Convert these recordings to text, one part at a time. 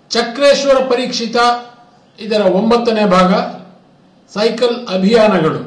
ಚಕ್ರೇಶ್ವರ ಪರೀಕ್ಷಿತ ಇದರ ಒಂಬತ್ತನೇ ಭಾಗ ಸೈಕಲ್ ಅಭಿಯಾನಗಳು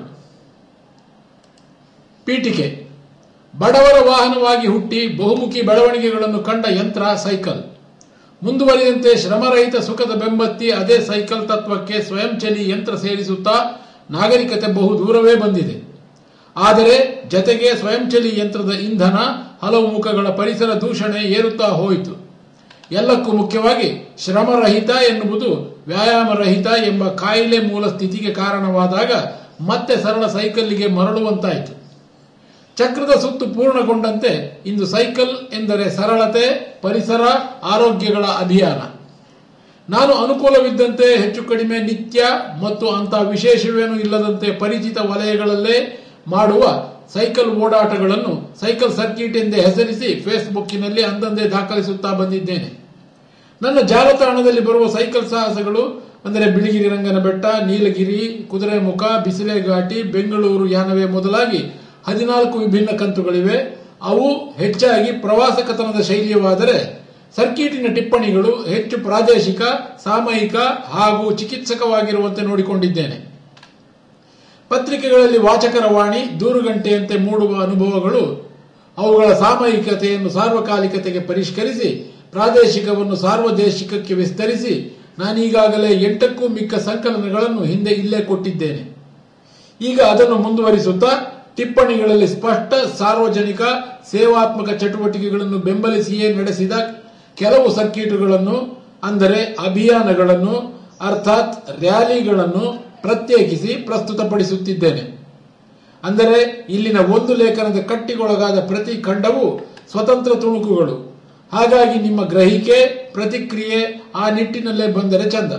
ಪೀಠಿಕೆ ಬಡವರ ವಾಹನವಾಗಿ ಹುಟ್ಟಿ ಬಹುಮುಖಿ ಬೆಳವಣಿಗೆಗಳನ್ನು ಕಂಡ ಯಂತ್ರ ಸೈಕಲ್ ಮುಂದುವರಿದಂತೆ ಶ್ರಮರಹಿತ ಸುಖದ ಬೆಂಬತ್ತಿ ಅದೇ ಸೈಕಲ್ ತತ್ವಕ್ಕೆ ಸ್ವಯಂಚಲಿ ಯಂತ್ರ ಸೇರಿಸುತ್ತಾ ನಾಗರಿಕತೆ ಬಹು ದೂರವೇ ಬಂದಿದೆ ಆದರೆ ಜತೆಗೆ ಸ್ವಯಂಚಲಿ ಯಂತ್ರದ ಇಂಧನ ಹಲವು ಮುಖಗಳ ಪರಿಸರ ದೂಷಣೆ ಏರುತ್ತಾ ಹೋಯಿತು ಎಲ್ಲಕ್ಕೂ ಮುಖ್ಯವಾಗಿ ಶ್ರಮರಹಿತ ಎನ್ನುವುದು ವ್ಯಾಯಾಮರಹಿತ ಎಂಬ ಕಾಯಿಲೆ ಮೂಲ ಸ್ಥಿತಿಗೆ ಕಾರಣವಾದಾಗ ಮತ್ತೆ ಸರಳ ಸೈಕಲ್ಲಿಗೆ ಮರಳುವಂತಾಯಿತು ಚಕ್ರದ ಸುತ್ತು ಪೂರ್ಣಗೊಂಡಂತೆ ಇಂದು ಸೈಕಲ್ ಎಂದರೆ ಸರಳತೆ ಪರಿಸರ ಆರೋಗ್ಯಗಳ ಅಭಿಯಾನ ನಾನು ಅನುಕೂಲವಿದ್ದಂತೆ ಹೆಚ್ಚು ಕಡಿಮೆ ನಿತ್ಯ ಮತ್ತು ಅಂತ ವಿಶೇಷವೇನೂ ಇಲ್ಲದಂತೆ ಪರಿಚಿತ ವಲಯಗಳಲ್ಲೇ ಮಾಡುವ ಸೈಕಲ್ ಓಡಾಟಗಳನ್ನು ಸೈಕಲ್ ಸರ್ಕಿಟ್ ಎಂದೇ ಹೆಸರಿಸಿ ಫೇಸ್ಬುಕ್ಕಿನಲ್ಲಿ ಅಂದಂದೇ ದಾಖಲಿಸುತ್ತಾ ಬಂದಿದ್ದೇನೆ ನನ್ನ ಜಾಲತಾಣದಲ್ಲಿ ಬರುವ ಸೈಕಲ್ ಸಾಹಸಗಳು ಅಂದರೆ ಬಿಳಿಗಿರಿ ರಂಗನ ಬೆಟ್ಟ ನೀಲಗಿರಿ ಕುದುರೆಮುಖ ಬಿಸಿಲೆ ಘಾಟಿ ಬೆಂಗಳೂರು ಯಾನವೇ ಮೊದಲಾಗಿ ಹದಿನಾಲ್ಕು ವಿಭಿನ್ನ ಕಂತುಗಳಿವೆ ಅವು ಹೆಚ್ಚಾಗಿ ಪ್ರವಾಸ ಕಥನದ ಶೈಲಿಯವಾದರೆ ಸರ್ಕಿಟಿನ ಟಿಪ್ಪಣಿಗಳು ಹೆಚ್ಚು ಪ್ರಾದೇಶಿಕ ಸಾಮಯಿಕ ಹಾಗೂ ಚಿಕಿತ್ಸಕವಾಗಿರುವಂತೆ ನೋಡಿಕೊಂಡಿದ್ದೇನೆ ಪತ್ರಿಕೆಗಳಲ್ಲಿ ವಾಚಕರ ವಾಣಿ ದೂರುಗಂಟೆಯಂತೆ ಮೂಡುವ ಅನುಭವಗಳು ಅವುಗಳ ಸಾಮಯಿಕತೆಯನ್ನು ಸಾರ್ವಕಾಲಿಕತೆಗೆ ಪರಿಷ್ಕರಿಸಿ ಪ್ರಾದೇಶಿಕವನ್ನು ಸಾರ್ವದೇಶಿಕಕ್ಕೆ ವಿಸ್ತರಿಸಿ ನಾನೀಗಾಗಲೇ ಎಂಟಕ್ಕೂ ಮಿಕ್ಕ ಸಂಕಲನಗಳನ್ನು ಹಿಂದೆ ಇಲ್ಲೇ ಕೊಟ್ಟಿದ್ದೇನೆ ಈಗ ಅದನ್ನು ಮುಂದುವರಿಸುತ್ತಾ ಟಿಪ್ಪಣಿಗಳಲ್ಲಿ ಸ್ಪಷ್ಟ ಸಾರ್ವಜನಿಕ ಸೇವಾತ್ಮಕ ಚಟುವಟಿಕೆಗಳನ್ನು ಬೆಂಬಲಿಸಿಯೇ ನಡೆಸಿದ ಕೆಲವು ಸರ್ಕಿಟುಗಳನ್ನು ಅಂದರೆ ಅಭಿಯಾನಗಳನ್ನು ಅರ್ಥಾತ್ ರ್ಯಾಲಿಗಳನ್ನು ಪ್ರತ್ಯೇಕಿಸಿ ಪ್ರಸ್ತುತಪಡಿಸುತ್ತಿದ್ದೇನೆ ಅಂದರೆ ಇಲ್ಲಿನ ಒಂದು ಲೇಖನದ ಕಟ್ಟಿಗೊಳಗಾದ ಪ್ರತಿ ಖಂಡವು ಸ್ವತಂತ್ರ ತುಣುಕುಗಳು ಹಾಗಾಗಿ ನಿಮ್ಮ ಗ್ರಹಿಕೆ ಪ್ರತಿಕ್ರಿಯೆ ಆ ನಿಟ್ಟಿನಲ್ಲೇ ಬಂದರೆ ಚಂದ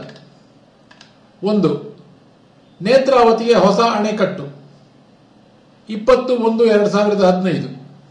ಒಂದು ನೇತ್ರಾವತಿಗೆ ಹೊಸ ಅಣೆಕಟ್ಟು ಇಪ್ಪತ್ತು ಒಂದು ಎರಡು ಸಾವಿರದ ಹದಿನೈದು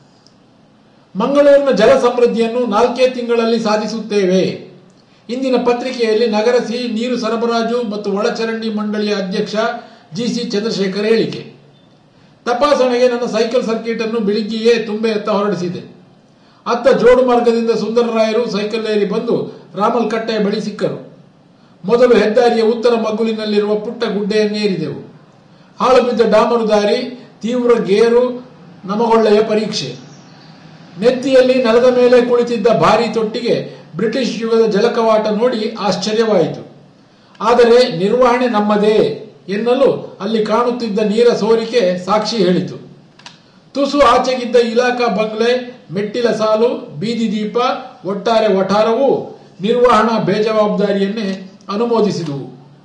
ಮಂಗಳೂರಿನ ಜಲ ಸಮೃದ್ಧಿಯನ್ನು ನಾಲ್ಕೇ ತಿಂಗಳಲ್ಲಿ ಸಾಧಿಸುತ್ತೇವೆ ಇಂದಿನ ಪತ್ರಿಕೆಯಲ್ಲಿ ನಗರ ಸಿಹಿ ನೀರು ಸರಬರಾಜು ಮತ್ತು ಒಳಚರಂಡಿ ಮಂಡಳಿಯ ಅಧ್ಯಕ್ಷ ಜಿಸಿ ಚಂದ್ರಶೇಖರ್ ಹೇಳಿಕೆ ತಪಾಸಣೆಗೆ ನನ್ನ ಸೈಕಲ್ ಸರ್ಕಿಟ್ ಅನ್ನು ಬೆಳಿಗ್ಗೆಯೇ ತುಂಬೆಯತ್ತ ಹೊರಡಿಸಿದೆ ಅತ್ತ ಜೋಡು ಮಾರ್ಗದಿಂದ ಸುಂದರರಾಯರು ಸೈಕಲ್ ಏರಿ ಬಂದು ರಾಮಲ್ಕಟ್ಟೆಯ ಬಳಿ ಸಿಕ್ಕರು ಮೊದಲು ಹೆದ್ದಾರಿಯ ಉತ್ತರ ಮಗ್ಗುಲಿನಲ್ಲಿರುವ ಪುಟ್ಟ ಗುಡ್ಡೆಯನ್ನೇರಿದೆವು ಹಾಳು ಬಿದ್ದ ಡಾಮರು ದಾರಿ ತೀವ್ರ ಗೇರು ನಮಗೊಳ್ಳೆಯ ಪರೀಕ್ಷೆ ನೆತ್ತಿಯಲ್ಲಿ ನೆಲದ ಮೇಲೆ ಕುಳಿತಿದ್ದ ಭಾರಿ ತೊಟ್ಟಿಗೆ ಬ್ರಿಟಿಷ್ ಯುಗದ ಜಲಕವಾಟ ನೋಡಿ ಆಶ್ಚರ್ಯವಾಯಿತು ಆದರೆ ನಿರ್ವಹಣೆ ನಮ್ಮದೇ ಎನ್ನಲು ಅಲ್ಲಿ ಕಾಣುತ್ತಿದ್ದ ನೀರ ಸೋರಿಕೆ ಸಾಕ್ಷಿ ಹೇಳಿತು ತುಸು ಆಚೆಗಿದ್ದ ಇಲಾಖಾ ಬಂಗ್ಲೆ ಮೆಟ್ಟಿಲ ಸಾಲು ಬೀದಿ ದೀಪ ಒಟ್ಟಾರೆ ವಠಾರವು ನಿರ್ವಹಣಾ ಬೇಜವಾಬ್ದಾರಿಯನ್ನೇ ಅನುಮೋದಿಸಿದುವು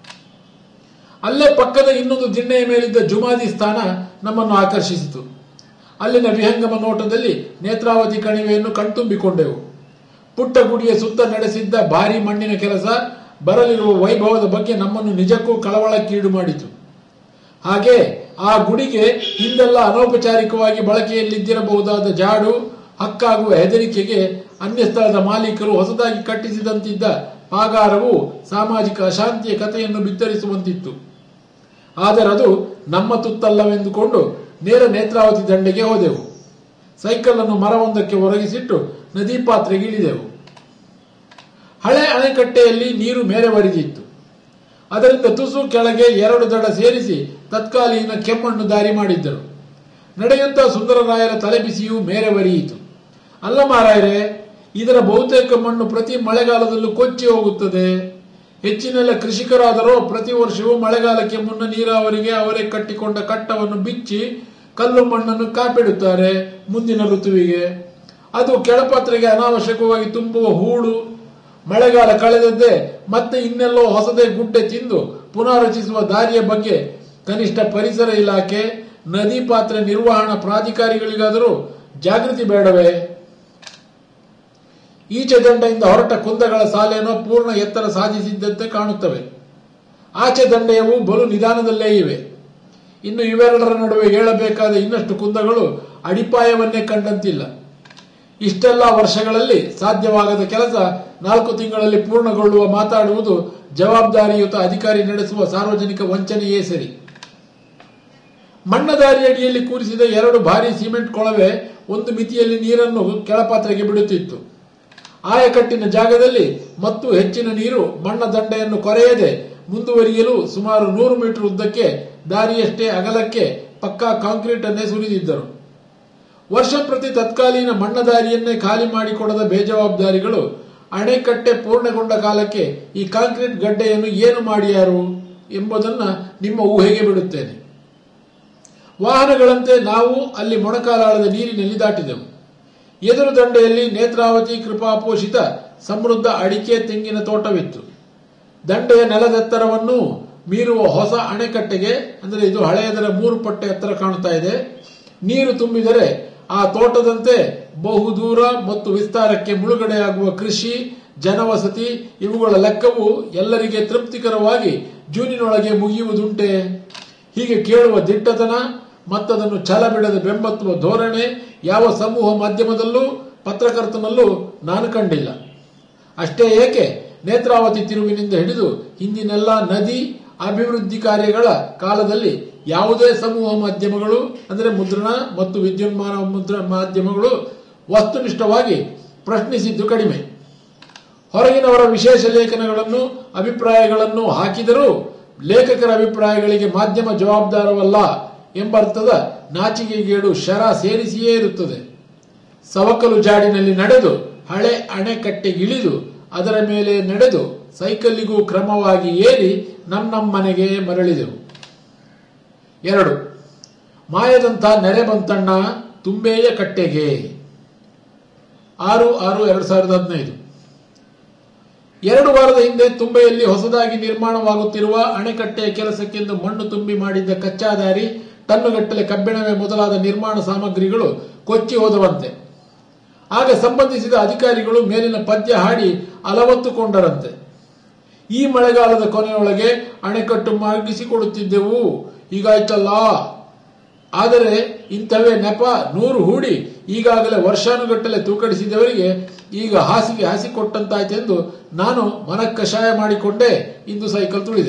ಅಲ್ಲೇ ಪಕ್ಕದ ಇನ್ನೊಂದು ದಿಣ್ಣೆಯ ಮೇಲಿದ್ದ ಜುಮಾದಿ ಸ್ಥಾನ ನಮ್ಮನ್ನು ಆಕರ್ಷಿಸಿತು ಅಲ್ಲಿನ ವಿಹಂಗಮ ನೋಟದಲ್ಲಿ ನೇತ್ರಾವತಿ ಕಣಿವೆಯನ್ನು ಕಣ್ತುಂಬಿಕೊಂಡೆವು ಪುಟ್ಟ ಗುಡಿಯ ಸುತ್ತ ನಡೆಸಿದ್ದ ಭಾರಿ ಮಣ್ಣಿನ ಕೆಲಸ ಬರಲಿರುವ ವೈಭವದ ಬಗ್ಗೆ ನಮ್ಮನ್ನು ನಿಜಕ್ಕೂ ಕಳವಳಕ್ಕೀಡು ಮಾಡಿತು ಹಾಗೆ ಆ ಗುಡಿಗೆ ಹಿಂದೆಲ್ಲ ಅನೌಪಚಾರಿಕವಾಗಿ ಬಳಕೆಯಲ್ಲಿದ್ದಿರಬಹುದಾದ ಜಾಡು ಹಕ್ಕಾಗುವ ಹೆದರಿಕೆಗೆ ಅನ್ಯ ಸ್ಥಳದ ಮಾಲೀಕರು ಹೊಸದಾಗಿ ಕಟ್ಟಿಸಿದಂತಿದ್ದ ಪಾಗಾರವು ಸಾಮಾಜಿಕ ಅಶಾಂತಿಯ ಕಥೆಯನ್ನು ಬಿತ್ತರಿಸುವಂತಿತ್ತು ಆದರೆ ಅದು ನಮ್ಮ ತುತ್ತಲ್ಲವೆಂದುಕೊಂಡು ನೇರ ನೇತ್ರಾವತಿ ದಂಡೆಗೆ ಹೋದೆವು ಸೈಕಲ್ ಅನ್ನು ಮರವೊಂದಕ್ಕೆ ಒರಗಿಸಿಟ್ಟು ನದಿ ಪಾತ್ರೆಗೆ ಇಳಿದೆವು ಹಳೆ ಅಣೆಕಟ್ಟೆಯಲ್ಲಿ ನೀರು ಮೇರೆವರಿದಿತ್ತು ಅದರಿಂದ ತುಸು ಕೆಳಗೆ ಎರಡು ದಡ ಸೇರಿಸಿ ತತ್ಕಾಲೀನ ಕೆಮ್ಮಣ್ಣು ದಾರಿ ಮಾಡಿದ್ದರು ನಡೆಯುತ್ತಾ ಸುಂದರರಾಯರ ತಲೆಬಿಸಿಯು ಮೇರೆವರಿಯಿತು ಅಲ್ಲ ಮಾರಾಯರೆ ಇದರ ಬಹುತೇಕ ಮಣ್ಣು ಪ್ರತಿ ಮಳೆಗಾಲದಲ್ಲೂ ಕೊಚ್ಚಿ ಹೋಗುತ್ತದೆ ಹೆಚ್ಚಿನೆಲ್ಲ ಕೃಷಿಕರಾದರೋ ಪ್ರತಿ ವರ್ಷವೂ ಮಳೆಗಾಲಕ್ಕೆ ಮುನ್ನ ನೀರಾವರಿಗೆ ಅವರೇ ಕಟ್ಟಿಕೊಂಡ ಕಟ್ಟವನ್ನು ಬಿಚ್ಚಿ ಕಲ್ಲು ಮಣ್ಣನ್ನು ಕಾಪಿಡುತ್ತಾರೆ ಮುಂದಿನ ಋತುವಿಗೆ ಅದು ಕೆಳಪಾತ್ರೆಗೆ ಅನಾವಶ್ಯಕವಾಗಿ ತುಂಬುವ ಹೂಳು ಮಳೆಗಾಲ ಕಳೆದದ್ದೇ ಮತ್ತೆ ಇನ್ನೆಲ್ಲೋ ಹೊಸದೇ ಗುಡ್ಡೆ ತಿಂದು ಪುನರ್ರಚಿಸುವ ದಾರಿಯ ಬಗ್ಗೆ ಕನಿಷ್ಠ ಪರಿಸರ ಇಲಾಖೆ ನದಿ ಪಾತ್ರೆ ನಿರ್ವಹಣಾ ಪ್ರಾಧಿಕಾರಿಗಳಿಗಾದರೂ ಜಾಗೃತಿ ಬೇಡವೇ ಈಚೆ ದಂಡೆಯಿಂದ ಹೊರಟ ಕುಂದಗಳ ಸಾಲೇನೋ ಪೂರ್ಣ ಎತ್ತರ ಸಾಧಿಸಿದ್ದಂತೆ ಕಾಣುತ್ತವೆ ಆಚೆ ದಂಡೆಯವು ಬಲು ನಿಧಾನದಲ್ಲೇ ಇವೆ ಇನ್ನು ಇವೆರಡರ ನಡುವೆ ಹೇಳಬೇಕಾದ ಇನ್ನಷ್ಟು ಕುಂದಗಳು ಅಡಿಪಾಯವನ್ನೇ ಕಂಡಂತಿಲ್ಲ ಇಷ್ಟೆಲ್ಲ ವರ್ಷಗಳಲ್ಲಿ ಸಾಧ್ಯವಾಗದ ಕೆಲಸ ನಾಲ್ಕು ತಿಂಗಳಲ್ಲಿ ಪೂರ್ಣಗೊಳ್ಳುವ ಮಾತಾಡುವುದು ಜವಾಬ್ದಾರಿಯುತ ಅಧಿಕಾರಿ ನಡೆಸುವ ಸಾರ್ವಜನಿಕ ವಂಚನೆಯೇ ಸರಿ ಮಣ್ಣದಾರಿ ಅಡಿಯಲ್ಲಿ ಕೂರಿಸಿದ ಎರಡು ಭಾರಿ ಸಿಮೆಂಟ್ ಕೊಳವೆ ಒಂದು ಮಿತಿಯಲ್ಲಿ ನೀರನ್ನು ಕೆಳಪಾತ್ರೆಗೆ ಬಿಡುತ್ತಿತ್ತು ಆಯಕಟ್ಟಿನ ಜಾಗದಲ್ಲಿ ಮತ್ತು ಹೆಚ್ಚಿನ ನೀರು ಮಣ್ಣ ದಂಡೆಯನ್ನು ಕೊರೆಯದೆ ಮುಂದುವರಿಯಲು ಸುಮಾರು ನೂರು ಮೀಟರ್ ಉದ್ದಕ್ಕೆ ದಾರಿಯಷ್ಟೇ ಅಗಲಕ್ಕೆ ಪಕ್ಕಾ ಕಾಂಕ್ರೀಟ್ ಅನ್ನೇ ಸುರಿದಿದ್ದರು ವರ್ಷ ಪ್ರತಿ ತತ್ಕಾಲೀನ ಮಣ್ಣ ದಾರಿಯನ್ನೇ ಖಾಲಿ ಮಾಡಿಕೊಡದ ಬೇಜವಾಬ್ದಾರಿಗಳು ಅಣೆಕಟ್ಟೆ ಪೂರ್ಣಗೊಂಡ ಕಾಲಕ್ಕೆ ಈ ಕಾಂಕ್ರೀಟ್ ಗಡ್ಡೆಯನ್ನು ಏನು ಮಾಡಿಯಾರು ಎಂಬುದನ್ನ ನಿಮ್ಮ ಊಹೆಗೆ ಬಿಡುತ್ತೇನೆ ವಾಹನಗಳಂತೆ ನಾವು ಅಲ್ಲಿ ಮೊಣಕಾಲಾಳದ ನೀರಿನಲ್ಲಿ ದಾಟಿದೆವು ಎದುರು ದಂಡೆಯಲ್ಲಿ ನೇತ್ರಾವತಿ ಕೃಪಾಪೋಷಿತ ಸಮೃದ್ಧ ಅಡಿಕೆ ತೆಂಗಿನ ತೋಟವಿತ್ತು ದಂಡೆಯ ನೆಲದೆತ್ತರವನ್ನು ಮೀರುವ ಹೊಸ ಅಣೆಕಟ್ಟೆಗೆ ಅಂದರೆ ಇದು ಹಳೆಯದರ ಮೂರು ಪಟ್ಟೆ ಎತ್ತರ ಕಾಣುತ್ತಾ ಇದೆ ನೀರು ತುಂಬಿದರೆ ಆ ತೋಟದಂತೆ ಬಹುದೂರ ಮತ್ತು ವಿಸ್ತಾರಕ್ಕೆ ಮುಳುಗಡೆಯಾಗುವ ಕೃಷಿ ಜನವಸತಿ ಇವುಗಳ ಲೆಕ್ಕವು ಎಲ್ಲರಿಗೆ ತೃಪ್ತಿಕರವಾಗಿ ಜೂನಿನೊಳಗೆ ಮುಗಿಯುವುದುಂಟೆ ಹೀಗೆ ಕೇಳುವ ದಿಟ್ಟತನ ಮತ್ತದನ್ನು ಛಲ ಬಿಡದೆ ಬೆಂಬತ್ತುವ ಧೋರಣೆ ಯಾವ ಸಮೂಹ ಮಾಧ್ಯಮದಲ್ಲೂ ಪತ್ರಕರ್ತನಲ್ಲೂ ನಾನು ಕಂಡಿಲ್ಲ ಅಷ್ಟೇ ಏಕೆ ನೇತ್ರಾವತಿ ತಿರುವಿನಿಂದ ಹಿಡಿದು ಹಿಂದಿನೆಲ್ಲ ನದಿ ಅಭಿವೃದ್ಧಿ ಕಾರ್ಯಗಳ ಕಾಲದಲ್ಲಿ ಯಾವುದೇ ಸಮೂಹ ಮಾಧ್ಯಮಗಳು ಅಂದರೆ ಮುದ್ರಣ ಮತ್ತು ವಿದ್ಯುನ್ಮಾನ ಮುದ್ರ ಮಾಧ್ಯಮಗಳು ವಸ್ತುನಿಷ್ಠವಾಗಿ ಪ್ರಶ್ನಿಸಿದ್ದು ಕಡಿಮೆ ಹೊರಗಿನವರ ವಿಶೇಷ ಲೇಖನಗಳನ್ನು ಅಭಿಪ್ರಾಯಗಳನ್ನು ಹಾಕಿದರೂ ಲೇಖಕರ ಅಭಿಪ್ರಾಯಗಳಿಗೆ ಮಾಧ್ಯಮ ಜವಾಬ್ದಾರವಲ್ಲ ಎಂಬರ್ಥದ ನಾಚಿಕೆಗೇಡು ಶರ ಸೇರಿಸಿಯೇ ಇರುತ್ತದೆ ಸವಕಲು ಜಾಡಿನಲ್ಲಿ ನಡೆದು ಹಳೆ ಅಣೆಕಟ್ಟೆಗಿಳಿದು ಅದರ ಮೇಲೆ ನಡೆದು ಸೈಕಲ್ಲಿಗೂ ಕ್ರಮವಾಗಿ ಏರಿ ನಮ್ಮ ನಮ್ಮ ಮನೆಗೆ ಮರಳಿದೆವು ಎರಡು ಮಾಯದಂಥ ನೆರೆ ಬಂತಣ್ಣ ತುಂಬೆಯ ಕಟ್ಟೆಗೆ ಆರು ಆರು ಎರಡು ಸಾವಿರದ ಹದಿನೈದು ಎರಡು ವಾರದ ಹಿಂದೆ ತುಂಬೆಯಲ್ಲಿ ಹೊಸದಾಗಿ ನಿರ್ಮಾಣವಾಗುತ್ತಿರುವ ಅಣೆಕಟ್ಟೆಯ ಕೆಲಸಕ್ಕೆಂದು ಮಣ್ಣು ತುಂಬಿ ಮಾಡಿದ್ದ ಕಚ್ಚಾ ದಾರಿ ಟನ್ನುಗಟ್ಟಲೆ ಕಬ್ಬಿಣವೇ ಮೊದಲಾದ ನಿರ್ಮಾಣ ಸಾಮಗ್ರಿಗಳು ಕೊಚ್ಚಿ ಹೋದವಂತೆ ಆಗ ಸಂಬಂಧಿಸಿದ ಅಧಿಕಾರಿಗಳು ಮೇಲಿನ ಪದ್ಯ ಹಾಡಿ ಅಲವತ್ತುಕೊಂಡರಂತೆ ಈ ಮಳೆಗಾಲದ ಕೊನೆಯೊಳಗೆ ಅಣೆಕಟ್ಟು ಮಾಗಿಸಿಕೊಡುತ್ತಿದ್ದೆವು ಹೀಗಾಯ್ತಲ್ಲ ಆದರೆ ಇಂಥವೇ ನೆಪ ನೂರು ಹೂಡಿ ಈಗಾಗಲೇ ವರ್ಷಾನುಗಟ್ಟಲೆ ತೂಕಡಿಸಿದವರಿಗೆ ಈಗ ಹಾಸಿಗೆ ಹಾಸಿಕೊಟ್ಟಂತಾಯ್ತೆಂದು ನಾನು ಮನಕ್ಕಷಾಯ ಮಾಡಿಕೊಂಡೇ ಇಂದು ಸೈಕಲ್ ತುಳಿದೆ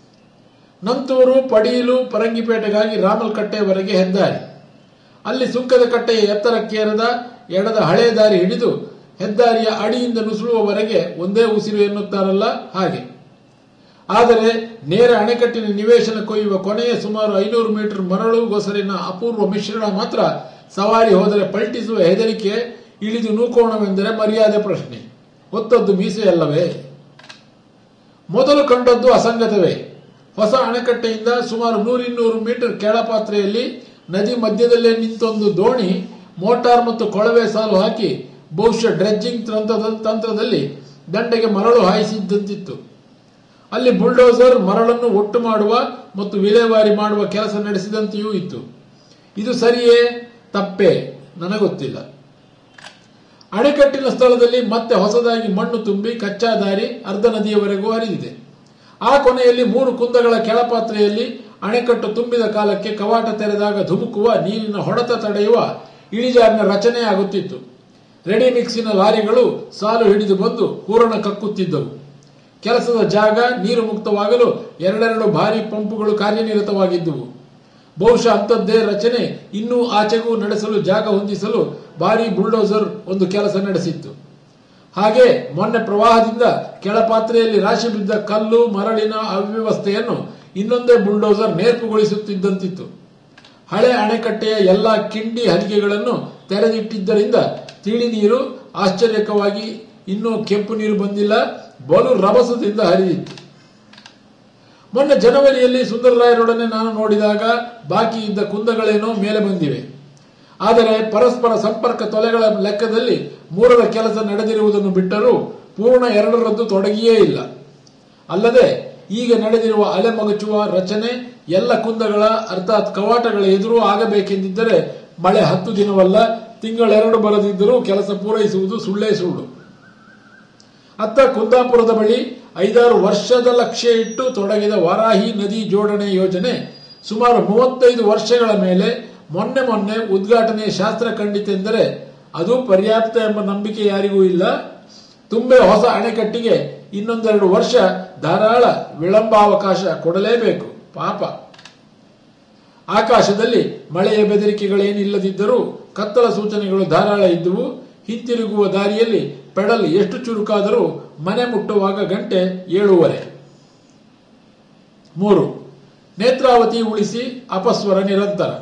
ನಂತೂರು ಪಡೀಲು ಪರಂಗಿಪೇಟೆಗಾಗಿ ರಾಮಲ್ಕಟ್ಟೆಯವರೆಗೆ ಹೆದ್ದಾರಿ ಅಲ್ಲಿ ಸುಂಕದ ಕಟ್ಟೆಯ ಎತ್ತರಕ್ಕೇರದ ಎಡದ ಹಳೆ ದಾರಿ ಹಿಡಿದು ಹೆದ್ದಾರಿಯ ಅಡಿಯಿಂದ ನುಸುಳುವವರೆಗೆ ಒಂದೇ ಉಸಿರು ಎನ್ನುತ್ತಾರಲ್ಲ ಹಾಗೆ ಆದರೆ ನೇರ ಅಣೆಕಟ್ಟಿನ ನಿವೇಶನ ಕೊಯ್ಯುವ ಕೊನೆಯ ಸುಮಾರು ಐನೂರು ಮೀಟರ್ ಮರಳು ಗೊಸರಿನ ಅಪೂರ್ವ ಮಿಶ್ರಣ ಮಾತ್ರ ಸವಾರಿ ಹೋದರೆ ಪಲ್ಟಿಸುವ ಹೆದರಿಕೆ ಇಳಿದು ನೂಕೋಣವೆಂದರೆ ಮರ್ಯಾದೆ ಪ್ರಶ್ನೆ ಹೊತ್ತದ್ದು ಮೀಸೆಯಲ್ಲವೇ ಮೊದಲು ಕಂಡದ್ದು ಅಸಂಗತವೇ ಹೊಸ ಅಣೆಕಟ್ಟೆಯಿಂದ ಸುಮಾರು ನೂರಿನ್ನೂರು ಮೀಟರ್ ಕೆಳಪಾತ್ರೆಯಲ್ಲಿ ನದಿ ಮಧ್ಯದಲ್ಲೇ ನಿಂತೊಂದು ದೋಣಿ ಮೋಟಾರ್ ಮತ್ತು ಕೊಳವೆ ಸಾಲು ಹಾಕಿ ಬಹುಶಃ ಡ್ರೆಜ್ಜಿಂಗ್ ತಂತ್ರದ ತಂತ್ರದಲ್ಲಿ ದಂಡೆಗೆ ಮರಳು ಹಾಯಿಸಿದ್ದಂತಿತ್ತು ಅಲ್ಲಿ ಬುಲ್ಡೋಸರ್ ಮರಳನ್ನು ಒಟ್ಟು ಮಾಡುವ ಮತ್ತು ವಿಲೇವಾರಿ ಮಾಡುವ ಕೆಲಸ ನಡೆಸಿದಂತೆಯೂ ಇತ್ತು ಇದು ಸರಿಯೇ ತಪ್ಪೇ ನನಗೊತ್ತಿಲ್ಲ ಅಣೆಕಟ್ಟಿನ ಸ್ಥಳದಲ್ಲಿ ಮತ್ತೆ ಹೊಸದಾಗಿ ಮಣ್ಣು ತುಂಬಿ ಕಚ್ಚಾ ದಾರಿ ಅರ್ಧ ನದಿಯವರೆಗೂ ಹರಿದಿದೆ ಆ ಕೊನೆಯಲ್ಲಿ ಮೂರು ಕುಂದಗಳ ಕೆಳಪಾತ್ರೆಯಲ್ಲಿ ಅಣೆಕಟ್ಟು ತುಂಬಿದ ಕಾಲಕ್ಕೆ ಕವಾಟ ತೆರೆದಾಗ ಧುಮುಕುವ ನೀರಿನ ಹೊಡೆತ ತಡೆಯುವ ಇಳಿಜಾರಿನ ರಚನೆ ಆಗುತ್ತಿತ್ತು ರೆಡಿ ಮಿಕ್ಸಿನ ಲಾರಿಗಳು ಸಾಲು ಹಿಡಿದು ಬಂದು ಹೂರಣ ಕಕ್ಕುತ್ತಿದ್ದವು ಕೆಲಸದ ಜಾಗ ನೀರು ಮುಕ್ತವಾಗಲು ಎರಡೆರಡು ಭಾರಿ ಪಂಪುಗಳು ಕಾರ್ಯನಿರತವಾಗಿದ್ದುವು ಬಹುಶಃ ಅಂಥದ್ದೇ ರಚನೆ ಇನ್ನೂ ಆಚೆಗೂ ನಡೆಸಲು ಜಾಗ ಹೊಂದಿಸಲು ಭಾರಿ ಬುಲ್ಡೋಸರ್ ಒಂದು ಕೆಲಸ ನಡೆಸಿತ್ತು ಹಾಗೆ ಮೊನ್ನೆ ಪ್ರವಾಹದಿಂದ ಕೆಳಪಾತ್ರೆಯಲ್ಲಿ ರಾಶಿ ಬಿದ್ದ ಕಲ್ಲು ಮರಳಿನ ಅವ್ಯವಸ್ಥೆಯನ್ನು ಇನ್ನೊಂದೇ ಬುಲ್ಡೋಸರ್ ನೇರ್ಪುಗೊಳಿಸುತ್ತಿದ್ದಂತಿತ್ತು ಹಳೆ ಅಣೆಕಟ್ಟೆಯ ಎಲ್ಲಾ ಕಿಂಡಿ ಹಲಿಗೆಗಳನ್ನು ತೆರೆದಿಟ್ಟಿದ್ದರಿಂದ ತಿಳಿ ನೀರು ಆಶ್ಚರ್ಯಕವಾಗಿ ಇನ್ನೂ ಕೆಂಪು ನೀರು ಬಂದಿಲ್ಲ ಬಲು ರಭಸದಿಂದ ಹರಿದಿತ್ತು ಮೊನ್ನೆ ಜನವರಿಯಲ್ಲಿ ಸುಂದರರಾಯರೊಡನೆ ನಾನು ನೋಡಿದಾಗ ಬಾಕಿ ಇದ್ದ ಕುಂದಗಳೇನೋ ಮೇಲೆ ಬಂದಿವೆ ಆದರೆ ಪರಸ್ಪರ ಸಂಪರ್ಕ ತೊಲೆಗಳ ಲೆಕ್ಕದಲ್ಲಿ ಮೂರರ ಕೆಲಸ ನಡೆದಿರುವುದನ್ನು ಬಿಟ್ಟರೂ ಪೂರ್ಣ ಎರಡರದ್ದು ತೊಡಗಿಯೇ ಇಲ್ಲ ಅಲ್ಲದೆ ಈಗ ನಡೆದಿರುವ ಅಲೆಮಗಚುವ ರಚನೆ ಎಲ್ಲ ಕುಂದಗಳ ಅರ್ಥಾತ್ ಕವಾಟಗಳ ಎದುರು ಆಗಬೇಕೆಂದಿದ್ದರೆ ಮಳೆ ಹತ್ತು ದಿನವಲ್ಲ ತಿಂಗಳೆರಡು ಬರದಿದ್ದರೂ ಕೆಲಸ ಪೂರೈಸುವುದು ಸುಳ್ಳೇ ಸುಳ್ಳು ಅತ್ತ ಕುಂದಾಪುರದ ಬಳಿ ಐದಾರು ವರ್ಷದ ಲಕ್ಷ್ಯ ಇಟ್ಟು ತೊಡಗಿದ ವಾರಾಹಿ ನದಿ ಜೋಡಣೆ ಯೋಜನೆ ಸುಮಾರು ಮೂವತ್ತೈದು ವರ್ಷಗಳ ಮೇಲೆ ಮೊನ್ನೆ ಮೊನ್ನೆ ಉದ್ಘಾಟನೆ ಶಾಸ್ತ್ರ ಕಂಡಿತೆಂದರೆ ಅದು ಪರ್ಯಾಪ್ತ ಎಂಬ ನಂಬಿಕೆ ಯಾರಿಗೂ ಇಲ್ಲ ತುಂಬೆ ಹೊಸ ಅಣೆಕಟ್ಟಿಗೆ ಇನ್ನೊಂದೆರಡು ವರ್ಷ ಧಾರಾಳ ವಿಳಂಬಾವಕಾಶ ಕೊಡಲೇಬೇಕು ಪಾಪ ಆಕಾಶದಲ್ಲಿ ಮಳೆಯ ಬೆದರಿಕೆಗಳೇನಿಲ್ಲದಿದ್ದರೂ ಕತ್ತಲ ಸೂಚನೆಗಳು ಧಾರಾಳ ಇದ್ದುವು ಹಿಂತಿರುಗುವ ದಾರಿಯಲ್ಲಿ ಪೆಡಲ್ ಎಷ್ಟು ಚುರುಕಾದರೂ ಮನೆ ಮುಟ್ಟುವಾಗ ಗಂಟೆ ಏಳೂವರೆ ಮೂರು ನೇತ್ರಾವತಿ ಉಳಿಸಿ ಅಪಸ್ವರ ನಿರಂತರ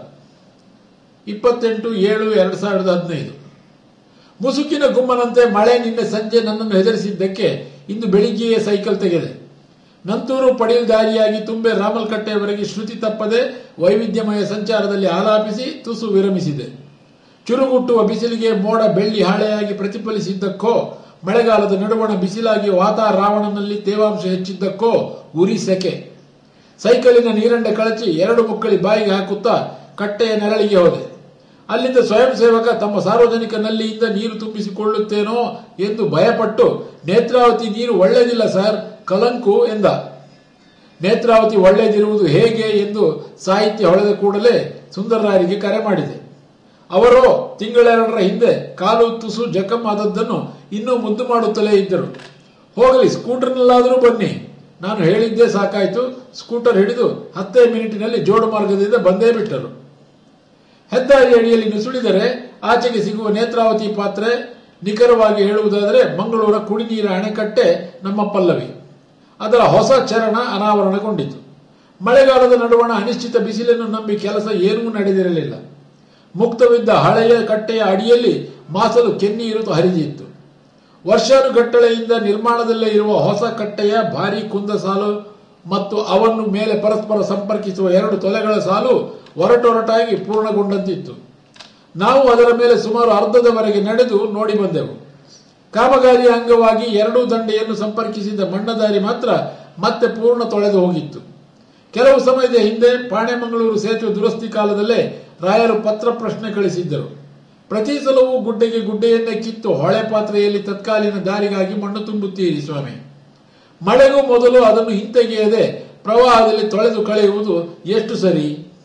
ಇಪ್ಪತ್ತೆಂಟು ಏಳು ಎರಡು ಸಾವಿರದ ಹದಿನೈದು ಮುಸುಕಿನ ಗುಮ್ಮನಂತೆ ಮಳೆ ನಿನ್ನೆ ಸಂಜೆ ನನ್ನನ್ನು ಹೆದರಿಸಿದ್ದಕ್ಕೆ ಇಂದು ಬೆಳಿಗ್ಗೆಯೇ ಸೈಕಲ್ ತೆಗೆದೆ ನಂತೂರು ಪಡೆಯುದಾರಿಯಾಗಿ ತುಂಬೆ ರಾಮಲ್ಕಟ್ಟೆಯವರೆಗೆ ಶ್ರುತಿ ತಪ್ಪದೆ ವೈವಿಧ್ಯಮಯ ಸಂಚಾರದಲ್ಲಿ ಆಲಾಪಿಸಿ ತುಸು ವಿರಮಿಸಿದೆ ಚುರುಗುಟ್ಟುವ ಬಿಸಿಲಿಗೆ ಮೋಡ ಬೆಳ್ಳಿ ಹಾಳೆಯಾಗಿ ಪ್ರತಿಫಲಿಸಿದ್ದಕ್ಕೋ ಮಳೆಗಾಲದ ನಡುವಣ ಬಿಸಿಲಾಗಿ ವಾತಾರಾವಣನಲ್ಲಿ ತೇವಾಂಶ ಹೆಚ್ಚಿದ್ದಕ್ಕೋ ಉರಿ ಸೆಕೆ ಸೈಕಲಿನ ನೀರಂಡೆ ಕಳಚಿ ಎರಡು ಮುಕ್ಕಳಿ ಬಾಯಿಗೆ ಹಾಕುತ್ತಾ ಕಟ್ಟೆಯ ನೆರಳಿಗೆ ಹೋದೆ ಅಲ್ಲಿಂದ ಸ್ವಯಂ ಸೇವಕ ತಮ್ಮ ಸಾರ್ವಜನಿಕ ನಲ್ಲಿಯಿಂದ ನೀರು ತುಂಬಿಸಿಕೊಳ್ಳುತ್ತೇನೋ ಎಂದು ಭಯಪಟ್ಟು ನೇತ್ರಾವತಿ ನೀರು ಒಳ್ಳೆಯದಿಲ್ಲ ಸರ್ ಕಲಂಕು ಎಂದ ನೇತ್ರಾವತಿ ಒಳ್ಳೆಯದಿರುವುದು ಹೇಗೆ ಎಂದು ಸಾಹಿತ್ಯ ಹೊಳೆದ ಕೂಡಲೇ ಸುಂದರರಾಯರಿಗೆ ಕರೆ ಮಾಡಿದೆ ಅವರು ತಿಂಗಳೆರಡರ ಹಿಂದೆ ಕಾಲು ತುಸು ಜಖಂ ಆದದ್ದನ್ನು ಇನ್ನೂ ಮುದ್ದು ಮಾಡುತ್ತಲೇ ಇದ್ದರು ಹೋಗಲಿ ಸ್ಕೂಟರ್ನಲ್ಲಾದರೂ ಬನ್ನಿ ನಾನು ಹೇಳಿದ್ದೇ ಸಾಕಾಯಿತು ಸ್ಕೂಟರ್ ಹಿಡಿದು ಹತ್ತೇ ಮಿನಿಟಿನಲ್ಲಿ ಜೋಡು ಮಾರ್ಗದಿಂದ ಬಂದೇ ಬಿಟ್ಟರು ಹೆದ್ದಾರಿ ಅಡಿಯಲ್ಲಿ ನುಸುಳಿದರೆ ಆಚೆಗೆ ಸಿಗುವ ನೇತ್ರಾವತಿ ಪಾತ್ರೆ ನಿಖರವಾಗಿ ಹೇಳುವುದಾದರೆ ಮಂಗಳೂರ ಕುಡಿನೀರ ಅಣೆಕಟ್ಟೆ ನಮ್ಮ ಪಲ್ಲವಿ ಅದರ ಹೊಸ ಚರಣ ಅನಾವರಣಗೊಂಡಿತು ಮಳೆಗಾಲದ ನಡುವಣ ಅನಿಶ್ಚಿತ ಬಿಸಿಲನ್ನು ನಂಬಿ ಕೆಲಸ ಏನೂ ನಡೆದಿರಲಿಲ್ಲ ಮುಕ್ತವಿದ್ದ ಹಳೆಯ ಕಟ್ಟೆಯ ಅಡಿಯಲ್ಲಿ ಮಾಸಲು ಕೆನ್ನೀರು ಹರಿದಿತ್ತು ವರ್ಷಾನುಗಟ್ಟಳೆಯಿಂದ ನಿರ್ಮಾಣದಲ್ಲೇ ಇರುವ ಹೊಸ ಕಟ್ಟೆಯ ಭಾರೀ ಕುಂದ ಸಾಲು ಮತ್ತು ಅವನ್ನು ಮೇಲೆ ಪರಸ್ಪರ ಸಂಪರ್ಕಿಸುವ ಎರಡು ತೊಲೆಗಳ ಸಾಲು ಒರಟೊರಟಾಗಿ ಪೂರ್ಣಗೊಂಡಂತಿತ್ತು ನಾವು ಅದರ ಮೇಲೆ ಸುಮಾರು ಅರ್ಧದವರೆಗೆ ನಡೆದು ನೋಡಿ ಬಂದೆವು ಕಾಮಗಾರಿಯ ಅಂಗವಾಗಿ ಎರಡೂ ದಂಡೆಯನ್ನು ಸಂಪರ್ಕಿಸಿದ್ದ ಮಣ್ಣದಾರಿ ಮಾತ್ರ ಮತ್ತೆ ಪೂರ್ಣ ತೊಳೆದು ಹೋಗಿತ್ತು ಕೆಲವು ಸಮಯದ ಹಿಂದೆ ಪಾಣೆಮಂಗಳೂರು ಸೇತುವೆ ದುರಸ್ತಿ ಕಾಲದಲ್ಲೇ ರಾಯರು ಪತ್ರ ಪ್ರಶ್ನೆ ಕಳಿಸಿದ್ದರು ಪ್ರತಿ ಸಲವೂ ಗುಡ್ಡೆಗೆ ಗುಡ್ಡೆಯನ್ನೇ ಕಿತ್ತು ಹೊಳೆ ಪಾತ್ರೆಯಲ್ಲಿ ತತ್ಕಾಲೀನ ದಾರಿಗಾಗಿ ಮಣ್ಣು ತುಂಬುತ್ತೀರಿ ಸ್ವಾಮಿ ಮಳೆಗೂ ಮೊದಲು ಅದನ್ನು ಹಿಂತೆಗೆಯದೆ ಪ್ರವಾಹದಲ್ಲಿ ತೊಳೆದು ಕಳೆಯುವುದು ಎಷ್ಟು ಸರಿ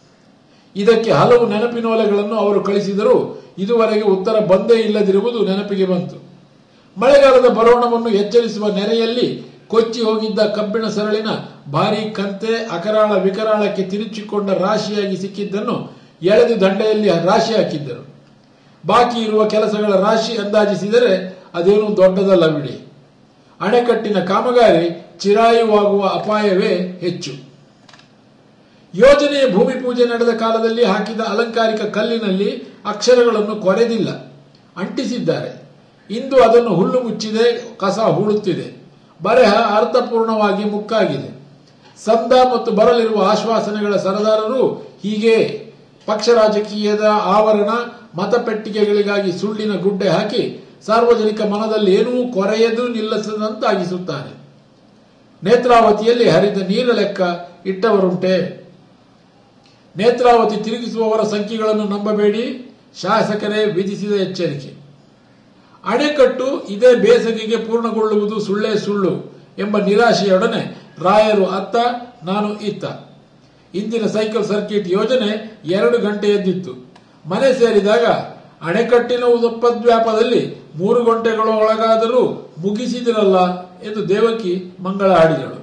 ಇದಕ್ಕೆ ಹಲವು ನೆನಪಿನೋಲೆಗಳನ್ನು ಅವರು ಕಳಿಸಿದರೂ ಇದುವರೆಗೆ ಉತ್ತರ ಬಂದೇ ಇಲ್ಲದಿರುವುದು ನೆನಪಿಗೆ ಬಂತು ಮಳೆಗಾಲದ ಬರೋಣವನ್ನು ಎಚ್ಚರಿಸುವ ನೆರೆಯಲ್ಲಿ ಕೊಚ್ಚಿ ಹೋಗಿದ್ದ ಕಬ್ಬಿಣ ಸರಳಿನ ಭಾರೀ ಕಂತೆ ಅಕರಾಳ ವಿಕರಾಳಕ್ಕೆ ತಿರುಚಿಕೊಂಡ ರಾಶಿಯಾಗಿ ಸಿಕ್ಕಿದ್ದನ್ನು ಎಳೆದು ದಂಡೆಯಲ್ಲಿ ರಾಶಿ ಹಾಕಿದ್ದರು ಬಾಕಿ ಇರುವ ಕೆಲಸಗಳ ರಾಶಿ ಅಂದಾಜಿಸಿದರೆ ಅದೇನು ದೊಡ್ಡದಲ್ಲ ಬಿಡಿ ಅಣೆಕಟ್ಟಿನ ಕಾಮಗಾರಿ ಚಿರಾಯುವಾಗುವ ಅಪಾಯವೇ ಹೆಚ್ಚು ಯೋಜನೆಯ ಭೂಮಿ ಪೂಜೆ ನಡೆದ ಕಾಲದಲ್ಲಿ ಹಾಕಿದ ಅಲಂಕಾರಿಕ ಕಲ್ಲಿನಲ್ಲಿ ಅಕ್ಷರಗಳನ್ನು ಕೊರೆದಿಲ್ಲ ಅಂಟಿಸಿದ್ದಾರೆ ಇಂದು ಅದನ್ನು ಹುಲ್ಲು ಮುಚ್ಚಿದೆ ಕಸ ಹೂಳುತ್ತಿದೆ ಬರೆಹ ಅರ್ಥಪೂರ್ಣವಾಗಿ ಮುಕ್ಕಾಗಿದೆ ಸಂದ ಮತ್ತು ಬರಲಿರುವ ಆಶ್ವಾಸನೆಗಳ ಸರದಾರರು ಹೀಗೆ ಪಕ್ಷ ರಾಜಕೀಯದ ಆವರಣ ಮತಪೆಟ್ಟಿಗೆಗಳಿಗಾಗಿ ಸುಳ್ಳಿನ ಗುಡ್ಡೆ ಹಾಕಿ ಸಾರ್ವಜನಿಕ ಮನದಲ್ಲಿ ಏನೂ ಕೊರೆಯದು ನಿಲ್ಲಿಸದಂತಾಗಿಸುತ್ತಾನೆ ನೇತ್ರಾವತಿಯಲ್ಲಿ ಹರಿದ ನೀರ ಲೆಕ್ಕ ಇಟ್ಟವರುಂಟೆ ನೇತ್ರಾವತಿ ತಿರುಗಿಸುವವರ ಸಂಖ್ಯೆಗಳನ್ನು ನಂಬಬೇಡಿ ಶಾಸಕರೇ ವಿಧಿಸಿದ ಎಚ್ಚರಿಕೆ ಅಣೆಕಟ್ಟು ಇದೇ ಬೇಸಗೆಗೆ ಪೂರ್ಣಗೊಳ್ಳುವುದು ಸುಳ್ಳೇ ಸುಳ್ಳು ಎಂಬ ನಿರಾಶೆಯೊಡನೆ ರಾಯರು ಅತ್ತ ನಾನು ಇತ್ತ ಇಂದಿನ ಸೈಕಲ್ ಸರ್ಕಿಟ್ ಯೋಜನೆ ಎರಡು ಗಂಟೆಯದ್ದಿತ್ತು ಮನೆ ಸೇರಿದಾಗ ಅಣೆಕಟ್ಟಿನ ಉಪದ್ವ್ಯಾಪದಲ್ಲಿ ಮೂರು ಗಂಟೆಗಳ ಒಳಗಾದರೂ ಮುಗಿಸಿದಿರಲ್ಲ ಎಂದು ದೇವಕಿ ಮಂಗಳ ಹಾಡಿದಳು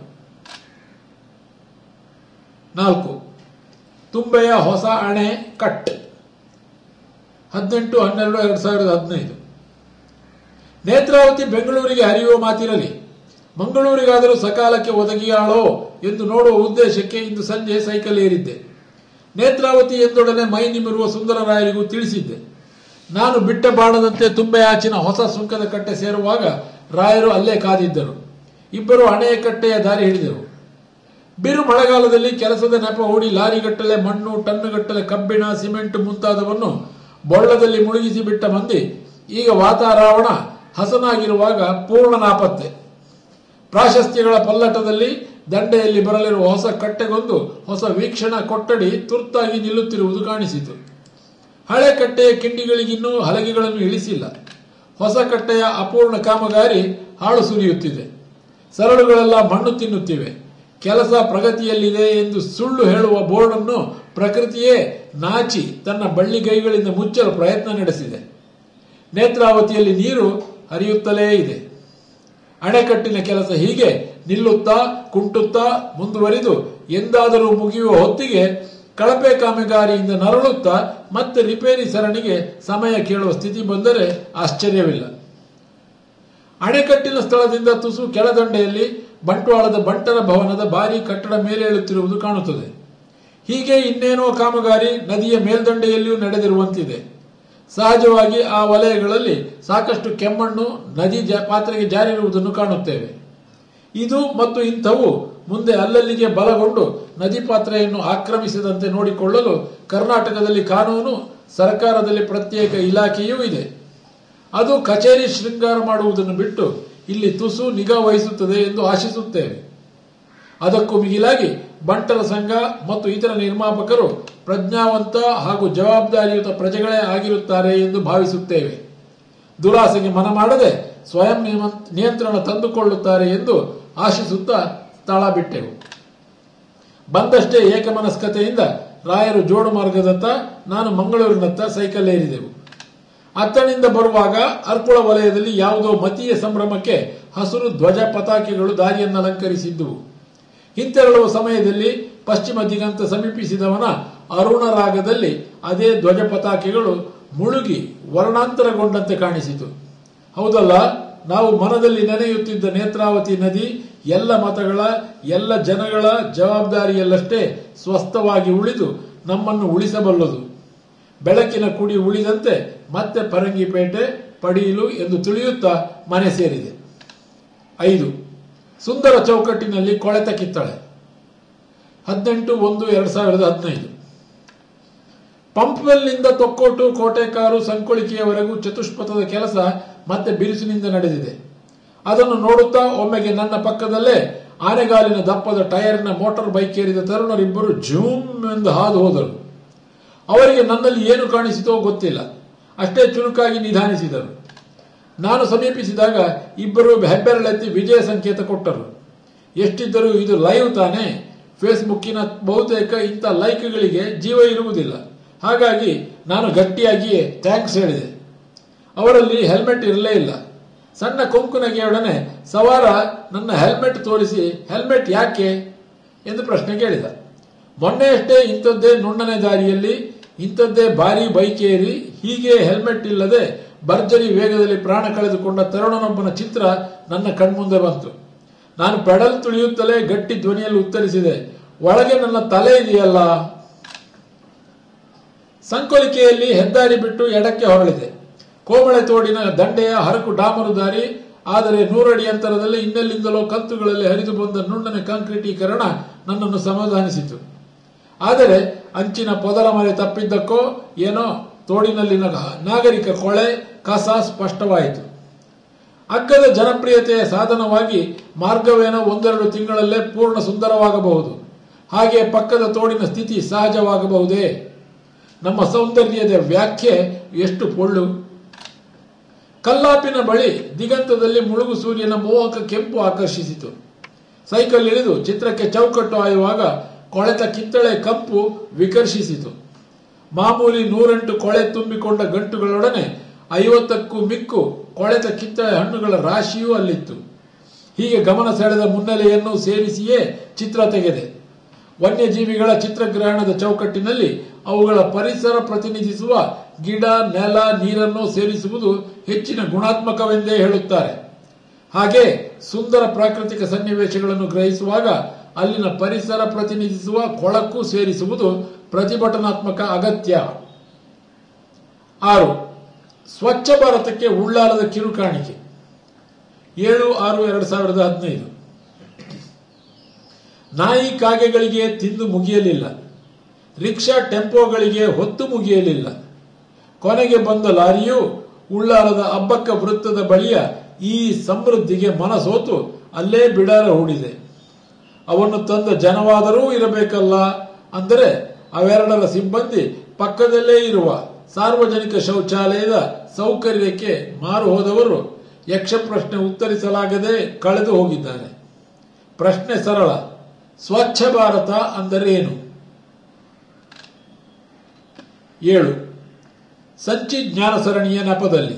ನಾಲ್ಕು ತುಂಬೆಯ ಹೊಸ ಅಣೆ ಕಟ್ ಹದಿನೆಂಟು ಹನ್ನೆರಡು ಎರಡು ಸಾವಿರದ ಹದಿನೈದು ನೇತ್ರಾವತಿ ಬೆಂಗಳೂರಿಗೆ ಹರಿಯುವ ಮಾತಿರಲಿ ಮಂಗಳೂರಿಗಾದರೂ ಸಕಾಲಕ್ಕೆ ಒದಗಿಯಾಳೋ ಎಂದು ನೋಡುವ ಉದ್ದೇಶಕ್ಕೆ ಇಂದು ಸಂಜೆ ಸೈಕಲ್ ಏರಿದ್ದೆ ನೇತ್ರಾವತಿ ಎಂದೊಡನೆ ಮೈ ನಿಮಿರುವ ಸುಂದರರಾಯರಿಗೂ ತಿಳಿಸಿದ್ದೆ ನಾನು ಬಿಟ್ಟ ಬಾಣದಂತೆ ತುಂಬೆ ಆಚಿನ ಹೊಸ ಸುಂಕದ ಕಟ್ಟೆ ಸೇರುವಾಗ ರಾಯರು ಅಲ್ಲೇ ಕಾದಿದ್ದರು ಇಬ್ಬರು ಹಣೆಯ ಕಟ್ಟೆಯ ದಾರಿ ಹಿಡಿದೆವು ಬಿರು ಮಳೆಗಾಲದಲ್ಲಿ ಕೆಲಸದ ನೆಪ ಹೂಡಿ ಲಾರಿಗಟ್ಟಲೆ ಮಣ್ಣು ಟನ್ನುಗಟ್ಟಲೆ ಕಬ್ಬಿಣ ಸಿಮೆಂಟ್ ಮುಂತಾದವನ್ನು ಬೊಳ್ಳದಲ್ಲಿ ಮುಳುಗಿಸಿ ಬಿಟ್ಟ ಮಂದಿ ಈಗ ವಾತಾವರಣ ಹಸನಾಗಿರುವಾಗ ಪೂರ್ಣ ನಾಪತ್ತೆ ಪ್ರಾಶಸ್ತ್ಯಗಳ ಪಲ್ಲಟದಲ್ಲಿ ದಂಡೆಯಲ್ಲಿ ಬರಲಿರುವ ಹೊಸ ಕಟ್ಟೆಗೊಂದು ಹೊಸ ವೀಕ್ಷಣಾ ಕೊಠಡಿ ತುರ್ತಾಗಿ ನಿಲ್ಲುತ್ತಿರುವುದು ಕಾಣಿಸಿತು ಹಳೆ ಕಟ್ಟೆಯ ಕಿಂಡಿಗಳಿಗಿನ್ನೂ ಹಲಗೆಗಳನ್ನು ಇಳಿಸಿಲ್ಲ ಹೊಸ ಕಟ್ಟೆಯ ಅಪೂರ್ಣ ಕಾಮಗಾರಿ ಹಾಳು ಸುರಿಯುತ್ತಿದೆ ಸರಳುಗಳೆಲ್ಲ ಮಣ್ಣು ತಿನ್ನುತ್ತಿವೆ ಕೆಲಸ ಪ್ರಗತಿಯಲ್ಲಿದೆ ಎಂದು ಸುಳ್ಳು ಹೇಳುವ ಬೋರ್ಡನ್ನು ಪ್ರಕೃತಿಯೇ ನಾಚಿ ತನ್ನ ಬಳ್ಳಿಗೈಗಳಿಂದ ಮುಚ್ಚಲು ಪ್ರಯತ್ನ ನಡೆಸಿದೆ ನೇತ್ರಾವತಿಯಲ್ಲಿ ನೀರು ಹರಿಯುತ್ತಲೇ ಇದೆ ಅಣೆಕಟ್ಟಿನ ಕೆಲಸ ಹೀಗೆ ನಿಲ್ಲುತ್ತಾ ಕುಂಟುತ್ತಾ ಮುಂದುವರಿದು ಎಂದಾದರೂ ಮುಗಿಯುವ ಹೊತ್ತಿಗೆ ಕಳಪೆ ಕಾಮಗಾರಿಯಿಂದ ನರಳುತ್ತಾ ಮತ್ತೆ ರಿಪೇರಿ ಸರಣಿಗೆ ಸಮಯ ಕೇಳುವ ಸ್ಥಿತಿ ಬಂದರೆ ಆಶ್ಚರ್ಯವಿಲ್ಲ ಅಣೆಕಟ್ಟಿನ ಸ್ಥಳದಿಂದ ತುಸು ಕೆಳದಂಡೆಯಲ್ಲಿ ಬಂಟ್ವಾಳದ ಬಂಟರ ಭವನದ ಭಾರಿ ಕಟ್ಟಡ ಮೇಲೇಳುತ್ತಿರುವುದು ಕಾಣುತ್ತದೆ ಹೀಗೆ ಇನ್ನೇನೋ ಕಾಮಗಾರಿ ನದಿಯ ಮೇಲ್ದಂಡೆಯಲ್ಲಿಯೂ ನಡೆದಿರುವಂತಿದೆ ಸಹಜವಾಗಿ ಆ ವಲಯಗಳಲ್ಲಿ ಸಾಕಷ್ಟು ಕೆಮ್ಮಣ್ಣು ನದಿ ಜ- ಪಾತ್ರೆಗೆ ಜಾರಿರುವುದನ್ನು ಕಾಣುತ್ತೇವೆ ಇದು ಮತ್ತು ಇಂಥವು ಮುಂದೆ ಅಲ್ಲಲ್ಲಿಗೆ ಬಲಗೊಂಡು ನದಿ ಪಾತ್ರೆಯನ್ನು ಆಕ್ರಮಿಸದಂತೆ ನೋಡಿಕೊಳ್ಳಲು ಕರ್ನಾಟಕದಲ್ಲಿ ಕಾನೂನು ಸರ್ಕಾರದಲ್ಲಿ ಪ್ರತ್ಯೇಕ ಇಲಾಖೆಯೂ ಇದೆ ಅದು ಕಚೇರಿ ಶೃಂಗಾರ ಮಾಡುವುದನ್ನು ಬಿಟ್ಟು ಇಲ್ಲಿ ತುಸು ನಿಗಾ ವಹಿಸುತ್ತದೆ ಎಂದು ಆಶಿಸುತ್ತೇವೆ ಅದಕ್ಕೂ ಮಿಗಿಲಾಗಿ ಬಂಟರ ಸಂಘ ಮತ್ತು ಇತರ ನಿರ್ಮಾಪಕರು ಪ್ರಜ್ಞಾವಂತ ಹಾಗೂ ಜವಾಬ್ದಾರಿಯುತ ಪ್ರಜೆಗಳೇ ಆಗಿರುತ್ತಾರೆ ಎಂದು ಭಾವಿಸುತ್ತೇವೆ ದುರಾಸೆಗೆ ಮನ ಮಾಡದೆ ಸ್ವಯಂ ನಿಯಮ- ನಿಯಂತ್ರಣ ತಂದುಕೊಳ್ಳುತ್ತಾರೆ ಎಂದು ಆಶಿಸುತ್ತಾ ಸ್ಥಳ ಬಿಟ್ಟೆವು ಬಂದಷ್ಟೇ ಏಕಮನಸ್ಕತೆಯಿಂದ ರಾಯರು ಜೋಡು ಮಾರ್ಗದತ್ತ ನಾನು ಮಂಗಳೂರಿನತ್ತ ಸೈಕಲ್ ಏರಿದೆವು ಅತ್ತನಿಂದ ಬರುವಾಗ ಅರ್ಕುಳ ವಲಯದಲ್ಲಿ ಯಾವುದೋ ಮತೀಯ ಸಂಭ್ರಮಕ್ಕೆ ಹಸಿರು ಧ್ವಜ ಪತಾಕೆಗಳು ದಾರಿಯನ್ನು ಅಲಂಕರಿಸಿದ್ದುವು ಹಿಂತೆರಳುವ ಸಮಯದಲ್ಲಿ ಪಶ್ಚಿಮ ದಿಗಂತ ಸಮೀಪಿಸಿದವನ ಅರುಣ ರಾಗದಲ್ಲಿ ಅದೇ ಧ್ವಜ ಪತಾಕೆಗಳು ಮುಳುಗಿ ವರ್ಣಾಂತರಗೊಂಡಂತೆ ಕಾಣಿಸಿತು ಹೌದಲ್ಲ ನಾವು ಮನದಲ್ಲಿ ನೆನೆಯುತ್ತಿದ್ದ ನೇತ್ರಾವತಿ ನದಿ ಎಲ್ಲ ಮತಗಳ ಎಲ್ಲ ಜನಗಳ ಜವಾಬ್ದಾರಿಯಲ್ಲಷ್ಟೇ ಸ್ವಸ್ಥವಾಗಿ ಉಳಿದು ನಮ್ಮನ್ನು ಉಳಿಸಬಲ್ಲದು ಬೆಳಕಿನ ಕುಡಿ ಉಳಿದಂತೆ ಮತ್ತೆ ಪರಂಗಿಪೇಟೆ ಪಡೀಲು ಎಂದು ತಿಳಿಯುತ್ತಾ ಮನೆ ಸೇರಿದೆ ಐದು ಸುಂದರ ಚೌಕಟ್ಟಿನಲ್ಲಿ ಕೊಳೆತ ಕಿತ್ತಳೆ ಹದಿನೆಂಟು ಒಂದು ಎರಡ್ ಸಾವಿರದ ಹದಿನೈದು ಪಂಪ್ವೆಲ್ನಿಂದ ತೊಕ್ಕೋಟು ಕೋಟೆಕಾರು ಸಂಕೊಳಿಕೆಯವರೆಗೂ ಚತುಷ್ಪಥದ ಕೆಲಸ ಮತ್ತೆ ಬಿರುಸಿನಿಂದ ನಡೆದಿದೆ ಅದನ್ನು ನೋಡುತ್ತಾ ಒಮ್ಮೆಗೆ ನನ್ನ ಪಕ್ಕದಲ್ಲೇ ಆನೆಗಾಲಿನ ದಪ್ಪದ ಟೈರ್ನ ಮೋಟಾರ್ ಬೈಕ್ ಏರಿದ ತರುಣರಿಬ್ಬರು ಜೂಮ್ ಎಂದು ಹಾದು ಹೋದರು ಅವರಿಗೆ ನನ್ನಲ್ಲಿ ಏನು ಕಾಣಿಸಿತೋ ಗೊತ್ತಿಲ್ಲ ಅಷ್ಟೇ ಚುರುಕಾಗಿ ನಿಧಾನಿಸಿದರು ನಾನು ಸಮೀಪಿಸಿದಾಗ ಇಬ್ಬರು ಹೆಬ್ಬೆರಳೆತ್ತಿ ವಿಜಯ ಸಂಕೇತ ಕೊಟ್ಟರು ಎಷ್ಟಿದ್ದರೂ ಇದು ಲೈವ್ ತಾನೇ ಫೇಸ್ಬುಕ್ಕಿನ ಬಹುತೇಕ ಇಂಥ ಲೈಕ್ಗಳಿಗೆ ಜೀವ ಇರುವುದಿಲ್ಲ ಹಾಗಾಗಿ ನಾನು ಗಟ್ಟಿಯಾಗಿಯೇ ಥ್ಯಾಂಕ್ಸ್ ಹೇಳಿದೆ ಅವರಲ್ಲಿ ಹೆಲ್ಮೆಟ್ ಇರಲೇ ಇಲ್ಲ ಸಣ್ಣ ಕೊಂಕು ನಗೆಯೊಡನೆ ಸವಾರ ನನ್ನ ಹೆಲ್ಮೆಟ್ ತೋರಿಸಿ ಹೆಲ್ಮೆಟ್ ಯಾಕೆ ಎಂದು ಪ್ರಶ್ನೆ ಕೇಳಿದ ಮೊನ್ನೆಯಷ್ಟೇ ಇಂಥದ್ದೇ ನುಣ್ಣನೆ ದಾರಿಯಲ್ಲಿ ಇಂಥದ್ದೇ ಭಾರಿ ಬೈಕ್ ಏರಿ ಹೀಗೆ ಹೆಲ್ಮೆಟ್ ಇಲ್ಲದೆ ಭರ್ಜರಿ ವೇಗದಲ್ಲಿ ಪ್ರಾಣ ಕಳೆದುಕೊಂಡ ತರುಣನೊಬ್ಬನ ಚಿತ್ರ ನನ್ನ ಕಣ್ಮುಂದೆ ಬಂತು ನಾನು ಪೆಡಲ್ ತುಳಿಯುತ್ತಲೇ ಗಟ್ಟಿ ಧ್ವನಿಯಲ್ಲಿ ಉತ್ತರಿಸಿದೆ ಒಳಗೆ ನನ್ನ ತಲೆ ಇದೆಯಲ್ಲ ಸಂಕೊಲಿಕೆಯಲ್ಲಿ ಹೆದ್ದಾರಿ ಬಿಟ್ಟು ಎಡಕ್ಕೆ ಹೊರಳಿದೆ ಕೋಮಳೆ ತೋಡಿನ ದಂಡೆಯ ಹರಕು ಡಾಮರು ದಾರಿ ಆದರೆ ನೂರಡಿ ಅಂತರದಲ್ಲಿ ಇನ್ನೆಲ್ಲಿಂದಲೋ ಕಂತುಗಳಲ್ಲಿ ಹರಿದು ಬಂದ ನುಣ್ಣನೆ ಕಾಂಕ್ರೀಟೀಕರಣ ನನ್ನನ್ನು ಸಮಾಧಾನಿಸಿತು ಆದರೆ ಅಂಚಿನ ಪೊದರ ಮರೆ ತಪ್ಪಿದ್ದಕ್ಕೋ ಏನೋ ತೋಡಿನಲ್ಲಿನ ನಾಗರಿಕ ಕೊಳೆ ಕಸ ಸ್ಪಷ್ಟವಾಯಿತು ಅಗ್ಗದ ಜನಪ್ರಿಯತೆಯ ಸಾಧನವಾಗಿ ಮಾರ್ಗವೇನೋ ಒಂದೆರಡು ತಿಂಗಳಲ್ಲೇ ಪೂರ್ಣ ಸುಂದರವಾಗಬಹುದು ಹಾಗೆ ಪಕ್ಕದ ತೋಡಿನ ಸ್ಥಿತಿ ಸಹಜವಾಗಬಹುದೇ ನಮ್ಮ ಸೌಂದರ್ಯದ ವ್ಯಾಖ್ಯೆ ಎಷ್ಟು ಪೊಳ್ಳು ಕಲ್ಲಾಪಿನ ಬಳಿ ದಿಗಂತದಲ್ಲಿ ಮುಳುಗು ಸೂರ್ಯನ ಮೋಹಕ ಕೆಂಪು ಆಕರ್ಷಿಸಿತು ಸೈಕಲ್ ಇಳಿದು ಚಿತ್ರಕ್ಕೆ ಚೌಕಟ್ಟು ಆಯುವಾಗ ಕೊಳೆತ ಕಿತ್ತಳೆ ಕಂಪು ವಿಕರ್ಷಿಸಿತು ಮಾಮೂಲಿ ನೂರೆಂಟು ಕೊಳೆ ತುಂಬಿಕೊಂಡ ಗಂಟುಗಳೊಡನೆ ಐವತ್ತಕ್ಕೂ ಮಿಕ್ಕು ಕೊಳೆತ ಕಿತ್ತಳೆ ಹಣ್ಣುಗಳ ರಾಶಿಯೂ ಅಲ್ಲಿತ್ತು ಹೀಗೆ ಗಮನ ಸೆಳೆದ ಮುನ್ನೆಲೆಯನ್ನು ಸೇರಿಸಿಯೇ ಚಿತ್ರ ತೆಗೆದೆ ವನ್ಯಜೀವಿಗಳ ಚಿತ್ರಗ್ರಹಣದ ಚೌಕಟ್ಟಿನಲ್ಲಿ ಅವುಗಳ ಪರಿಸರ ಪ್ರತಿನಿಧಿಸುವ ಗಿಡ ನೆಲ ನೀರನ್ನು ಸೇರಿಸುವುದು ಹೆಚ್ಚಿನ ಗುಣಾತ್ಮಕವೆಂದೇ ಹೇಳುತ್ತಾರೆ ಹಾಗೆ ಸುಂದರ ಪ್ರಾಕೃತಿಕ ಸನ್ನಿವೇಶಗಳನ್ನು ಗ್ರಹಿಸುವಾಗ ಅಲ್ಲಿನ ಪರಿಸರ ಪ್ರತಿನಿಧಿಸುವ ಕೊಳಕು ಸೇರಿಸುವುದು ಪ್ರತಿಭಟನಾತ್ಮಕ ಅಗತ್ಯ ಆರು ಸ್ವಚ್ಛ ಭಾರತಕ್ಕೆ ಉಳ್ಳಾಲದ ಕಿರುಕಾಣಿಕೆ ಏಳು ಆರು ಎರಡು ಸಾವಿರದ ಹದಿನೈದು ನಾಯಿ ಕಾಗೆಗಳಿಗೆ ತಿಂದು ಮುಗಿಯಲಿಲ್ಲ ರಿಕ್ಷಾ ಟೆಂಪೋಗಳಿಗೆ ಹೊತ್ತು ಮುಗಿಯಲಿಲ್ಲ ಕೊನೆಗೆ ಬಂದ ಲಾರಿಯು ಉಳ್ಳಾಲದ ಅಬ್ಬಕ್ಕ ವೃತ್ತದ ಬಳಿಯ ಈ ಸಮೃದ್ಧಿಗೆ ಮನಸೋತು ಅಲ್ಲೇ ಬಿಡಾರ ಹೂಡಿದೆ ಅವನ್ನು ತಂದ ಜನವಾದರೂ ಇರಬೇಕಲ್ಲ ಅಂದರೆ ಅವೆರಡರ ಸಿಬ್ಬಂದಿ ಪಕ್ಕದಲ್ಲೇ ಇರುವ ಸಾರ್ವಜನಿಕ ಶೌಚಾಲಯದ ಸೌಕರ್ಯಕ್ಕೆ ಮಾರು ಹೋದವರು ಯಕ್ಷ ಪ್ರಶ್ನೆ ಉತ್ತರಿಸಲಾಗದೆ ಕಳೆದು ಹೋಗಿದ್ದಾರೆ ಪ್ರಶ್ನೆ ಸರಳ ಸ್ವಚ್ಛ ಭಾರತ ಅಂದರೇನು ಏಳು ಸಂಚಿ ಜ್ಞಾನ ಸರಣಿಯ ನೆಪದಲ್ಲಿ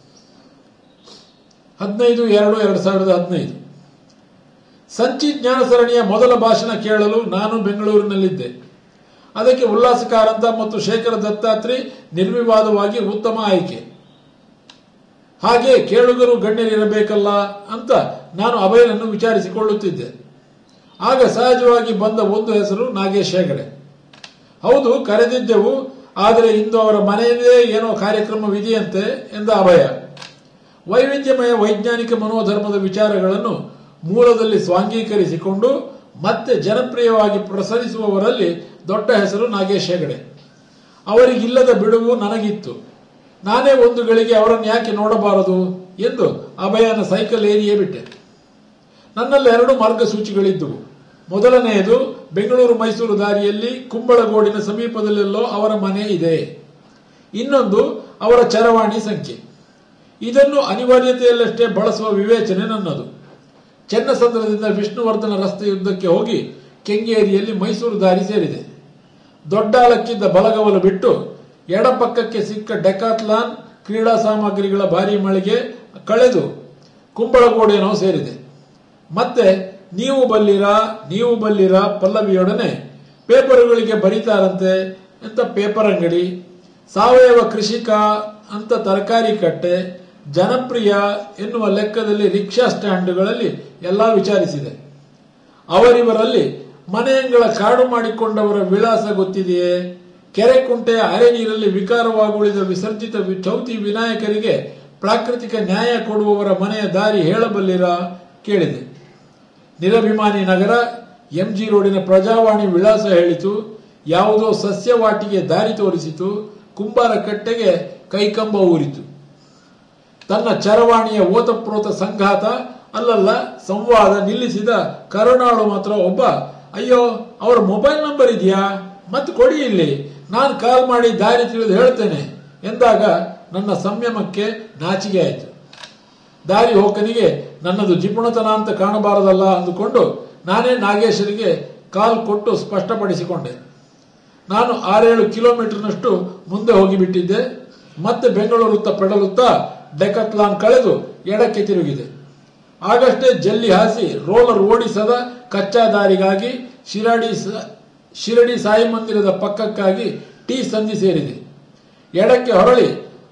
ಹದಿನೈದು ಎರಡು ಎರಡು ಸಾವಿರದ ಹದಿನೈದು ಸಂಚಿ ಜ್ಞಾನ ಸರಣಿಯ ಮೊದಲ ಭಾಷಣ ಕೇಳಲು ನಾನು ಬೆಂಗಳೂರಿನಲ್ಲಿದ್ದೆ ಅದಕ್ಕೆ ಉಲ್ಲಾಸ ಕಾರಂತ ಮತ್ತು ಶೇಖರ ದತ್ತಾತ್ರಿ ನಿರ್ವಿವಾದವಾಗಿ ಉತ್ತಮ ಆಯ್ಕೆ ಹಾಗೆ ಕೇಳುಗರು ಗಣ್ಯರಿರಬೇಕಲ್ಲ ಅಂತ ನಾನು ಅಭಯನನ್ನು ವಿಚಾರಿಸಿಕೊಳ್ಳುತ್ತಿದ್ದೆ ಆಗ ಸಹಜವಾಗಿ ಬಂದ ಒಂದು ಹೆಸರು ನಾಗೇಶ್ ಹೆಗಡೆ ಹೌದು ಕರೆದಿದ್ದೆವು ಆದರೆ ಇಂದು ಅವರ ಮನೆಯಲ್ಲೇ ಏನೋ ಕಾರ್ಯಕ್ರಮವಿದೆಯಂತೆ ಎಂದ ಅಭಯ ವೈವಿಧ್ಯಮಯ ವೈಜ್ಞಾನಿಕ ಮನೋಧರ್ಮದ ವಿಚಾರಗಳನ್ನು ಮೂಲದಲ್ಲಿ ಸ್ವಾಂಗೀಕರಿಸಿಕೊಂಡು ಮತ್ತೆ ಜನಪ್ರಿಯವಾಗಿ ಪ್ರಸರಿಸುವವರಲ್ಲಿ ದೊಡ್ಡ ಹೆಸರು ನಾಗೇಶ್ ಹೆಗಡೆ ಅವರಿಗಿಲ್ಲದ ಬಿಡುವು ನನಗಿತ್ತು ನಾನೇ ಒಂದು ಗಳಿಗೆ ಅವರನ್ನು ಯಾಕೆ ನೋಡಬಾರದು ಎಂದು ಅಭಯನ ಸೈಕಲ್ ಏರಿಯೇ ಬಿಟ್ಟೆ ನನ್ನಲ್ಲಿ ಎರಡು ಮಾರ್ಗಸೂಚಿಗಳಿದ್ದುವು ಮೊದಲನೆಯದು ಬೆಂಗಳೂರು ಮೈಸೂರು ದಾರಿಯಲ್ಲಿ ಕುಂಬಳಗೋಡಿನ ಸಮೀಪದಲ್ಲೆಲ್ಲೋ ಅವರ ಮನೆ ಇದೆ ಇನ್ನೊಂದು ಅವರ ಚರವಾಣಿ ಸಂಖ್ಯೆ ಇದನ್ನು ಅನಿವಾರ್ಯತೆಯಲ್ಲಷ್ಟೇ ಬಳಸುವ ವಿವೇಚನೆ ನನ್ನದು ಚೆನ್ನಸಂದ್ರದಿಂದ ವಿಷ್ಣುವರ್ಧನ ರಸ್ತೆಯುದ್ದಕ್ಕೆ ಹೋಗಿ ಕೆಂಗೇರಿಯಲ್ಲಿ ಮೈಸೂರು ದಾರಿ ಸೇರಿದೆ ದೊಡ್ಡಾಲಕ್ಕಿದ್ದ ಬಲಗವಲು ಬಿಟ್ಟು ಎಡಪಕ್ಕಕ್ಕೆ ಸಿಕ್ಕ ಡೆಕಾತ್ಲಾನ್ ಕ್ರೀಡಾ ಸಾಮಗ್ರಿಗಳ ಭಾರಿ ಮಳಿಗೆ ಕಳೆದು ಕುಂಬಳಗೋಡೇನೋ ಸೇರಿದೆ ಮತ್ತೆ ನೀವು ಬಲ್ಲಿರಾ ನೀವು ಬಲ್ಲಿರಾ ಪಲ್ಲವಿಯೊಡನೆ ಪೇಪರುಗಳಿಗೆ ಬರೀತಾರಂತೆ ಅಂತ ಪೇಪರ್ ಅಂಗಡಿ ಸಾವಯವ ಕೃಷಿಕ ಅಂತ ತರಕಾರಿ ಕಟ್ಟೆ ಜನಪ್ರಿಯ ಎನ್ನುವ ಲೆಕ್ಕದಲ್ಲಿ ರಿಕ್ಷಾ ಸ್ಟ್ಯಾಂಡ್ಗಳಲ್ಲಿ ಎಲ್ಲಾ ವಿಚಾರಿಸಿದೆ ಅವರಿವರಲ್ಲಿ ಮನೆಯಂಗಳ ಕಾಡು ಮಾಡಿಕೊಂಡವರ ವಿಳಾಸ ಗೊತ್ತಿದೆಯೇ ಕೆರೆ ಕುಂಟೆಯ ಅರೆ ನೀರಲ್ಲಿ ವಿಕಾರವಾಗುಳಿದ ವಿಸರ್ಜಿತ ವಿ- ಚೌತಿ ವಿನಾಯಕರಿಗೆ ಪ್ರಾಕೃತಿಕ ನ್ಯಾಯ ಕೊಡುವವರ ಮನೆಯ ದಾರಿ ಹೇಳಬಲ್ಲಿರಾ ಕೇಳಿದೆ ನಿರಭಿಮಾನಿ ನಗರ ಎಂಜಿ ರೋಡಿನ ಪ್ರಜಾವಾಣಿ ವಿಳಾಸ ಹೇಳಿತು ಯಾವುದೋ ಸಸ್ಯವಾಟಿಗೆ ದಾರಿ ತೋರಿಸಿತು ಕುಂಬಾರ ಕಟ್ಟೆಗೆ ಕೈಕಂಬ ಊರಿತು ತನ್ನ ಚರವಾಣಿಯ ಓತಪ್ರೋತ ಸಂಘಾತ ಅಲ್ಲಲ್ಲ ಸಂವಾದ ನಿಲ್ಲಿಸಿದ ಕರುಣಾಳು ಮಾತ್ರ ಒಬ್ಬ ಅಯ್ಯೋ ಅವರ ಮೊಬೈಲ್ ನಂಬರ್ ಇದೆಯಾ ಮತ್ತೆ ಕೊಡಿ ಇಲ್ಲಿ ನಾನು ಕಾಲ್ ಮಾಡಿ ದಾರಿ ತಿಳಿದು ಹೇಳ್ತೇನೆ ಎಂದಾಗ ನನ್ನ ಸಂಯಮಕ್ಕೆ ನಾಚಿಕೆ ಆಯಿತು ದಾರಿ ಹೋಕನಿಗೆ ನನ್ನದು ಜಿಪುಣತನ ಅಂತ ಕಾಣಬಾರದಲ್ಲ ಅಂದುಕೊಂಡು ನಾನೇ ನಾಗೇಶರಿಗೆ ಕಾಲ್ ಕೊಟ್ಟು ಸ್ಪಷ್ಟಪಡಿಸಿಕೊಂಡೆ ನಾನು ಆರೇಳು ಕಿಲೋಮೀಟರ್ನಷ್ಟು ಮುಂದೆ ಹೋಗಿಬಿಟ್ಟಿದ್ದೆ ಮತ್ತೆ ಬೆಂಗಳೂರುತ್ತ ಪೆಡಲುತ್ತಾ ಡೆಕತ್ಲಾನ್ ಕಳೆದು ಎಡಕ್ಕೆ ತಿರುಗಿದೆ ಆಗಷ್ಟೇ ಜಲ್ಲಿ ಹಾಸಿ ರೋಲರ್ ಓಡಿಸದ ಕಚ್ಚಾ ದಾರಿಗಾಗಿ ಶಿರಾಡಿ ಸ- ಶಿರಡಿ ಸಾಯಿ ಮಂದಿರದ ಪಕ್ಕಕ್ಕಾಗಿ ಟಿ ಸಂಧಿ ಸೇರಿದೆ ಎಡಕ್ಕೆ ಹೊರಳಿ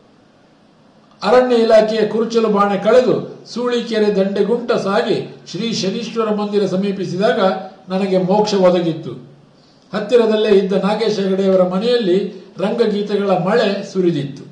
ಅರಣ್ಯ ಇಲಾಖೆಯ ಕುರುಚಲು ಬಾಣೆ ಕಳೆದು ಸೂಳಿಕೆರೆ ದಂಡೆಗುಂಟ ಸಾಗಿ ಶ್ರೀ ಶನೀಶ್ವರ ಮಂದಿರ ಸಮೀಪಿಸಿದಾಗ ನನಗೆ ಮೋಕ್ಷ ಒದಗಿತ್ತು ಹತ್ತಿರದಲ್ಲೇ ಇದ್ದ ನಾಗೇಶ ಹೆಗಡೆಯವರ ಮನೆಯಲ್ಲಿ ರಂಗಗೀತೆಗಳ ಮಳೆ ಸುರಿದಿತ್ತು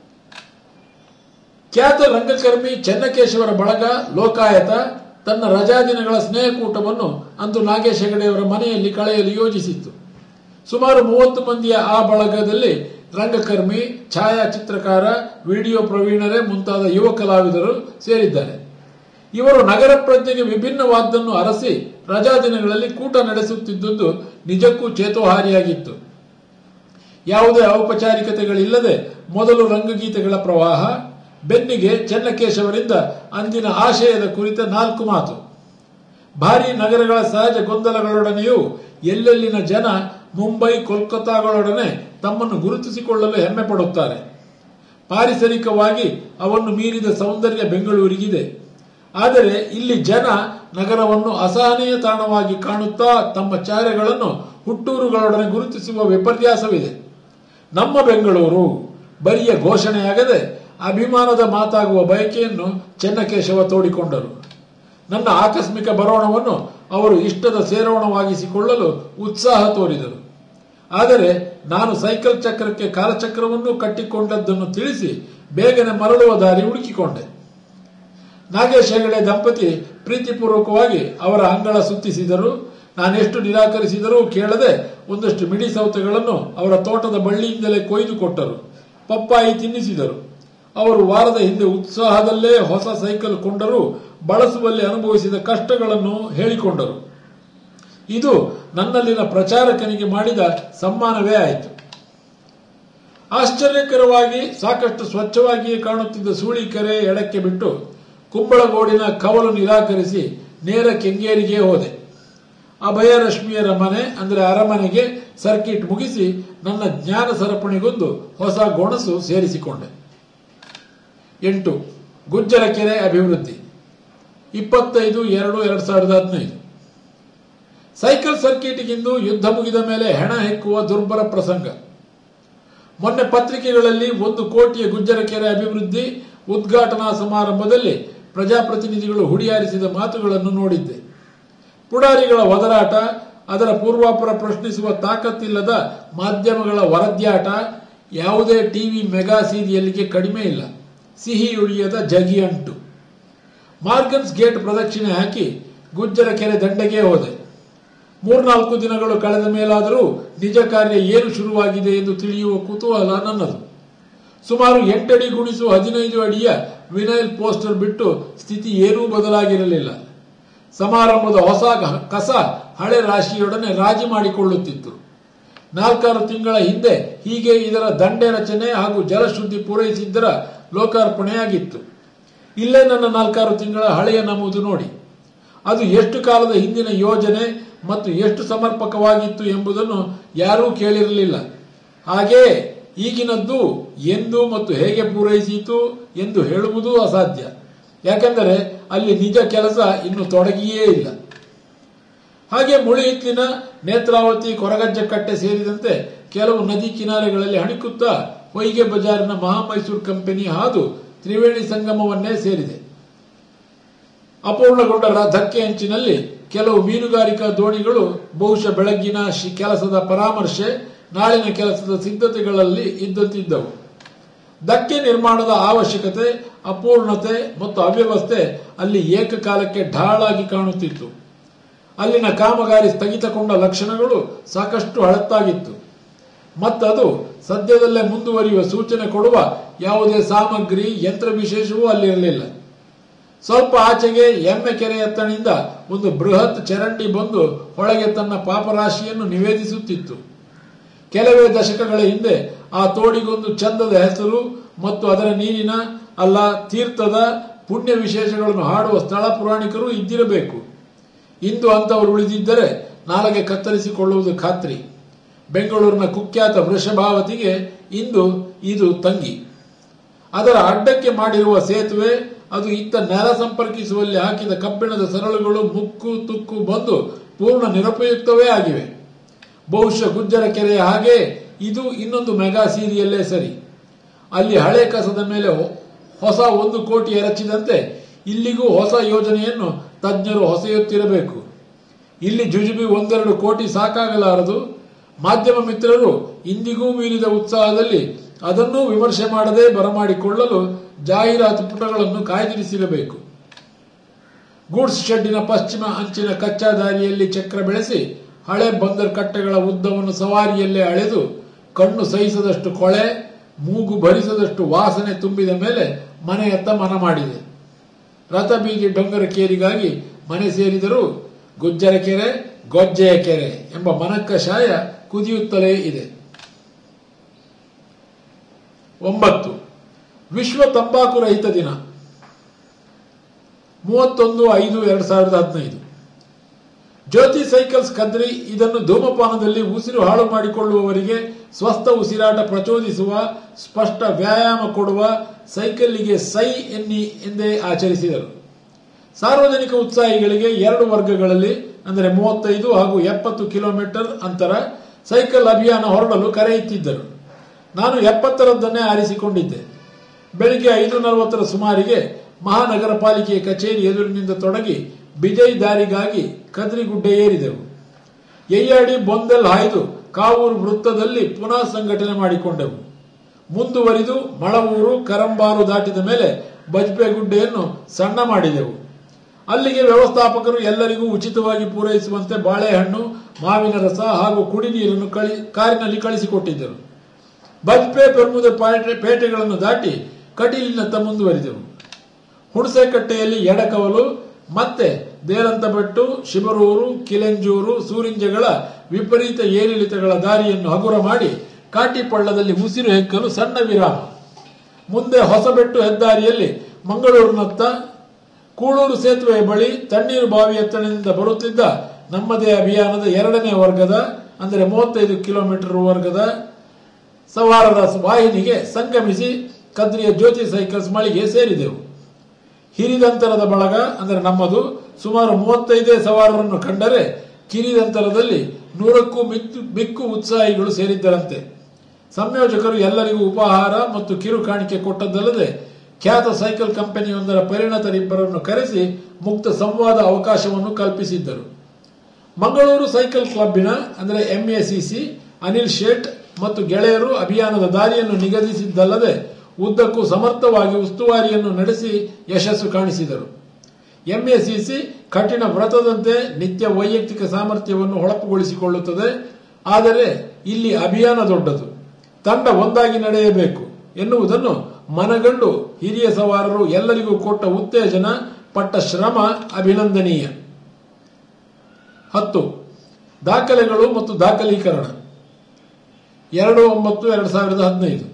ಖ್ಯಾತ ರಂಗಕರ್ಮಿ ಚೆನ್ನಕೇಶವರ ಬಳಗ ಲೋಕಾಯತ ತನ್ನ ರಜಾದಿನಗಳ ಸ್ನೇಹಕೂಟವನ್ನು ಅಂದು ನಾಗೇಶ್ ಹೆಗಡೆಯವರ ಮನೆಯಲ್ಲಿ ಕಳೆಯಲು ಯೋಜಿಸಿತ್ತು ಸುಮಾರು ಮೂವತ್ತು ಮಂದಿಯ ಆ ಬಳಗದಲ್ಲಿ ರಂಗಕರ್ಮಿ ಛಾಯಾಚಿತ್ರಕಾರ ವಿಡಿಯೋ ಪ್ರವೀಣರೇ ಮುಂತಾದ ಯುವ ಕಲಾವಿದರು ಸೇರಿದ್ದಾರೆ ಇವರು ನಗರ ಪ್ರಜ್ಞೆಗೆ ವಿಭಿನ್ನವಾದ್ದನ್ನು ಅರಸಿ ರಜಾ ದಿನಗಳಲ್ಲಿ ಕೂಟ ನಡೆಸುತ್ತಿದ್ದುದು ನಿಜಕ್ಕೂ ಚೇತೋಹಾರಿಯಾಗಿತ್ತು ಯಾವುದೇ ಔಪಚಾರಿಕತೆಗಳಿಲ್ಲದೆ ಮೊದಲು ರಂಗಗೀತೆಗಳ ಪ್ರವಾಹ ಬೆನ್ನಿಗೆ ಚೆನ್ನಕೇಶವರಿಂದ ಅಂದಿನ ಆಶಯದ ಕುರಿತ ನಾಲ್ಕು ಮಾತು ಭಾರಿ ನಗರಗಳ ಸಹಜ ಗೊಂದಲಗಳೊಡನೆಯೂ ಎಲ್ಲೆಲ್ಲಿನ ಜನ ಮುಂಬೈ ಕೋಲ್ಕತ್ತಾಗಳೊಡನೆ ತಮ್ಮನ್ನು ಗುರುತಿಸಿಕೊಳ್ಳಲು ಹೆಮ್ಮೆ ಪಡುತ್ತಾರೆ ಪಾರಿಸರಿಕವಾಗಿ ಅವನ್ನು ಮೀರಿದ ಸೌಂದರ್ಯ ಬೆಂಗಳೂರಿಗಿದೆ ಆದರೆ ಇಲ್ಲಿ ಜನ ನಗರವನ್ನು ಅಸಹನೀಯ ತಾಣವಾಗಿ ಕಾಣುತ್ತಾ ತಮ್ಮ ಚಾರ್ಯಗಳನ್ನು ಹುಟ್ಟೂರುಗಳೊಡನೆ ಗುರುತಿಸುವ ವಿಪರ್ಯಾಸವಿದೆ ನಮ್ಮ ಬೆಂಗಳೂರು ಬರಿಯ ಘೋಷಣೆಯಾಗದೆ ಅಭಿಮಾನದ ಮಾತಾಗುವ ಬಯಕೆಯನ್ನು ಚೆನ್ನಕೇಶವ ತೋಡಿಕೊಂಡರು ನನ್ನ ಆಕಸ್ಮಿಕ ಬರೋಣವನ್ನು ಅವರು ಇಷ್ಟದ ಸೇರೋಣವಾಗಿಸಿಕೊಳ್ಳಲು ಉತ್ಸಾಹ ತೋರಿದರು ಆದರೆ ನಾನು ಸೈಕಲ್ ಚಕ್ರಕ್ಕೆ ಕಾಲಚಕ್ರವನ್ನು ಕಟ್ಟಿಕೊಂಡದ್ದನ್ನು ತಿಳಿಸಿ ಬೇಗನೆ ಮರಳುವ ದಾರಿ ಹುಡುಕಿಕೊಂಡೆ ನಾಗೇಶ್ ಹೆಗಡೆ ದಂಪತಿ ಪ್ರೀತಿಪೂರ್ವಕವಾಗಿ ಅವರ ಅಂಗಳ ಸುತ್ತಿಸಿದರು ನಾನೆಷ್ಟು ನಿರಾಕರಿಸಿದರೂ ಕೇಳದೆ ಒಂದಷ್ಟು ಮಿಡಿ ಸೌತೆಗಳನ್ನು ಅವರ ತೋಟದ ಬಳ್ಳಿಯಿಂದಲೇ ಕೊಯ್ದು ಕೊಟ್ಟರು ಪಪ್ಪಾಯಿ ತಿನ್ನಿಸಿದರು ಅವರು ವಾರದ ಹಿಂದೆ ಉತ್ಸಾಹದಲ್ಲೇ ಹೊಸ ಸೈಕಲ್ ಕೊಂಡರೂ ಬಳಸುವಲ್ಲಿ ಅನುಭವಿಸಿದ ಕಷ್ಟಗಳನ್ನು ಹೇಳಿಕೊಂಡರು ಇದು ನನ್ನಲ್ಲಿನ ಪ್ರಚಾರಕನಿಗೆ ಮಾಡಿದ ಸಮ್ಮಾನವೇ ಆಯಿತು ಆಶ್ಚರ್ಯಕರವಾಗಿ ಸಾಕಷ್ಟು ಸ್ವಚ್ಛವಾಗಿಯೇ ಕಾಣುತ್ತಿದ್ದ ಸೂಳಿಕೆರೆ ಎಡಕ್ಕೆ ಬಿಟ್ಟು ಕುಂಬಳಗೋಡಿನ ಕವಲು ನಿರಾಕರಿಸಿ ನೇರ ಕೆಂಗೇರಿಗೆ ಹೋದೆ ಅಭಯರಶ್ಮಿಯರ ಮನೆ ಅಂದರೆ ಅರಮನೆಗೆ ಸರ್ಕಿಟ್ ಮುಗಿಸಿ ನನ್ನ ಜ್ಞಾನ ಸರಪಣಿಗೊಂದು ಹೊಸ ಗೊಣಸು ಸೇರಿಸಿಕೊಂಡೆ ಎಂಟು ಗುಜ್ಜರ ಕೆರೆ ಅಭಿವೃದ್ಧಿ ಇಪ್ಪತ್ತೈದು ಎರಡು ಎರಡ್ ಸಾವಿರದ ಹದಿನೈದು ಸೈಕಲ್ ಸರ್ಕಿಟ್ಗಿಂದು ಯುದ್ಧ ಮುಗಿದ ಮೇಲೆ ಹೆಣ ಹೆಕ್ಕುವ ದುರ್ಬರ ಪ್ರಸಂಗ ಮೊನ್ನೆ ಪತ್ರಿಕೆಗಳಲ್ಲಿ ಒಂದು ಕೋಟಿಯ ಗುಜ್ಜರ ಕೆರೆ ಅಭಿವೃದ್ಧಿ ಉದ್ಘಾಟನಾ ಸಮಾರಂಭದಲ್ಲಿ ಪ್ರಜಾಪ್ರತಿನಿಧಿಗಳು ಹುಡಿಯಾರಿಸಿದ ಮಾತುಗಳನ್ನು ನೋಡಿದ್ದೆ ಪುಡಾರಿಗಳ ಒದರಾಟ ಅದರ ಪೂರ್ವಾಪರ ಪ್ರಶ್ನಿಸುವ ತಾಕತ್ತಿಲ್ಲದ ಮಾಧ್ಯಮಗಳ ವರದ್ಯಾಟ ಯಾವುದೇ ಟಿವಿ ಮೆಗಾ ಸೀರಿಯಲ್ಗೆ ಕಡಿಮೆ ಇಲ್ಲ ಸಿಹಿ ಉಳಿಯದ ಜಗಿ ಅಂಟು ಮಾರ್ಗನ್ಸ್ ಗೇಟ್ ಪ್ರದಕ್ಷಿಣೆ ಹಾಕಿ ಗುಜ್ಜರ ಕೆರೆ ದಂಡೆಗೆ ಹೋದೆ ಮೂರ್ನಾಲ್ಕು ದಿನಗಳು ಕಳೆದ ಮೇಲಾದರೂ ನಿಜ ಕಾರ್ಯ ಏನು ಶುರುವಾಗಿದೆ ಎಂದು ತಿಳಿಯುವ ಕುತೂಹಲ ನನ್ನದು ಸುಮಾರು ಎಂಟಡಿ ಗುಣಿಸು ಹದಿನೈದು ಅಡಿಯ ವಿನೈಲ್ ಪೋಸ್ಟರ್ ಬಿಟ್ಟು ಸ್ಥಿತಿ ಏನೂ ಬದಲಾಗಿರಲಿಲ್ಲ ಸಮಾರಂಭದ ಹೊಸ ಕಸ ಹಳೆ ರಾಶಿಯೊಡನೆ ರಾಜಿ ಮಾಡಿಕೊಳ್ಳುತ್ತಿತ್ತು ನಾಲ್ಕಾರು ತಿಂಗಳ ಹಿಂದೆ ಹೀಗೆ ಇದರ ದಂಡೆ ರಚನೆ ಹಾಗೂ ಜಲಶುದ್ಧಿ ಪೂರೈಸಿದ್ದರ ಲೋಕಾರ್ಪಣೆಯಾಗಿತ್ತು ಇಲ್ಲೇ ನನ್ನ ನಾಲ್ಕಾರು ತಿಂಗಳ ಹಳೆಯ ನಮೂದು ನೋಡಿ ಅದು ಎಷ್ಟು ಕಾಲದ ಹಿಂದಿನ ಯೋಜನೆ ಮತ್ತು ಎಷ್ಟು ಸಮರ್ಪಕವಾಗಿತ್ತು ಎಂಬುದನ್ನು ಯಾರೂ ಕೇಳಿರಲಿಲ್ಲ ಹಾಗೇ ಈಗಿನದ್ದು ಎಂದು ಮತ್ತು ಹೇಗೆ ಪೂರೈಸಿತು ಎಂದು ಹೇಳುವುದೂ ಅಸಾಧ್ಯ ಯಾಕೆಂದರೆ ಅಲ್ಲಿ ನಿಜ ಕೆಲಸ ಇನ್ನು ತೊಡಗಿಯೇ ಇಲ್ಲ ಹಾಗೆ ಮುಳಿ ಹಿತ್ಲಿನ ನೇತ್ರಾವತಿ ಕೊರಗಜ್ಜ ಕಟ್ಟೆ ಸೇರಿದಂತೆ ಕೆಲವು ನದಿ ಕಿನಾರೆಗಳಲ್ಲಿ ಹಣಿಕುತ್ತಾ ಹೊಯ್ಗೆ ಬಜಾರಿನ ಮಹಾಮೈಸೂರು ಕಂಪನಿ ಹಾದು ತ್ರಿವೇಣಿ ಸಂಗಮವನ್ನೇ ಸೇರಿದೆ ಅಪೂರ್ಣಗೊಂಡ ಧಕ್ಕೆ ಅಂಚಿನಲ್ಲಿ ಕೆಲವು ಮೀನುಗಾರಿಕಾ ದೋಣಿಗಳು ಬಹುಶಃ ಬೆಳಗ್ಗಿನ ಶಿ- ಕೆಲಸದ ಪರಾಮರ್ಶೆ ನಾಳಿನ ಕೆಲಸದ ಸಿದ್ಧತೆಗಳಲ್ಲಿ ಇದ್ದಂತಿದ್ದವು ಧಕ್ಕೆ ನಿರ್ಮಾಣದ ಅವಶ್ಯಕತೆ ಅಪೂರ್ಣತೆ ಮತ್ತು ಅವ್ಯವಸ್ಥೆ ಅಲ್ಲಿ ಏಕಕಾಲಕ್ಕೆ ಢಾಳಾಗಿ ಕಾಣುತ್ತಿತ್ತು ಅಲ್ಲಿನ ಕಾಮಗಾರಿ ಸ್ಥಗಿತಗೊಂಡ ಲಕ್ಷಣಗಳು ಸಾಕಷ್ಟು ಹಳತ್ತಾಗಿತ್ತು ಮತ್ತದು ಸದ್ಯದಲ್ಲೇ ಮುಂದುವರಿಯುವ ಸೂಚನೆ ಕೊಡುವ ಯಾವುದೇ ಸಾಮಗ್ರಿ ಯಂತ್ರ ವಿಶೇಷವೂ ಅಲ್ಲಿರಲಿಲ್ಲ ಸ್ವಲ್ಪ ಆಚೆಗೆ ಎಮ್ಮೆ ಕೆರೆಯ ತಣಿಂದ ಒಂದು ಬೃಹತ್ ಚರಂಡಿ ಬಂದು ಹೊಳಗೆ ತನ್ನ ಪಾಪರಾಶಿಯನ್ನು ನಿವೇದಿಸುತ್ತಿತ್ತು ಕೆಲವೇ ದಶಕಗಳ ಹಿಂದೆ ಆ ತೋಡಿಗೊಂದು ಚಂದದ ಹೆಸರು ಮತ್ತು ಅದರ ನೀರಿನ ಅಲ್ಲ ತೀರ್ಥದ ಪುಣ್ಯ ವಿಶೇಷಗಳನ್ನು ಹಾಡುವ ಸ್ಥಳ ಪುರಾಣಿಕರು ಇದ್ದಿರಬೇಕು ಇಂದು ಅಂತವರು ಉಳಿದಿದ್ದರೆ ನಾಲಗೆ ಕತ್ತರಿಸಿಕೊಳ್ಳುವುದು ಖಾತ್ರಿ ಬೆಂಗಳೂರಿನ ಕುಖ್ಯಾತ ವೃಷಭಾವತಿಗೆ ಇಂದು ಇದು ತಂಗಿ ಅದರ ಅಡ್ಡಕ್ಕೆ ಮಾಡಿರುವ ಸೇತುವೆ ಅದು ಇತ್ತ ನೆಲ ಸಂಪರ್ಕಿಸುವಲ್ಲಿ ಹಾಕಿದ ಕಬ್ಬಿಣದ ಸರಳುಗಳು ಮುಕ್ಕು ತುಕ್ಕು ಬಂದು ಪೂರ್ಣ ನಿರುಪಯುಕ್ತವೇ ಆಗಿವೆ ಬಹುಶಃ ಗುಜ್ಜರ ಕೆರೆಯ ಹಾಗೆ ಇದು ಇನ್ನೊಂದು ಮೆಗಾ ಸೀರಿಯಲ್ಲೇ ಸರಿ ಅಲ್ಲಿ ಹಳೆ ಕಸದ ಮೇಲೆ ಹೊ- ಹೊಸ ಒಂದು ಕೋಟಿ ಎರಚಿದಂತೆ ಇಲ್ಲಿಗೂ ಹೊಸ ಯೋಜನೆಯನ್ನು ತಜ್ಞರು ಹೊಸೆಯುತ್ತಿರಬೇಕು ಇಲ್ಲಿ ಜುಜುಬಿ ಒಂದೆರಡು ಕೋಟಿ ಸಾಕಾಗಲಾರದು ಮಾಧ್ಯಮ ಮಿತ್ರರು ಇಂದಿಗೂ ಮೀರಿದ ಉತ್ಸಾಹದಲ್ಲಿ ಅದನ್ನೂ ವಿಮರ್ಶೆ ಮಾಡದೆ ಬರಮಾಡಿಕೊಳ್ಳಲು ಜಾಹೀರಾತು ಪುಟಗಳನ್ನು ಕಾಯ್ದಿರಿಸಿರಬೇಕು ಗೂಡ್ಸ್ ಶೆಡ್ಡಿನ ಪಶ್ಚಿಮ ಅಂಚಿನ ಕಚ್ಚಾ ದಾರಿಯಲ್ಲಿ ಚಕ್ರ ಬೆಳೆಸಿ ಹಳೆ ಬಂದರ್ ಕಟ್ಟೆಗಳ ಉದ್ದವನ್ನು ಸವಾರಿಯಲ್ಲೇ ಅಳೆದು ಕಣ್ಣು ಸಹಿಸದಷ್ಟು ಕೊಳೆ ಮೂಗು ಭರಿಸದಷ್ಟು ವಾಸನೆ ತುಂಬಿದ ಮೇಲೆ ಮನೆಯತ್ತ ಮನ ಮಾಡಿದೆ ರಥಬೀದಿ ಡೊಂಗರ ಕೇರಿಗಾಗಿ ಮನೆ ಸೇರಿದರೂ ಗುಜ್ಜರ ಕೆರೆ ಗೊಜ್ಜೆಯ ಕೆರೆ ಎಂಬ ಮನಕ್ಕಶಾಯ ಕುದಿಯುತ್ತಲೇ ಇದೆ ಒಂಬತ್ತು ವಿಶ್ವ ತಂಬಾಕು ರಹಿತ ದಿನ ಮೂವತ್ತೊಂದು ಐದು ಎರಡ್ ಸಾವಿರದ ಹದಿನೈದು ಜ್ಯೋತಿ ಸೈಕಲ್ಸ್ ಕದ್ರಿ ಇದನ್ನು ಧೂಮಪಾನದಲ್ಲಿ ಉಸಿರು ಹಾಳು ಮಾಡಿಕೊಳ್ಳುವವರಿಗೆ ಸ್ವಸ್ಥ ಉಸಿರಾಟ ಪ್ರಚೋದಿಸುವ ಸ್ಪಷ್ಟ ವ್ಯಾಯಾಮ ಕೊಡುವ ಸೈಕಲ್ಲಿಗೆ ಸೈ ಎನ್ನಿ ಎಂದೇ ಆಚರಿಸಿದರು ಸಾರ್ವಜನಿಕ ಉತ್ಸಾಹಿಗಳಿಗೆ ಎರಡು ವರ್ಗಗಳಲ್ಲಿ ಅಂದರೆ ಮೂವತ್ತೈದು ಹಾಗೂ ಎಪ್ಪತ್ತು ಕಿಲೋಮೀಟರ್ ಅಂತರ ಸೈಕಲ್ ಅಭಿಯಾನ ಹೊರಡಲು ಕರೆ ಇತ್ತಿದ್ದರು ನಾನು ಎಪ್ಪತ್ತರದ್ದನ್ನೇ ಆರಿಸಿಕೊಂಡಿದ್ದೆ ಬೆಳಿಗ್ಗೆ ಐದು ನಲವತ್ತರ ಸುಮಾರಿಗೆ ಮಹಾನಗರ ಪಾಲಿಕೆಯ ಕಚೇರಿ ಎದುರಿನಿಂದ ತೊಡಗಿ ಬಿಜಯ್ ದಾರಿಗಾಗಿ ಕದ್ರಿಗುಡ್ಡೆ ಏರಿದೆವು ಎಯ್ಯಾಡಿ ಬೊಂದಲ್ ಹಾಯ್ದು ಕಾವೂರು ವೃತ್ತದಲ್ಲಿ ಪುನಃ ಸಂಘಟನೆ ಮಾಡಿಕೊಂಡೆವು ಮುಂದುವರಿದು ಮಳವೂರು ಕರಂಬಾರು ದಾಟಿದ ಮೇಲೆ ಬಜ್ಪೆಗುಡ್ಡೆಯನ್ನು ಸಣ್ಣ ಮಾಡಿದೆವು ಅಲ್ಲಿಗೆ ವ್ಯವಸ್ಥಾಪಕರು ಎಲ್ಲರಿಗೂ ಉಚಿತವಾಗಿ ಪೂರೈಸುವಂತೆ ಬಾಳೆಹಣ್ಣು ಮಾವಿನ ರಸ ಹಾಗೂ ಕುಡಿ ನೀರನ್ನು ಕಳಿ ಕಾರಿನಲ್ಲಿ ಕಳಿಸಿಕೊಟ್ಟಿದ್ದರು ಬಜ್ಪೆ ಪೆರ್ಮುದ ಪಾಟೆ- ಪೇಟೆಗಳನ್ನು ದಾಟಿ ಕಟೀಲಿನತ್ತ ಮುಂದುವರಿದೆವು ಹುಣಸೆಕಟ್ಟೆಯಲ್ಲಿ ಎಡಕವಲು ಮತ್ತೆ ದೇರಂತಬೆಟ್ಟು ಶಿಬರೂರು ಕಿಲೆಂಜೂರು ಸೂರಿಂಜಗಳ ವಿಪರೀತ ಏರಿಳಿತಗಳ ದಾರಿಯನ್ನು ಹಗುರ ಮಾಡಿ ಕಾಟಿಪಳ್ಳದಲ್ಲಿ ಉಸಿರು ಹೆಕ್ಕಲು ಸಣ್ಣ ವಿರಾಮ ಮುಂದೆ ಹೊಸಬೆಟ್ಟು ಹೆದ್ದಾರಿಯಲ್ಲಿ ಮಂಗಳೂರಿನತ್ತ ಕೂಳೂರು ಸೇತುವೆಯ ಬಳಿ ತಣ್ಣೀರು ಬಾವಿ ಎತ್ತಣದಿಂದ ಬರುತ್ತಿದ್ದ ನಮ್ಮದೇ ಅಭಿಯಾನದ ಎರಡನೇ ವರ್ಗದ ಅಂದರೆ ಮೂವತ್ತೈದು ಕಿಲೋಮೀಟರ್ ವರ್ಗದ ಸವಾರರ ವಾಹಿನಿಗೆ ಸಂಗಮಿಸಿ ಕದ್ರಿಯ ಜ್ಯೋತಿ ಸೈಕಲ್ಸ್ ಮಳಿಗೆ ಸೇರಿದೆವು ಹಿರಿದಂತರದ ಬಳಗ ಅಂದರೆ ನಮ್ಮದು ಸುಮಾರು ಮೂವತ್ತೈದೇ ಸವಾರರನ್ನು ಕಂಡರೆ ಕಿರಿದಂತರದಲ್ಲಿ ನೂರಕ್ಕೂ ಮಿಕ್ಕು ಮಿಕ್ಕು ಉತ್ಸಾಹಿಗಳು ಸೇರಿದ್ದರಂತೆ ಸಂಯೋಜಕರು ಎಲ್ಲರಿಗೂ ಉಪಹಾರ ಮತ್ತು ಕಿರು ಕಾಣಿಕೆ ಕೊಟ್ಟದ್ದಲ್ಲದೆ ಖ್ಯಾತ ಸೈಕಲ್ ಕಂಪನಿಯೊಂದರ ಪರಿಣತರಿಬ್ಬರನ್ನು ಕರೆಸಿ ಮುಕ್ತ ಸಂವಾದ ಅವಕಾಶವನ್ನು ಕಲ್ಪಿಸಿದ್ದರು ಮಂಗಳೂರು ಸೈಕಲ್ ಕ್ಲಬ್ಬಿನ ಅಂದರೆ ಎಂಎಸಿಸಿ ಅನಿಲ್ ಶೇಟ್ ಮತ್ತು ಗೆಳೆಯರು ಅಭಿಯಾನದ ದಾರಿಯನ್ನು ನಿಗದಿಸಿದ್ದಲ್ಲದೆ ಉದ್ದಕ್ಕೂ ಸಮರ್ಥವಾಗಿ ಉಸ್ತುವಾರಿಯನ್ನು ನಡೆಸಿ ಯಶಸ್ಸು ಕಾಣಿಸಿದರು ಎಂಎಸಿಸಿ ಕಠಿಣ ವ್ರತದಂತೆ ನಿತ್ಯ ವೈಯಕ್ತಿಕ ಸಾಮರ್ಥ್ಯವನ್ನು ಹೊಳಪುಗೊಳಿಸಿಕೊಳ್ಳುತ್ತದೆ ಆದರೆ ಇಲ್ಲಿ ಅಭಿಯಾನ ದೊಡ್ಡದು ತಂಡ ಒಂದಾಗಿ ನಡೆಯಬೇಕು ಎನ್ನುವುದನ್ನು ಮನಗಂಡು ಹಿರಿಯ ಸವಾರರು ಎಲ್ಲರಿಗೂ ಕೊಟ್ಟ ಉತ್ತೇಜನ ಪಟ್ಟ ಶ್ರಮ ಅಭಿನಂದನೀಯ ಹತ್ತು ದಾಖಲೆಗಳು ಮತ್ತು ದಾಖಲೀಕರಣ ಎರಡು ಒಂಬತ್ತು ಎರಡು ಸಾವಿರದ ಹದಿನೈದು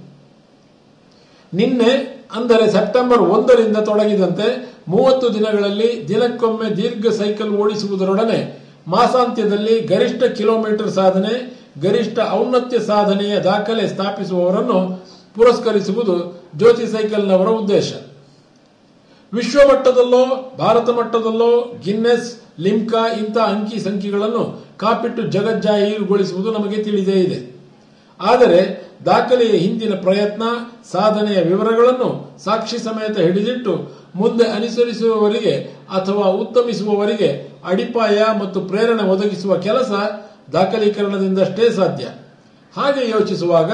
ನಿನ್ನೆ ಅಂದರೆ ಸೆಪ್ಟೆಂಬರ್ ಒಂದರಿಂದ ತೊಡಗಿದಂತೆ ಮೂವತ್ತು ದಿನಗಳಲ್ಲಿ ದಿನಕ್ಕೊಮ್ಮೆ ದೀರ್ಘ ಸೈಕಲ್ ಓಡಿಸುವುದರೊಡನೆ ಮಾಸಾಂತ್ಯದಲ್ಲಿ ಗರಿಷ್ಠ ಕಿಲೋಮೀಟರ್ ಸಾಧನೆ ಗರಿಷ್ಠ ಔನ್ನತ್ಯ ಸಾಧನೆಯ ದಾಖಲೆ ಸ್ಥಾಪಿಸುವವರನ್ನು ಪುರಸ್ಕರಿಸುವುದು ಜ್ಯೋತಿ ಸೈಕಲ್ನವರ ಉದ್ದೇಶ ವಿಶ್ವ ಮಟ್ಟದಲ್ಲೋ ಭಾರತ ಮಟ್ಟದಲ್ಲೋ ಗಿನ್ನೆಸ್ ಲಿಮ್ಕಾ ಇಂಥ ಅಂಕಿ ಸಂಖ್ಯೆಗಳನ್ನು ಕಾಪಿಟ್ಟು ಜಗಜ್ಜಾಹೀರುಗೊಳಿಸುವುದು ನಮಗೆ ತಿಳಿದೇ ಇದೆ ಆದರೆ ದಾಖಲೆಯ ಹಿಂದಿನ ಪ್ರಯತ್ನ ಸಾಧನೆಯ ವಿವರಗಳನ್ನು ಸಾಕ್ಷಿ ಸಮೇತ ಹಿಡಿದಿಟ್ಟು ಮುಂದೆ ಅನುಸರಿಸುವವರಿಗೆ ಅಥವಾ ಉತ್ತಮಿಸುವವರಿಗೆ ಅಡಿಪಾಯ ಮತ್ತು ಪ್ರೇರಣೆ ಒದಗಿಸುವ ಕೆಲಸ ದಾಖಲೀಕರಣದಿಂದಷ್ಟೇ ಸಾಧ್ಯ ಹಾಗೆ ಯೋಚಿಸುವಾಗ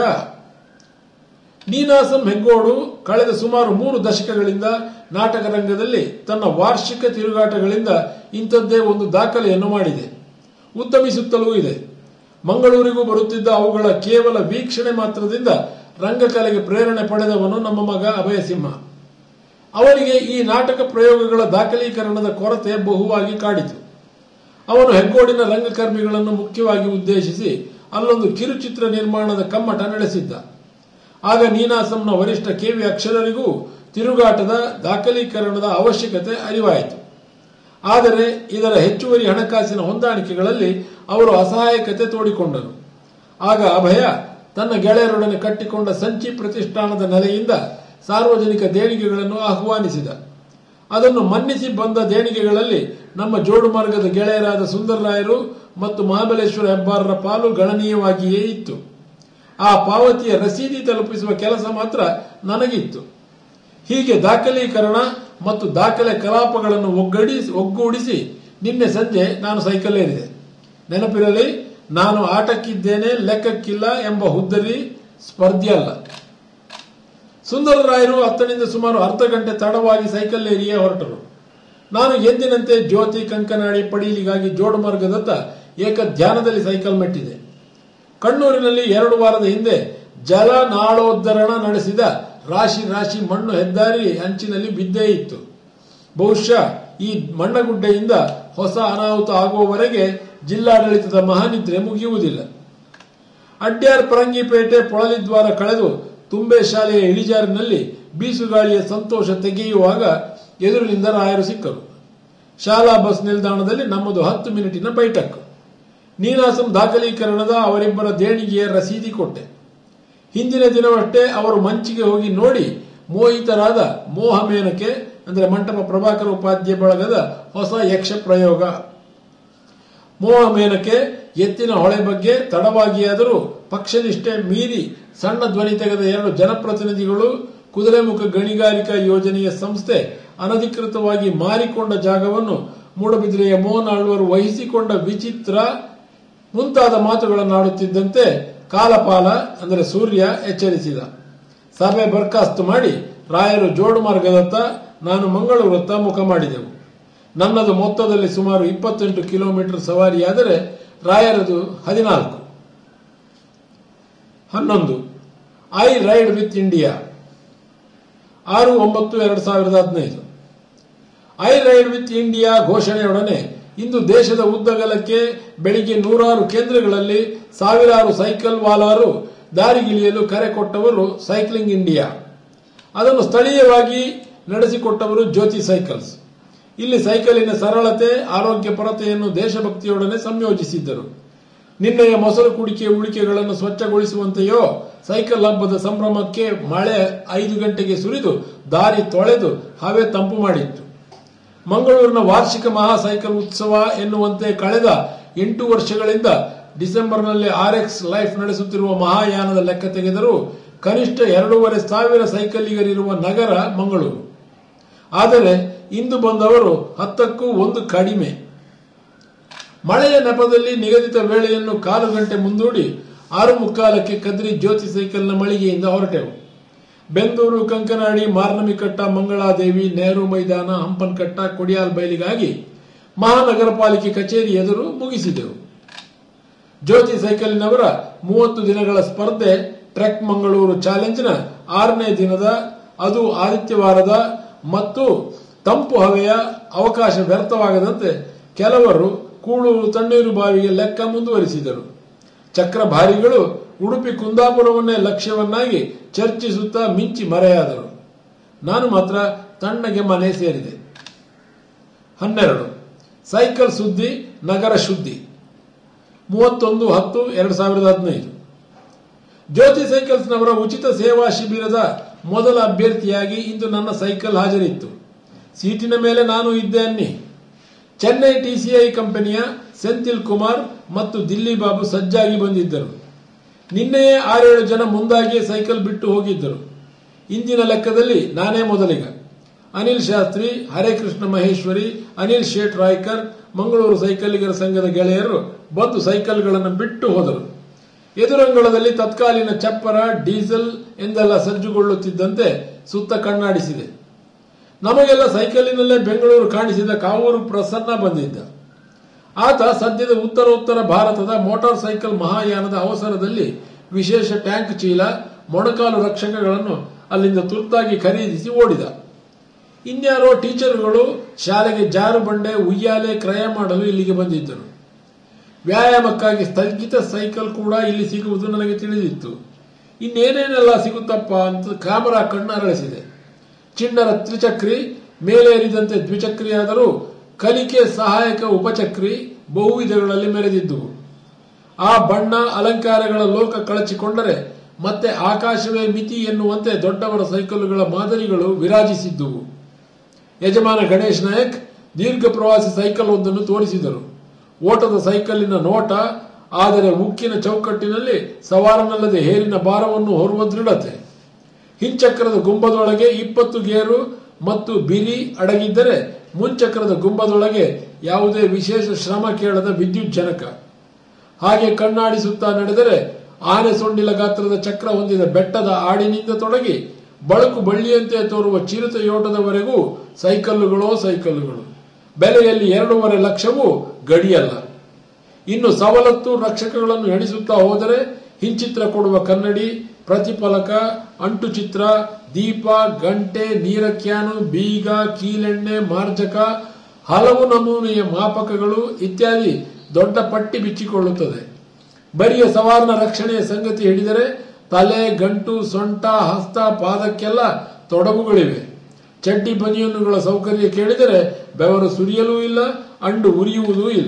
ನೀನಾಸಂ ಹೆಗ್ಗೋಡು ಕಳೆದ ಸುಮಾರು ಮೂರು ದಶಕಗಳಿಂದ ನಾಟಕ ರಂಗದಲ್ಲಿ ತನ್ನ ವಾರ್ಷಿಕ ತಿರುಗಾಟಗಳಿಂದ ಇಂಥದ್ದೇ ಒಂದು ದಾಖಲೆಯನ್ನು ಮಾಡಿದೆ ಉತ್ತಮಿಸುತ್ತಲೂ ಇದೆ ಮಂಗಳೂರಿಗೂ ಬರುತ್ತಿದ್ದ ಅವುಗಳ ಕೇವಲ ವೀಕ್ಷಣೆ ಮಾತ್ರದಿಂದ ರಂಗಕಲೆಗೆ ಪ್ರೇರಣೆ ಪಡೆದವನು ನಮ್ಮ ಮಗ ಅಭಯಸಿಂಹ ಅವನಿಗೆ ಈ ನಾಟಕ ಪ್ರಯೋಗಗಳ ದಾಖಲೀಕರಣದ ಕೊರತೆ ಬಹುವಾಗಿ ಕಾಡಿತು ಅವನು ಹೆಗ್ಗೋಡಿನ ರಂಗಕರ್ಮಿಗಳನ್ನು ಮುಖ್ಯವಾಗಿ ಉದ್ದೇಶಿಸಿ ಅಲ್ಲೊಂದು ಕಿರುಚಿತ್ರ ನಿರ್ಮಾಣದ ಕಮ್ಮಟ ನಡೆಸಿದ್ದ ಆಗ ನೀನಾಸಂನ ವರಿಷ್ಠ ಕೆವಿ ಅಕ್ಷರರಿಗೂ ತಿರುಗಾಟದ ದಾಖಲೀಕರಣದ ಅವಶ್ಯಕತೆ ಅರಿವಾಯಿತು ಆದರೆ ಇದರ ಹೆಚ್ಚುವರಿ ಹಣಕಾಸಿನ ಹೊಂದಾಣಿಕೆಗಳಲ್ಲಿ ಅವರು ಅಸಹಾಯಕತೆ ತೋಡಿಕೊಂಡರು ಆಗ ಅಭಯ ತನ್ನ ಗೆಳೆಯರೊಡನೆ ಕಟ್ಟಿಕೊಂಡ ಸಂಚಿ ಪ್ರತಿಷ್ಠಾನದ ನೆಲೆಯಿಂದ ಸಾರ್ವಜನಿಕ ದೇಣಿಗೆಗಳನ್ನು ಆಹ್ವಾನಿಸಿದ ಅದನ್ನು ಮನ್ನಿಸಿ ಬಂದ ದೇಣಿಗೆಗಳಲ್ಲಿ ನಮ್ಮ ಜೋಡು ಮಾರ್ಗದ ಗೆಳೆಯರಾದ ಸುಂದರರಾಯರು ಮತ್ತು ಮಹಾಬಲೇಶ್ವರ ಹೆಬ್ಬಾರರ ಪಾಲು ಗಣನೀಯವಾಗಿಯೇ ಇತ್ತು ಆ ಪಾವತಿಯ ರಸೀದಿ ತಲುಪಿಸುವ ಕೆಲಸ ಮಾತ್ರ ನನಗಿತ್ತು ಹೀಗೆ ದಾಖಲೀಕರಣ ಮತ್ತು ದಾಖಲೆ ಕಲಾಪಗಳನ್ನು ಒಗ್ಗಡಿಸಿ ಒಗ್ಗೂಡಿಸಿ ನಿನ್ನೆ ಸಂಜೆ ನಾನು ಸೈಕಲ್ ಏರಿದೆ ನೆನಪಿರಲಿ ನಾನು ಆಟಕ್ಕಿದ್ದೇನೆ ಲೆಕ್ಕಕ್ಕಿಲ್ಲ ಎಂಬ ಹುದ್ದರಿ ಸ್ಪರ್ಧಿಯಲ್ಲ ಸುಂದರರಾಯರು ಹತ್ತನಿಂದ ಸುಮಾರು ಅರ್ಧ ಗಂಟೆ ತಡವಾಗಿ ಸೈಕಲ್ ಏರಿಯೇ ಹೊರಟರು ನಾನು ಎಂದಿನಂತೆ ಜ್ಯೋತಿ ಕಂಕನಾಡಿ ಪಡೀಲಿಗಾಗಿ ಜೋಡು ಮಾರ್ಗದತ್ತ ಏಕ ಧ್ಯಾನದಲ್ಲಿ ಸೈಕಲ್ ಮೆಟ್ಟಿದೆ ಕಣ್ಣೂರಿನಲ್ಲಿ ಎರಡು ವಾರದ ಹಿಂದೆ ಜಲ ನಾಳೋದ್ದರಣ ನಡೆಸಿದ ರಾಶಿ ರಾಶಿ ಮಣ್ಣು ಹೆದ್ದಾರಿ ಅಂಚಿನಲ್ಲಿ ಬಿದ್ದೇ ಇತ್ತು ಬಹುಶಃ ಈ ಮಣ್ಣಗುಡ್ಡೆಯಿಂದ ಹೊಸ ಅನಾಹುತ ಆಗುವವರೆಗೆ ಜಿಲ್ಲಾಡಳಿತದ ಮಹಾನಿದ್ರೆ ಮುಗಿಯುವುದಿಲ್ಲ ಅಡ್ಯಾರ್ ಪರಂಗಿಪೇಟೆ ಪೊಳಲಿದ್ವಾರ ಕಳೆದು ತುಂಬೆ ಶಾಲೆಯ ಇಳಿಜಾರಿನಲ್ಲಿ ಬೀಸುಗಾಳಿಯ ಸಂತೋಷ ತೆಗೆಯುವಾಗ ಎದುರಿನಿಂದ ರಾಯರು ಸಿಕ್ಕರು ಶಾಲಾ ಬಸ್ ನಿಲ್ದಾಣದಲ್ಲಿ ನಮ್ಮದು ಹತ್ತು ಮಿನಿಟಿನ ಬೈಠಕ್ ನೀನಾಸಂ ದಾಖಲೀಕರಣದ ಅವರಿಬ್ಬರ ದೇಣಿಗೆಯ ರಸೀದಿ ಕೊಟ್ಟೆ ಹಿಂದಿನ ದಿನವಷ್ಟೇ ಅವರು ಮಂಚಿಗೆ ಹೋಗಿ ನೋಡಿ ಮೋಹಿತರಾದ ಮೋಹ ಮೇನಕೆ ಅಂದರೆ ಮಂಟಪ ಪ್ರಭಾಕರ ಉಪಾಧ್ಯ ಬಳಗದ ಹೊಸ ಯಕ್ಷ ಪ್ರಯೋಗ ಮೋಹ ಮೇನಕೆ ಎತ್ತಿನ ಹೊಳೆ ಬಗ್ಗೆ ತಡವಾಗಿಯಾದರೂ ಪಕ್ಷನಿಷ್ಠೆ ಮೀರಿ ಸಣ್ಣ ಧ್ವನಿ ತೆಗೆದ ಎರಡು ಜನಪ್ರತಿನಿಧಿಗಳು ಕುದುರೆಮುಖ ಗಣಿಗಾರಿಕಾ ಯೋಜನೆಯ ಸಂಸ್ಥೆ ಅನಧಿಕೃತವಾಗಿ ಮಾರಿಕೊಂಡ ಜಾಗವನ್ನು ಮೂಡಬಿದಿರೆಯ ಮೋಹನ್ ಆಳ್ವರು ವಹಿಸಿಕೊಂಡ ವಿಚಿತ್ರ ಮುಂತಾದ ಮಾತುಗಳನ್ನಾಡುತ್ತಿದ್ದಂತೆ ಕಾಲಪಾಲ ಅಂದರೆ ಸೂರ್ಯ ಎಚ್ಚರಿಸಿದ ಸಭೆ ಬರ್ಖಾಸ್ತು ಮಾಡಿ ರಾಯರು ಜೋಡು ಮಾರ್ಗದತ್ತ ನಾನು ಮಂಗಳೂರತ್ತ ಮುಖ ಮಾಡಿದೆವು ನನ್ನದು ಮೊತ್ತದಲ್ಲಿ ಸುಮಾರು ಇಪ್ಪತ್ತೆಂಟು ಕಿಲೋಮೀಟರ್ ಸವಾರಿಯಾದರೆ ರಾಯರದು ಹದಿನಾಲ್ಕು ಹನ್ನೊಂದು ಐ ರೈಡ್ ವಿತ್ ಇಂಡಿಯಾ ಆರು ಒಂಬತ್ತು ಎರಡು ಸಾವಿರದ ಹದಿನೈದು ಐ ರೈಡ್ ವಿತ್ ಇಂಡಿಯಾ ಘೋಷಣೆಯೊಡನೆ ಇಂದು ದೇಶದ ಉದ್ದಗಲಕ್ಕೆ ಬೆಳಿಗ್ಗೆ ನೂರಾರು ಕೇಂದ್ರಗಳಲ್ಲಿ ಸಾವಿರಾರು ಸೈಕಲ್ ವಾಲಾರು ದಾರಿಗಿಳಿಯಲು ಕರೆ ಕೊಟ್ಟವರು ಸೈಕ್ಲಿಂಗ್ ಇಂಡಿಯಾ ಅದನ್ನು ಸ್ಥಳೀಯವಾಗಿ ನಡೆಸಿಕೊಟ್ಟವರು ಜ್ಯೋತಿ ಸೈಕಲ್ಸ್ ಇಲ್ಲಿ ಸೈಕಲಿನ ಸರಳತೆ ಆರೋಗ್ಯಪರತೆಯನ್ನು ದೇಶಭಕ್ತಿಯೊಡನೆ ಸಂಯೋಜಿಸಿದ್ದರು ನಿನ್ನೆಯ ಮೊಸರು ಕುಡಿಕೆ ಉಳಿಕೆಗಳನ್ನು ಸ್ವಚ್ಛಗೊಳಿಸುವಂತೆಯೋ ಸೈಕಲ್ ಹಬ್ಬದ ಸಂಭ್ರಮಕ್ಕೆ ಮಳೆ ಐದು ಗಂಟೆಗೆ ಸುರಿದು ದಾರಿ ತೊಳೆದು ಹವೆ ತಂಪು ಮಾಡಿತ್ತು ಮಂಗಳೂರಿನ ವಾರ್ಷಿಕ ಮಹಾ ಸೈಕಲ್ ಉತ್ಸವ ಎನ್ನುವಂತೆ ಕಳೆದ ಎಂಟು ವರ್ಷಗಳಿಂದ ಡಿಸೆಂಬರ್ನಲ್ಲಿ ಆರ್ಎಕ್ಸ್ ಲೈಫ್ ನಡೆಸುತ್ತಿರುವ ಮಹಾಯಾನದ ಲೆಕ್ಕ ತೆಗೆದರೂ ಕನಿಷ್ಠ ಎರಡೂವರೆ ಸಾವಿರ ಸೈಕಲ್ಲಿಗರಿರುವ ನಗರ ಮಂಗಳೂರು ಆದರೆ ಇಂದು ಬಂದವರು ಹತ್ತಕ್ಕೂ ಒಂದು ಕಡಿಮೆ ಮಳೆಯ ನೆಪದಲ್ಲಿ ನಿಗದಿತ ವೇಳೆಯನ್ನು ಕಾಲು ಗಂಟೆ ಮುಂದೂಡಿ ಆರು ಮುಕ್ಕಾಲಕ್ಕೆ ಕದ್ರಿ ಜ್ಯೋತಿ ಸೈಕಲ್ನ ಮಳಿಗೆಯಿಂದ ಹೊರಟೆವು ಬೆಂದೂರು ಕಂಕನಾಡಿ ಮಾರ್ನಮಿಕಟ್ಟ ಮಂಗಳಾದೇವಿ ನೆಹರು ಮೈದಾನ ಹಂಪನಕಟ್ಟ ಕೊಡಿಯಾಲ್ ಬೈಲಿಗಾಗಿ ಮಹಾನಗರ ಪಾಲಿಕೆ ಕಚೇರಿ ಎದುರು ಮುಗಿಸಿದೆವು ಜ್ಯೋತಿ ಸೈಕಲಿನವರ ಮೂವತ್ತು ದಿನಗಳ ಸ್ಪರ್ಧೆ ಟ್ರೆಕ್ ಮಂಗಳೂರು ಚಾಲೆಂಜ್ನ ಆರನೇ ದಿನದ ಅದು ಆದಿತ್ಯವಾರದ ಮತ್ತು ತಂಪು ಹವೆಯ ಅವಕಾಶ ವ್ಯರ್ಥವಾಗದಂತೆ ಕೆಲವರು ಕೂಳೂರು ತಣ್ಣೀರು ಬಾವಿಗೆ ಲೆಕ್ಕ ಮುಂದುವರಿಸಿದರು ಚಕ್ರಭಾರಿಗಳು ಉಡುಪಿ ಕುಂದಾಪುರವನ್ನೇ ಲಕ್ಷ್ಯವನ್ನಾಗಿ ಚರ್ಚಿಸುತ್ತಾ ಮಿಂಚಿ ಮರೆಯಾದರು ನಾನು ಮಾತ್ರ ತಣ್ಣಗೆ ಮನೆ ಸೇರಿದೆ ಹನ್ನೆರಡು ಸೈಕಲ್ ಸುದ್ದಿ ನಗರ ಶುದ್ಧಿ ಮೂವತ್ತೊಂದು ಹತ್ತು ಎರಡು ಸಾವಿರದ ಹದಿನೈದು ಜ್ಯೋತಿ ಸೈಕಲ್ಸ್ನವರ ಉಚಿತ ಸೇವಾ ಶಿಬಿರದ ಮೊದಲ ಅಭ್ಯರ್ಥಿಯಾಗಿ ಇಂದು ನನ್ನ ಸೈಕಲ್ ಹಾಜರಿತ್ತು ಸೀಟಿನ ಮೇಲೆ ನಾನು ಇದ್ದೆ ಅನ್ನಿ ಚೆನ್ನೈ ಟಿಸಿಐ ಕಂಪನಿಯ ಸೆಂಥಿಲ್ ಕುಮಾರ್ ಮತ್ತು ದಿಲ್ಲಿ ಬಾಬು ಸಜ್ಜಾಗಿ ಬಂದಿದ್ದರು ನಿನ್ನೆಯೇ ಆರೇಳು ಜನ ಮುಂದಾಗಿಯೇ ಸೈಕಲ್ ಬಿಟ್ಟು ಹೋಗಿದ್ದರು ಇಂದಿನ ಲೆಕ್ಕದಲ್ಲಿ ನಾನೇ ಮೊದಲಿಗ ಅನಿಲ್ ಶಾಸ್ತ್ರಿ ಹರೇಕೃಷ್ಣ ಮಹೇಶ್ವರಿ ಅನಿಲ್ ಶೇಟ್ ರಾಯ್ಕರ್ ಮಂಗಳೂರು ಸೈಕಲಿಗರ ಸಂಘದ ಗೆಳೆಯರು ಬಂದು ಸೈಕಲ್ಗಳನ್ನು ಬಿಟ್ಟು ಹೋದರು ಎದುರಂಗಳದಲ್ಲಿ ತತ್ಕಾಲೀನ ಚಪ್ಪರ ಡೀಸೆಲ್ ಎಂದೆಲ್ಲ ಸಜ್ಜುಗೊಳ್ಳುತ್ತಿದ್ದಂತೆ ಸುತ್ತ ಕಣ್ಣಾಡಿಸಿದೆ ನಮಗೆಲ್ಲ ಸೈಕಲಿನಲ್ಲೇ ಬೆಂಗಳೂರು ಕಾಣಿಸಿದ ಕಾವೂರು ಪ್ರಸನ್ನ ಬಂದಿದ್ದ ಆತ ಸದ್ಯದ ಉತ್ತರೋತ್ತರ ಭಾರತದ ಮೋಟಾರ್ ಸೈಕಲ್ ಮಹಾಯಾನದ ಅವಸರದಲ್ಲಿ ವಿಶೇಷ ಟ್ಯಾಂಕ್ ಚೀಲ ಮೊಣಕಾಲು ರಕ್ಷಕಗಳನ್ನು ಅಲ್ಲಿಂದ ತುರ್ತಾಗಿ ಖರೀದಿಸಿ ಓಡಿದ ಇನ್ಯಾರೋ ಟೀಚರ್ಗಳು ಶಾಲೆಗೆ ಜಾರು ಬಂಡೆ ಉಯ್ಯಾಲೆ ಕ್ರಯ ಮಾಡಲು ಇಲ್ಲಿಗೆ ಬಂದಿದ್ದರು ವ್ಯಾಯಾಮಕ್ಕಾಗಿ ಸ್ಥಗಿತ ಸೈಕಲ್ ಕೂಡ ಇಲ್ಲಿ ಸಿಗುವುದು ನನಗೆ ತಿಳಿದಿತ್ತು ಇನ್ನೇನೇನೆಲ್ಲ ಸಿಗುತ್ತಪ್ಪ ಅಂತ ಕ್ಯಾಮರಾ ಕಣ್ಣರಳಿಸಿದೆ ಚಿಣ್ಣರ ತ್ರಿಚಕ್ರಿ ಮೇಲೇರಿದಂತೆ ದ್ವಿಚಕ್ರಿಯಾದರೂ ಕಲಿಕೆ ಸಹಾಯಕ ಉಪಚಕ್ರಿ ಬಹುವಿಧಗಳಲ್ಲಿ ಮೆರೆದಿದ್ದುವು ಆ ಬಣ್ಣ ಅಲಂಕಾರಗಳ ಲೋಕ ಕಳಚಿಕೊಂಡರೆ ಮತ್ತೆ ಆಕಾಶವೇ ಮಿತಿ ಎನ್ನುವಂತೆ ದೊಡ್ಡವರ ಸೈಕಲ್ಲುಗಳ ಮಾದರಿಗಳು ವಿರಾಜಿಸಿದ್ದುವು ಯಜಮಾನ ಗಣೇಶ್ ನಾಯಕ್ ದೀರ್ಘ ಪ್ರವಾಸಿ ಸೈಕಲ್ ಒಂದನ್ನು ತೋರಿಸಿದರು ಓಟದ ಸೈಕಲ್ಲಿನ ನೋಟ ಆದರೆ ಉಕ್ಕಿನ ಚೌಕಟ್ಟಿನಲ್ಲಿ ಸವಾರನಲ್ಲದೆ ಹೇರಿನ ಭಾರವನ್ನು ಹೊರುವ ದೃಢತೆ ಹಿಂಚಕ್ರದ ಗುಂಬದೊಳಗೆ ಇಪ್ಪತ್ತು ಗೇರು ಮತ್ತು ಬಿರಿ ಅಡಗಿದ್ದರೆ ಮುಂಚಕ್ರದ ಗುಂಬದೊಳಗೆ ಯಾವುದೇ ವಿಶೇಷ ಶ್ರಮ ಕೇಳದ ವಿದ್ಯುತ್ ಜನಕ ಹಾಗೆ ಕಣ್ಣಾಡಿಸುತ್ತಾ ನಡೆದರೆ ಆನೆ ಸೊಂಡಿಲ ಗಾತ್ರದ ಚಕ್ರ ಹೊಂದಿದ ಬೆಟ್ಟದ ಆಡಿನಿಂದ ತೊಡಗಿ ಬಳಕು ಬಳ್ಳಿಯಂತೆ ತೋರುವ ಚಿರತೆಯೋಟದವರೆಗೂ ಸೈಕಲ್ಲುಗಳೋ ಸೈಕಲ್ಲುಗಳು ಬೆಲೆಯಲ್ಲಿ ಎರಡೂವರೆ ಲಕ್ಷವೂ ಗಡಿಯಲ್ಲ ಇನ್ನು ಸವಲತ್ತು ರಕ್ಷಕಗಳನ್ನು ಎಣಿಸುತ್ತಾ ಹೋದರೆ ಹಿಂಚಿತ್ರ ಕೊಡುವ ಕನ್ನಡಿ ಪ್ರತಿಫಲಕ ಅಂಟು ಚಿತ್ರ ದೀಪ ಗಂಟೆ ನೀರ ಕ್ಯಾನು ಬೀಗ ಕೀಲೆಣ್ಣೆ ಮಾರ್ಜಕ ಹಲವು ನಮೂನೆಯ ಮಾಪಕಗಳು ಇತ್ಯಾದಿ ದೊಡ್ಡ ಪಟ್ಟಿ ಬಿಚ್ಚಿಕೊಳ್ಳುತ್ತದೆ ಬರಿಯ ಸವಾರನ ರಕ್ಷಣೆಯ ಸಂಗತಿ ಹಿಡಿದರೆ ತಲೆ ಗಂಟು ಸೊಂಟ ಹಸ್ತ ಪಾದಕ್ಕೆಲ್ಲ ತೊಡಗುಗಳಿವೆ ಚಡ್ಡಿ ಬನಿಯನ್ನುಗಳ ಸೌಕರ್ಯ ಕೇಳಿದರೆ ಬೆವರು ಸುರಿಯಲೂ ಇಲ್ಲ ಅಂಡು ಉರಿಯುವುದೂ ಇಲ್ಲ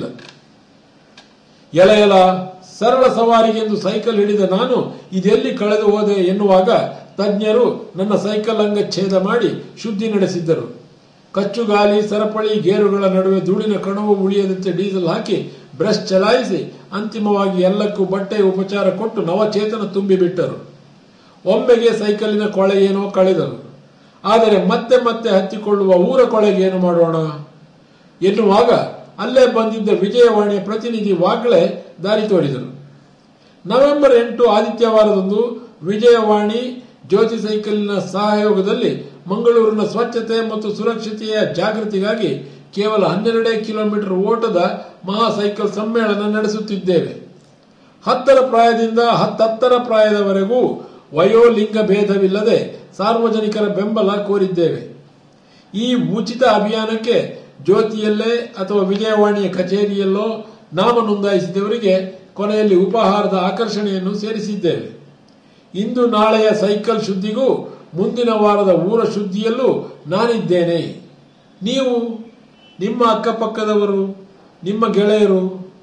ಎಲ ಎಲ ಸರಳ ಸವಾರಿಗೆಂದು ಸೈಕಲ್ ಹಿಡಿದ ನಾನು ಇದೆಲ್ಲಿ ಕಳೆದು ಹೋದೆ ಎನ್ನುವಾಗ ತಜ್ಞರು ನನ್ನ ಸೈಕಲ್ ಅಂಗ ಛೇದ ಮಾಡಿ ಶುದ್ಧಿ ನಡೆಸಿದ್ದರು ಕಚ್ಚುಗಾಲಿ ಸರಪಳಿ ಗೇರುಗಳ ನಡುವೆ ಧೂಳಿನ ಕಣವು ಉಳಿಯದಂತೆ ಡೀಸೆಲ್ ಹಾಕಿ ಬ್ರಷ್ ಚಲಾಯಿಸಿ ಅಂತಿಮವಾಗಿ ಎಲ್ಲಕ್ಕೂ ಬಟ್ಟೆ ಉಪಚಾರ ಕೊಟ್ಟು ನವಚೇತನ ತುಂಬಿಬಿಟ್ಟರು ಒಮ್ಮೆಗೆ ಸೈಕಲಿನ ಕೊಳೆ ಏನೋ ಕಳೆದರು ಆದರೆ ಮತ್ತೆ ಮತ್ತೆ ಹತ್ತಿಕೊಳ್ಳುವ ಊರ ಕೊಳೆಗೆ ಏನು ಮಾಡೋಣ ಎನ್ನುವಾಗ ಅಲ್ಲೇ ಬಂದಿದ್ದ ವಿಜಯವಾಣಿಯ ಪ್ರತಿನಿಧಿ ವಾಗ್ಳೆ ದಾರಿ ತೋರಿದರು ನವೆಂಬರ್ ಎಂಟು ಆದಿತ್ಯವಾರದಂದು ವಿಜಯವಾಣಿ ಜ್ಯೋತಿ ಸೈಕಲಿನ ಸಹಯೋಗದಲ್ಲಿ ಮಂಗಳೂರಿನ ಸ್ವಚ್ಛತೆ ಮತ್ತು ಸುರಕ್ಷತೆಯ ಜಾಗೃತಿಗಾಗಿ ಕೇವಲ ಹನ್ನೆರಡೇ ಕಿಲೋಮೀಟರ್ ಓಟದ ಮಹಾ ಸೈಕಲ್ ಸಮ್ಮೇಳನ ನಡೆಸುತ್ತಿದ್ದೇವೆ ಹತ್ತರ ಪ್ರಾಯದಿಂದ ಹತ್ತತ್ತರ ಪ್ರಾಯದವರೆಗೂ ವಯೋಲಿಂಗ ಭೇದವಿಲ್ಲದೆ ಸಾರ್ವಜನಿಕರ ಬೆಂಬಲ ಕೋರಿದ್ದೇವೆ ಈ ಉಚಿತ ಅಭಿಯಾನಕ್ಕೆ ಜ್ಯೋತಿಯಲ್ಲೇ ಅಥವಾ ವಿಜಯವಾಣಿಯ ಕಚೇರಿಯಲ್ಲೋ ನಾಮ ನೋಂದಾಯಿಸಿದವರಿಗೆ ಕೊನೆಯಲ್ಲಿ ಉಪಹಾರದ ಆಕರ್ಷಣೆಯನ್ನು ಸೇರಿಸಿದ್ದೇವೆ ಇಂದು ನಾಳೆಯ ಸೈಕಲ್ ಶುದ್ಧಿಗೂ ಮುಂದಿನ ವಾರದ ಊರ ಶುದ್ಧಿಯಲ್ಲೂ ನಾನಿದ್ದೇನೆ ನೀವು ನಿಮ್ಮ ಅಕ್ಕಪಕ್ಕದವರು ನಿಮ್ಮ ಗೆಳೆಯರು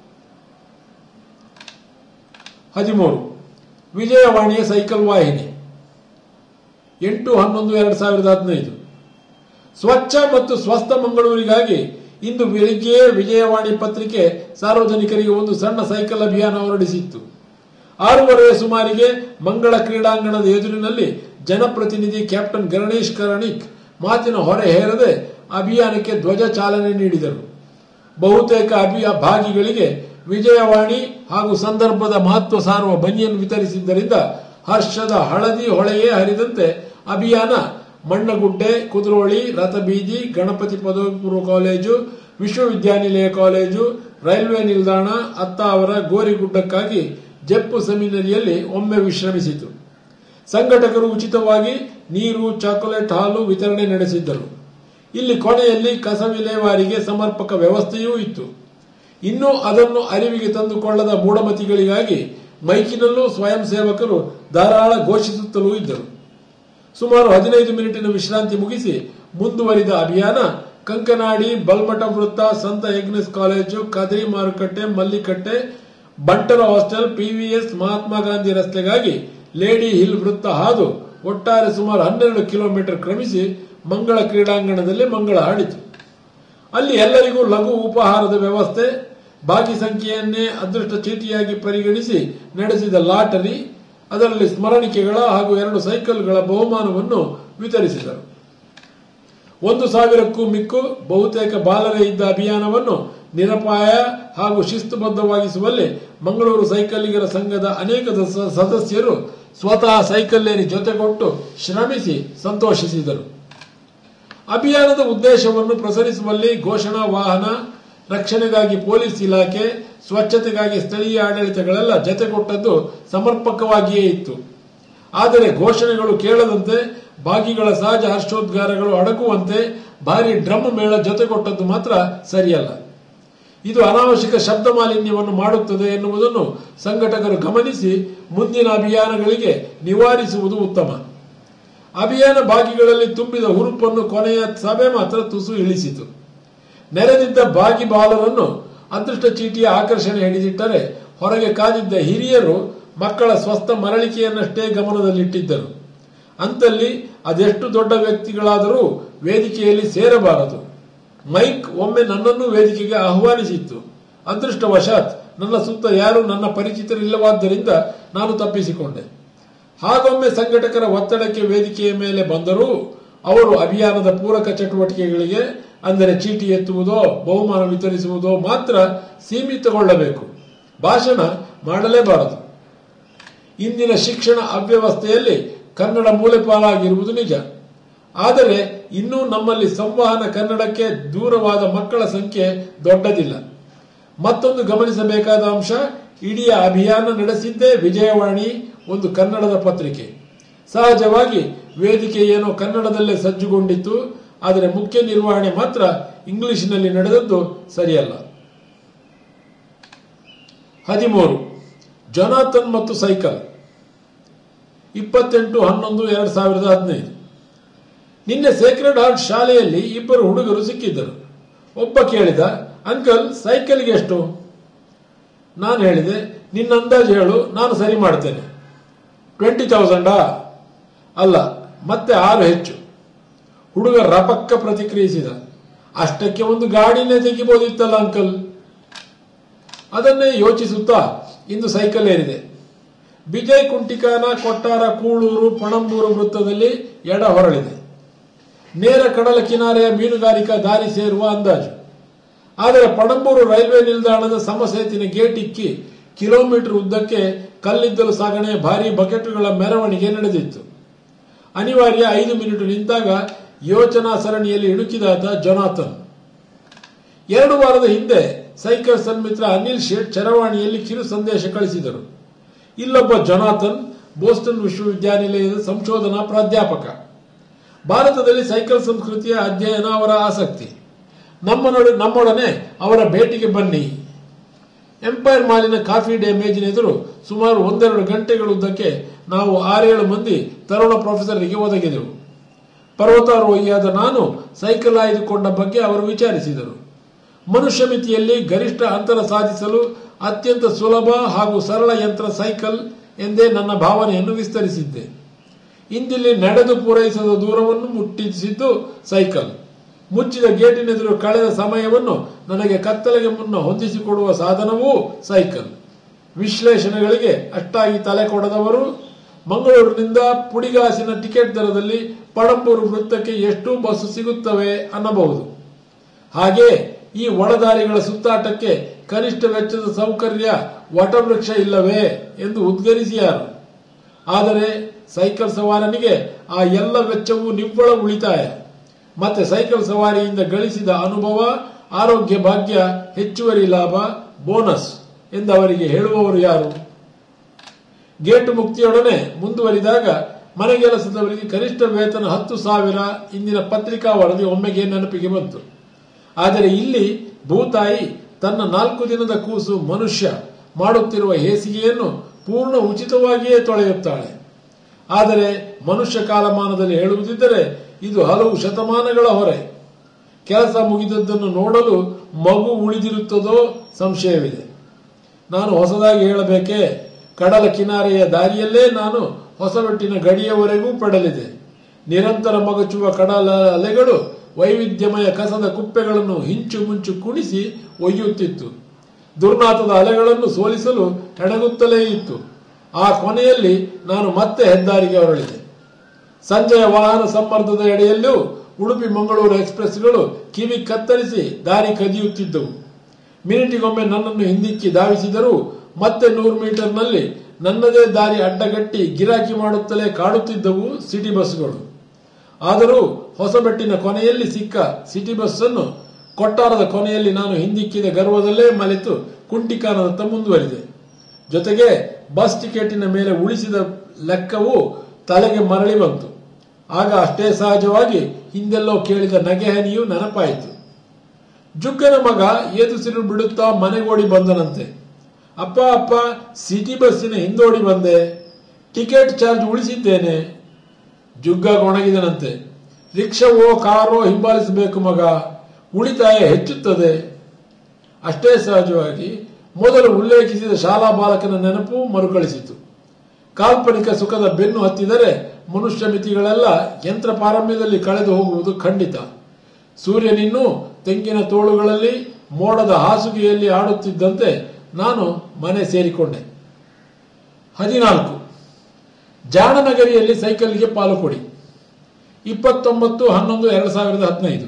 ಹದಿಮೂರು ವಿಜಯವಾಣಿಯ ಸೈಕಲ್ ವಾಹಿನಿ ಎಂಟು ಹನ್ನೊಂದು ಎರಡು ಸಾವಿರದ ಹದಿನೈದು ಸ್ವಚ್ಛ ಮತ್ತು ಸ್ವಸ್ಥ ಮಂಗಳೂರಿಗಾಗಿ ಇಂದು ಬೆಳಿಗ್ಗೆಯೇ ವಿಜಯವಾಣಿ ಪತ್ರಿಕೆ ಸಾರ್ವಜನಿಕರಿಗೆ ಒಂದು ಸಣ್ಣ ಸೈಕಲ್ ಅಭಿಯಾನ ಹೊರಡಿಸಿತ್ತು ಆರೂವರೆಯ ಸುಮಾರಿಗೆ ಮಂಗಳ ಕ್ರೀಡಾಂಗಣದ ಎದುರಿನಲ್ಲಿ ಜನಪ್ರತಿನಿಧಿ ಕ್ಯಾಪ್ಟನ್ ಗಣೇಶ್ ಕರಣಿಕ್ ಮಾತಿನ ಹೊರೆ ಹೇರದೆ ಅಭಿಯಾನಕ್ಕೆ ಧ್ವಜ ಚಾಲನೆ ನೀಡಿದರು ಬಹುತೇಕ ಅಭಿಯ ಭಾಗಿಗಳಿಗೆ ವಿಜಯವಾಣಿ ಹಾಗೂ ಸಂದರ್ಭದ ಮಹತ್ವ ಸಾರುವ ಬನಿಯನ್ನು ವಿತರಿಸಿದ್ದರಿಂದ ಹರ್ಷದ ಹಳದಿ ಹೊಳೆಯೇ ಹರಿದಂತೆ ಅಭಿಯಾನ ಮಣ್ಣಗುಡ್ಡೆ ಕುದ್ರೋಳಿ ರಥಬೀದಿ ಗಣಪತಿ ಪದವಿ ಪೂರ್ವ ಕಾಲೇಜು ವಿಶ್ವವಿದ್ಯಾನಿಲಯ ಕಾಲೇಜು ರೈಲ್ವೆ ನಿಲ್ದಾಣ ಅತ್ತಾವರ ಗೋರಿಗುಡ್ಡಕ್ಕಾಗಿ ಜಪ್ಪು ಸೆಮಿನರಿಯಲ್ಲಿ ಒಮ್ಮೆ ವಿಶ್ರಮಿಸಿತು ಸಂಘಟಕರು ಉಚಿತವಾಗಿ ನೀರು ಚಾಕೊಲೇಟ್ ಹಾಲು ವಿತರಣೆ ನಡೆಸಿದ್ದರು ಇಲ್ಲಿ ಕೊನೆಯಲ್ಲಿ ಕಸ ವಿಲೇವಾರಿಗೆ ಸಮರ್ಪಕ ವ್ಯವಸ್ಥೆಯೂ ಇತ್ತು ಇನ್ನು ಅದನ್ನು ಅರಿವಿಗೆ ತಂದುಕೊಳ್ಳದ ಮೂಢಮತಿಗಳಿಗಾಗಿ ಮೈಕಿನಲ್ಲೂ ಸ್ವಯಂ ಸೇವಕರು ಧಾರಾಳ ಘೋಷಿಸುತ್ತಲೂ ಇದ್ದರು ಸುಮಾರು ಹದಿನೈದು ಮಿನಿಟಿನ ವಿಶ್ರಾಂತಿ ಮುಗಿಸಿ ಮುಂದುವರಿದ ಅಭಿಯಾನ ಕಂಕನಾಡಿ ಬಲ್ಮಠ ವೃತ್ತ ಸಂತ ಎಗ್ನೆಸ್ ಕಾಲೇಜು ಕದರಿ ಮಾರುಕಟ್ಟೆ ಮಲ್ಲಿಕಟ್ಟೆ ಬಂಟರ ಹಾಸ್ಟೆಲ್ ಪಿವಿಎಸ್ ಮಹಾತ್ಮ ಗಾಂಧಿ ರಸ್ತೆಗಾಗಿ ಲೇಡಿ ಹಿಲ್ ವೃತ್ತ ಹಾದು ಒಟ್ಟಾರೆ ಸುಮಾರು ಹನ್ನೆರಡು ಕಿಲೋಮೀಟರ್ ಕ್ರಮಿಸಿ ಮಂಗಳ ಕ್ರೀಡಾಂಗಣದಲ್ಲಿ ಮಂಗಳ ಆಡಿತು ಅಲ್ಲಿ ಎಲ್ಲರಿಗೂ ಲಘು ಉಪಹಾರದ ವ್ಯವಸ್ಥೆ ಬಾಕಿ ಸಂಖ್ಯೆಯನ್ನೇ ಅದೃಷ್ಟ ಚೀಟಿಯಾಗಿ ಪರಿಗಣಿಸಿ ನಡೆಸಿದ ಲಾಟರಿ ಅದರಲ್ಲಿ ಸ್ಮರಣಿಕೆಗಳ ಹಾಗೂ ಎರಡು ಸೈಕಲ್ಗಳ ಬಹುಮಾನವನ್ನು ವಿತರಿಸಿದರು ಒಂದು ಸಾವಿರಕ್ಕೂ ಮಿಕ್ಕು ಬಹುತೇಕ ಬಾಲರೇ ಇದ್ದ ಅಭಿಯಾನವನ್ನು ನಿರಪಾಯ ಹಾಗೂ ಶಿಸ್ತುಬದ್ಧವಾಗಿಸುವಲ್ಲಿ ಮಂಗಳೂರು ಸೈಕಲ್ಲಿಗರ ಸಂಘದ ಅನೇಕ ದ- ಸದಸ್ಯರು ಸ್ವತಃ ಸೈಕಲ್ಲೇರಿ ಜೊತೆಗೊಟ್ಟು ಶ್ರಮಿಸಿ ಸಂತೋಷಿಸಿದರು ಅಭಿಯಾನದ ಉದ್ದೇಶವನ್ನು ಪ್ರಸರಿಸುವಲ್ಲಿ ಘೋಷಣಾ ವಾಹನ ರಕ್ಷಣೆಗಾಗಿ ಪೊಲೀಸ್ ಇಲಾಖೆ ಸ್ವಚ್ಛತೆಗಾಗಿ ಸ್ಥಳೀಯ ಆಡಳಿತಗಳೆಲ್ಲ ಜತೆಗೊಟ್ಟದ್ದು ಸಮರ್ಪಕವಾಗಿಯೇ ಇತ್ತು ಆದರೆ ಘೋಷಣೆಗಳು ಕೇಳದಂತೆ ಭಾಗಿಗಳ ಸಹಜ ಹರ್ಷೋದ್ಗಾರಗಳು ಅಡಗುವಂತೆ ಭಾರಿ ಡ್ರಮ್ ಮೇಳ ಜೊತೆಗೊಟ್ಟದ್ದು ಮಾತ್ರ ಸರಿಯಲ್ಲ ಇದು ಅನಾವಶ್ಯಕ ಶಬ್ದ ಮಾಲಿನ್ಯವನ್ನು ಮಾಡುತ್ತದೆ ಎನ್ನುವುದನ್ನು ಸಂಘಟಕರು ಗಮನಿಸಿ ಮುಂದಿನ ಅಭಿಯಾನಗಳಿಗೆ ನಿವಾರಿಸುವುದು ಉತ್ತಮ ಅಭಿಯಾನ ಭಾಗಿಗಳಲ್ಲಿ ತುಂಬಿದ ಹುರುಪನ್ನು ಕೊನೆಯ ಸಭೆ ಮಾತ್ರ ತುಸು ಇಳಿಸಿತು ನೆರೆದಿದ್ದ ಭಾಗಿ ಬಾಲರನ್ನು ಅದೃಷ್ಟ ಚೀಟಿಯ ಆಕರ್ಷಣೆ ಹಿಡಿದಿಟ್ಟರೆ ಹೊರಗೆ ಕಾದಿದ್ದ ಹಿರಿಯರು ಮಕ್ಕಳ ಸ್ವಸ್ಥ ಮರಳಿಕೆಯನ್ನಷ್ಟೇ ಗಮನದಲ್ಲಿಟ್ಟಿದ್ದರು ಅಂತಲ್ಲಿ ಅದೆಷ್ಟು ದೊಡ್ಡ ವ್ಯಕ್ತಿಗಳಾದರೂ ವೇದಿಕೆಯಲ್ಲಿ ಸೇರಬಾರದು ಮೈಕ್ ಒಮ್ಮೆ ನನ್ನನ್ನು ವೇದಿಕೆಗೆ ಆಹ್ವಾನಿಸಿತ್ತು ಅದೃಷ್ಟವಶಾತ್ ನನ್ನ ಸುತ್ತ ಯಾರು ನನ್ನ ಪರಿಚಿತರಿಲ್ಲವಾದ್ದರಿಂದ ನಾನು ತಪ್ಪಿಸಿಕೊಂಡೆ ಹಾಗೊಮ್ಮೆ ಸಂಘಟಕರ ಒತ್ತಡಕ್ಕೆ ವೇದಿಕೆಯ ಮೇಲೆ ಬಂದರೂ ಅವರು ಅಭಿಯಾನದ ಪೂರಕ ಚಟುವಟಿಕೆಗಳಿಗೆ ಅಂದರೆ ಚೀಟಿ ಎತ್ತುವುದೋ ಬಹುಮಾನ ವಿತರಿಸುವುದೋ ಮಾತ್ರ ಸೀಮಿತಗೊಳ್ಳಬೇಕು ಭಾಷಣ ಮಾಡಲೇಬಾರದು ಇಂದಿನ ಶಿಕ್ಷಣ ಅವ್ಯವಸ್ಥೆಯಲ್ಲಿ ಕನ್ನಡ ಮೂಲೆಪಾಲಾಗಿರುವುದು ನಿಜ ಆದರೆ ಇನ್ನೂ ನಮ್ಮಲ್ಲಿ ಸಂವಹನ ಕನ್ನಡಕ್ಕೆ ದೂರವಾದ ಮಕ್ಕಳ ಸಂಖ್ಯೆ ದೊಡ್ಡದಿಲ್ಲ ಮತ್ತೊಂದು ಗಮನಿಸಬೇಕಾದ ಅಂಶ ಇಡೀ ಅಭಿಯಾನ ನಡೆಸಿದ್ದೇ ವಿಜಯವಾಣಿ ಒಂದು ಕನ್ನಡದ ಪತ್ರಿಕೆ ಸಹಜವಾಗಿ ವೇದಿಕೆ ಏನೋ ಕನ್ನಡದಲ್ಲೇ ಸಜ್ಜುಗೊಂಡಿತ್ತು ಆದರೆ ಮುಖ್ಯ ನಿರ್ವಹಣೆ ಮಾತ್ರ ಇಂಗ್ಲಿಷ್ನಲ್ಲಿ ನಡೆದದ್ದು ಸರಿಯಲ್ಲ ಹದಿಮೂರು ಜೊನಾಥನ್ ಮತ್ತು ಸೈಕಲ್ ಇಪ್ಪತ್ತೆಂಟು ಹನ್ನೊಂದು ಎರಡ್ ಸಾವಿರದ ಹದಿನೈದು ನಿನ್ನೆ ಸೇಕ್ರೆಡ್ ಹಾರ್ಟ್ ಶಾಲೆಯಲ್ಲಿ ಇಬ್ಬರು ಹುಡುಗರು ಸಿಕ್ಕಿದ್ದರು ಒಬ್ಬ ಕೇಳಿದ ಅಂಕಲ್ ಸೈಕಲ್ಗೆ ಎಷ್ಟು ನಾನು ಹೇಳಿದೆ ನಿನ್ನ ಅಂದಾಜು ಹೇಳು ನಾನು ಸರಿ ಮಾಡ್ತೇನೆ ಟ್ವೆಂಟಿ ತೌಸಂಡಾ ಅಲ್ಲ ಮತ್ತೆ ಆರು ಹೆಚ್ಚು ಹುಡುಗ ರಪಕ್ಕ ಪ್ರತಿಕ್ರಿಯಿಸಿದ ಅಷ್ಟಕ್ಕೆ ಒಂದು ಗಾಡಿನೇ ತೆಗಿಬೋದಿತ್ತಲ್ಲ ಅಂಕಲ್ ಅದನ್ನೇ ಯೋಚಿಸುತ್ತಾ ಇಂದು ಸೈಕಲ್ ಏರಿದೆ ಬಿಜಯ್ ಕುಂಟಿಕಾನ ಕೊಟ್ಟಾರ ಕೂಳೂರು ಪಣಂಬೂರು ವೃತ್ತದಲ್ಲಿ ಎಡ ಹೊರಳಿದೆ ನೇರ ಕಡಲ ಕಿನಾರೆಯ ಮೀನುಗಾರಿಕಾ ದಾರಿ ಸೇರುವ ಅಂದಾಜು ಆದರೆ ಪಣಂಬೂರು ರೈಲ್ವೆ ನಿಲ್ದಾಣದ ಸಮಸೇತಿನ ಗೇಟ್ ಇಕ್ಕಿ ಕಿಲೋಮೀಟರ್ ಉದ್ದಕ್ಕೆ ಕಲ್ಲಿದ್ದಲು ಸಾಗಣೆ ಭಾರಿ ಬಕೆಟ್ಗಳ ಮೆರವಣಿಗೆ ನಡೆದಿತ್ತು ಅನಿವಾರ್ಯ ಐದು ಮಿನಿಟ್ ನಿಂತಾಗ ಯೋಚನಾ ಸರಣಿಯಲ್ಲಿ ಇಣುಕಿದಾದ ಜೊನಾಥನ್ ಎರಡು ವಾರದ ಹಿಂದೆ ಸೈಕಲ್ ಸನ್ಮಿತ್ರ ಅನಿಲ್ ಶೇಟ್ ಚರವಾಣಿಯಲ್ಲಿ ಕಿರು ಸಂದೇಶ ಕಳಿಸಿದರು ಇಲ್ಲೊಬ್ಬ ಜೊನಾಥನ್ ಬೋಸ್ಟನ್ ವಿಶ್ವವಿದ್ಯಾನಿಲಯದ ಸಂಶೋಧನಾ ಪ್ರಾಧ್ಯಾಪಕ ಭಾರತದಲ್ಲಿ ಸೈಕಲ್ ಸಂಸ್ಕೃತಿಯ ಅಧ್ಯಯನ ಅವರ ಆಸಕ್ತಿ ನಮ್ಮ ನಡು- ನಮ್ಮೊಡನೆ ಅವರ ಭೇಟಿಗೆ ಬನ್ನಿ ಎಂಪೈರ್ ಮಾಲಿನ ಕಾಫಿ ಡೇ ಮೇಜಿನ ಎದುರು ಸುಮಾರು ಒಂದೆರಡು ಗಂಟೆಗಳುದ್ದಕ್ಕೆ ನಾವು ಆರೇಳು ಮಂದಿ ತರುಣ ಪ್ರೊಫೆಸರ್ಗೆ ಒದಗಿದೆವು ಪರ್ವತಾರೋಹಿಯಾದ ನಾನು ಸೈಕಲ್ ಆಯ್ದುಕೊಂಡ ಬಗ್ಗೆ ಅವರು ವಿಚಾರಿಸಿದರು ಮನುಷ್ಯ ಮಿತಿಯಲ್ಲಿ ಗರಿಷ್ಠ ಅಂತರ ಸಾಧಿಸಲು ಅತ್ಯಂತ ಸುಲಭ ಹಾಗೂ ಸರಳ ಯಂತ್ರ ಸೈಕಲ್ ಎಂದೇ ನನ್ನ ಭಾವನೆಯನ್ನು ವಿಸ್ತರಿಸಿದ್ದೆ ಇಂದಿಲ್ಲಿ ನಡೆದು ಪೂರೈಸದ ದೂರವನ್ನು ಮುಟ್ಟಿಸಿದ್ದು ಸೈಕಲ್ ಮುಚ್ಚಿದ ಗೇಟಿನೆದುರು ಕಳೆದ ಸಮಯವನ್ನು ನನಗೆ ಕತ್ತಲೆಗೆ ಮುನ್ನ ಹೊಂದಿಸಿಕೊಡುವ ಸಾಧನವೂ ಸೈಕಲ್ ವಿಶ್ಲೇಷಣೆಗಳಿಗೆ ಅಷ್ಟಾಗಿ ತಲೆ ಕೊಡದವರು ಮಂಗಳೂರಿನಿಂದ ಪುಡಿಗಾಸಿನ ಟಿಕೆಟ್ ದರದಲ್ಲಿ ಪಡಂಬೂರು ವೃತ್ತಕ್ಕೆ ಎಷ್ಟು ಬಸ್ಸು ಸಿಗುತ್ತವೆ ಅನ್ನಬಹುದು ಹಾಗೆ ಈ ಒಳದಾರಿಗಳ ಸುತ್ತಾಟಕ್ಕೆ ಕನಿಷ್ಠ ವೆಚ್ಚದ ಸೌಕರ್ಯ ವಟವೃಕ್ಷ ಇಲ್ಲವೇ ಎಂದು ಉದ್ಗರಿಸಿಯಾರು ಆದರೆ ಸೈಕಲ್ ಸವಾರನಿಗೆ ಆ ಎಲ್ಲ ವೆಚ್ಚವೂ ನಿವ್ವಳ ಉಳಿತಾಯ ಮತ್ತೆ ಸೈಕಲ್ ಸವಾರಿಯಿಂದ ಗಳಿಸಿದ ಅನುಭವ ಆರೋಗ್ಯ ಭಾಗ್ಯ ಹೆಚ್ಚುವರಿ ಲಾಭ ಬೋನಸ್ ಎಂದು ಅವರಿಗೆ ಹೇಳುವವರು ಯಾರು ಗೇಟು ಮುಕ್ತಿಯೊಡನೆ ಮುಂದುವರಿದಾಗ ಮನೆಗೆಲಸದವರಿಗೆ ಕನಿಷ್ಠ ವೇತನ ಹತ್ತು ಸಾವಿರ ಇಂದಿನ ಪತ್ರಿಕಾ ವರದಿ ಒಮ್ಮೆಗೆ ನೆನಪಿಗೆ ಬಂತು ಆದರೆ ಇಲ್ಲಿ ಭೂತಾಯಿ ತನ್ನ ನಾಲ್ಕು ದಿನದ ಕೂಸು ಮನುಷ್ಯ ಮಾಡುತ್ತಿರುವ ಹೇಸಿಗೆಯನ್ನು ಪೂರ್ಣ ಉಚಿತವಾಗಿಯೇ ತೊಳೆಯುತ್ತಾಳೆ ಆದರೆ ಮನುಷ್ಯ ಕಾಲಮಾನದಲ್ಲಿ ಹೇಳುವುದಿದ್ದರೆ ಇದು ಹಲವು ಶತಮಾನಗಳ ಹೊರೆ ಕೆಲಸ ಮುಗಿದದ್ದನ್ನು ನೋಡಲು ಮಗು ಉಳಿದಿರುತ್ತದೋ ಸಂಶಯವಿದೆ ನಾನು ಹೊಸದಾಗಿ ಹೇಳಬೇಕೆ ಕಡಲ ಕಿನಾರೆಯ ದಾರಿಯಲ್ಲೇ ನಾನು ಹೊಸಬೆಟ್ಟಿನ ಗಡಿಯವರೆಗೂ ಪಡಲಿದೆ ನಿರಂತರ ಮಗಚುವ ಕಡಲ ಅಲೆಗಳು ವೈವಿಧ್ಯಮಯ ಕಸದ ಕುಪ್ಪೆಗಳನ್ನು ಹಿಂಚು ಮುಂಚು ಕುಣಿಸಿ ಒಯ್ಯುತ್ತಿತ್ತು ದುರ್ನಾಥದ ಅಲೆಗಳನ್ನು ಸೋಲಿಸಲು ಹೆಣಗುತ್ತಲೇ ಇತ್ತು ಆ ಕೊನೆಯಲ್ಲಿ ನಾನು ಮತ್ತೆ ಹೆದ್ದಾರಿಗೆ ಹೊರಳಿದೆ ಸಂಜೆಯ ವಾಹನ ಸಂಬರ್ಧದ ಎಡೆಯಲ್ಲೂ ಉಡುಪಿ ಮಂಗಳೂರು ಎಕ್ಸ್ಪ್ರೆಸ್ಗಳು ಕಿವಿ ಕತ್ತರಿಸಿ ದಾರಿ ಕದಿಯುತ್ತಿದ್ದವು ಮಿನಿಟಿಗೊಮ್ಮೆ ನನ್ನನ್ನು ಹಿಂದಿಕ್ಕಿ ಧಾವಿಸಿದರೂ ಮತ್ತೆ ನೂರು ಮೀಟರ್ನಲ್ಲಿ ನನ್ನದೇ ದಾರಿ ಅಡ್ಡಗಟ್ಟಿ ಗಿರಾಕಿ ಮಾಡುತ್ತಲೇ ಕಾಡುತ್ತಿದ್ದವು ಸಿಟಿ ಬಸ್ಗಳು ಆದರೂ ಹೊಸಬೆಟ್ಟಿನ ಕೊನೆಯಲ್ಲಿ ಸಿಕ್ಕ ಸಿಟಿ ಬಸ್ ಅನ್ನು ಕೊಟ್ಟಾರದ ಕೊನೆಯಲ್ಲಿ ನಾನು ಹಿಂದಿಕ್ಕಿದ ಗರ್ವದಲ್ಲೇ ಮಲೆತು ಕುಂಟಿಕಾನದತ್ತ ಮುಂದುವರಿದೆ ಜೊತೆಗೆ ಬಸ್ ಟಿಕೆಟಿನ ಮೇಲೆ ಉಳಿಸಿದ ಲೆಕ್ಕವು ತಲೆಗೆ ಮರಳಿ ಬಂತು ಆಗ ಅಷ್ಟೇ ಸಹಜವಾಗಿ ಹಿಂದೆಲ್ಲೋ ಕೇಳಿದ ನಗೆಹನಿಯು ನೆನಪಾಯಿತು ಜುಗ್ಗನ ಮಗ ಏದುಸಿರು ಬಿಡುತ್ತಾ ಮನೆಗೋಡಿ ಬಂದನಂತೆ ಅಪ್ಪ ಅಪ್ಪ ಸಿಟಿ ಬಸ್ಸಿನ ಹಿಂದೋಡಿ ಬಂದೆ ಟಿಕೆಟ್ ಚಾರ್ಜ್ ಉಳಿಸಿದ್ದೇನೆ ಜುಗ್ಗ ಗೊಣಗಿದನಂತೆ ರಿಕ್ಷಾವೋ ಕಾರೋ ಹಿಂಬಾಲಿಸಬೇಕು ಮಗ ಉಳಿತಾಯ ಹೆಚ್ಚುತ್ತದೆ ಅಷ್ಟೇ ಸಹಜವಾಗಿ ಮೊದಲು ಉಲ್ಲೇಖಿಸಿದ ಶಾಲಾ ಬಾಲಕನ ನೆನಪು ಮರುಕಳಿಸಿತು ಕಾಲ್ಪನಿಕ ಸುಖದ ಬೆನ್ನು ಹತ್ತಿದರೆ ಮನುಷ್ಯ ಮಿತಿಗಳೆಲ್ಲ ಯಂತ್ರ ಪಾರಮ್ಯದಲ್ಲಿ ಕಳೆದು ಹೋಗುವುದು ಖಂಡಿತ ಸೂರ್ಯನಿನ್ನೂ ತೆಂಗಿನ ತೋಳುಗಳಲ್ಲಿ ಮೋಡದ ಹಾಸುಗೆಯಲ್ಲಿ ಆಡುತ್ತಿದ್ದಂತೆ ನಾನು ಮನೆ ಸೇರಿಕೊಂಡೆ ಹದಿನಾಲ್ಕು ಜಾಣನಗರಿಯಲ್ಲಿ ಸೈಕಲ್ಗೆ ಪಾಲು ಕೊಡಿ ಇಪ್ಪತ್ತೊಂಬತ್ತು ಹನ್ನೊಂದು ಎರಡು ಸಾವಿರದ ಹದಿನೈದು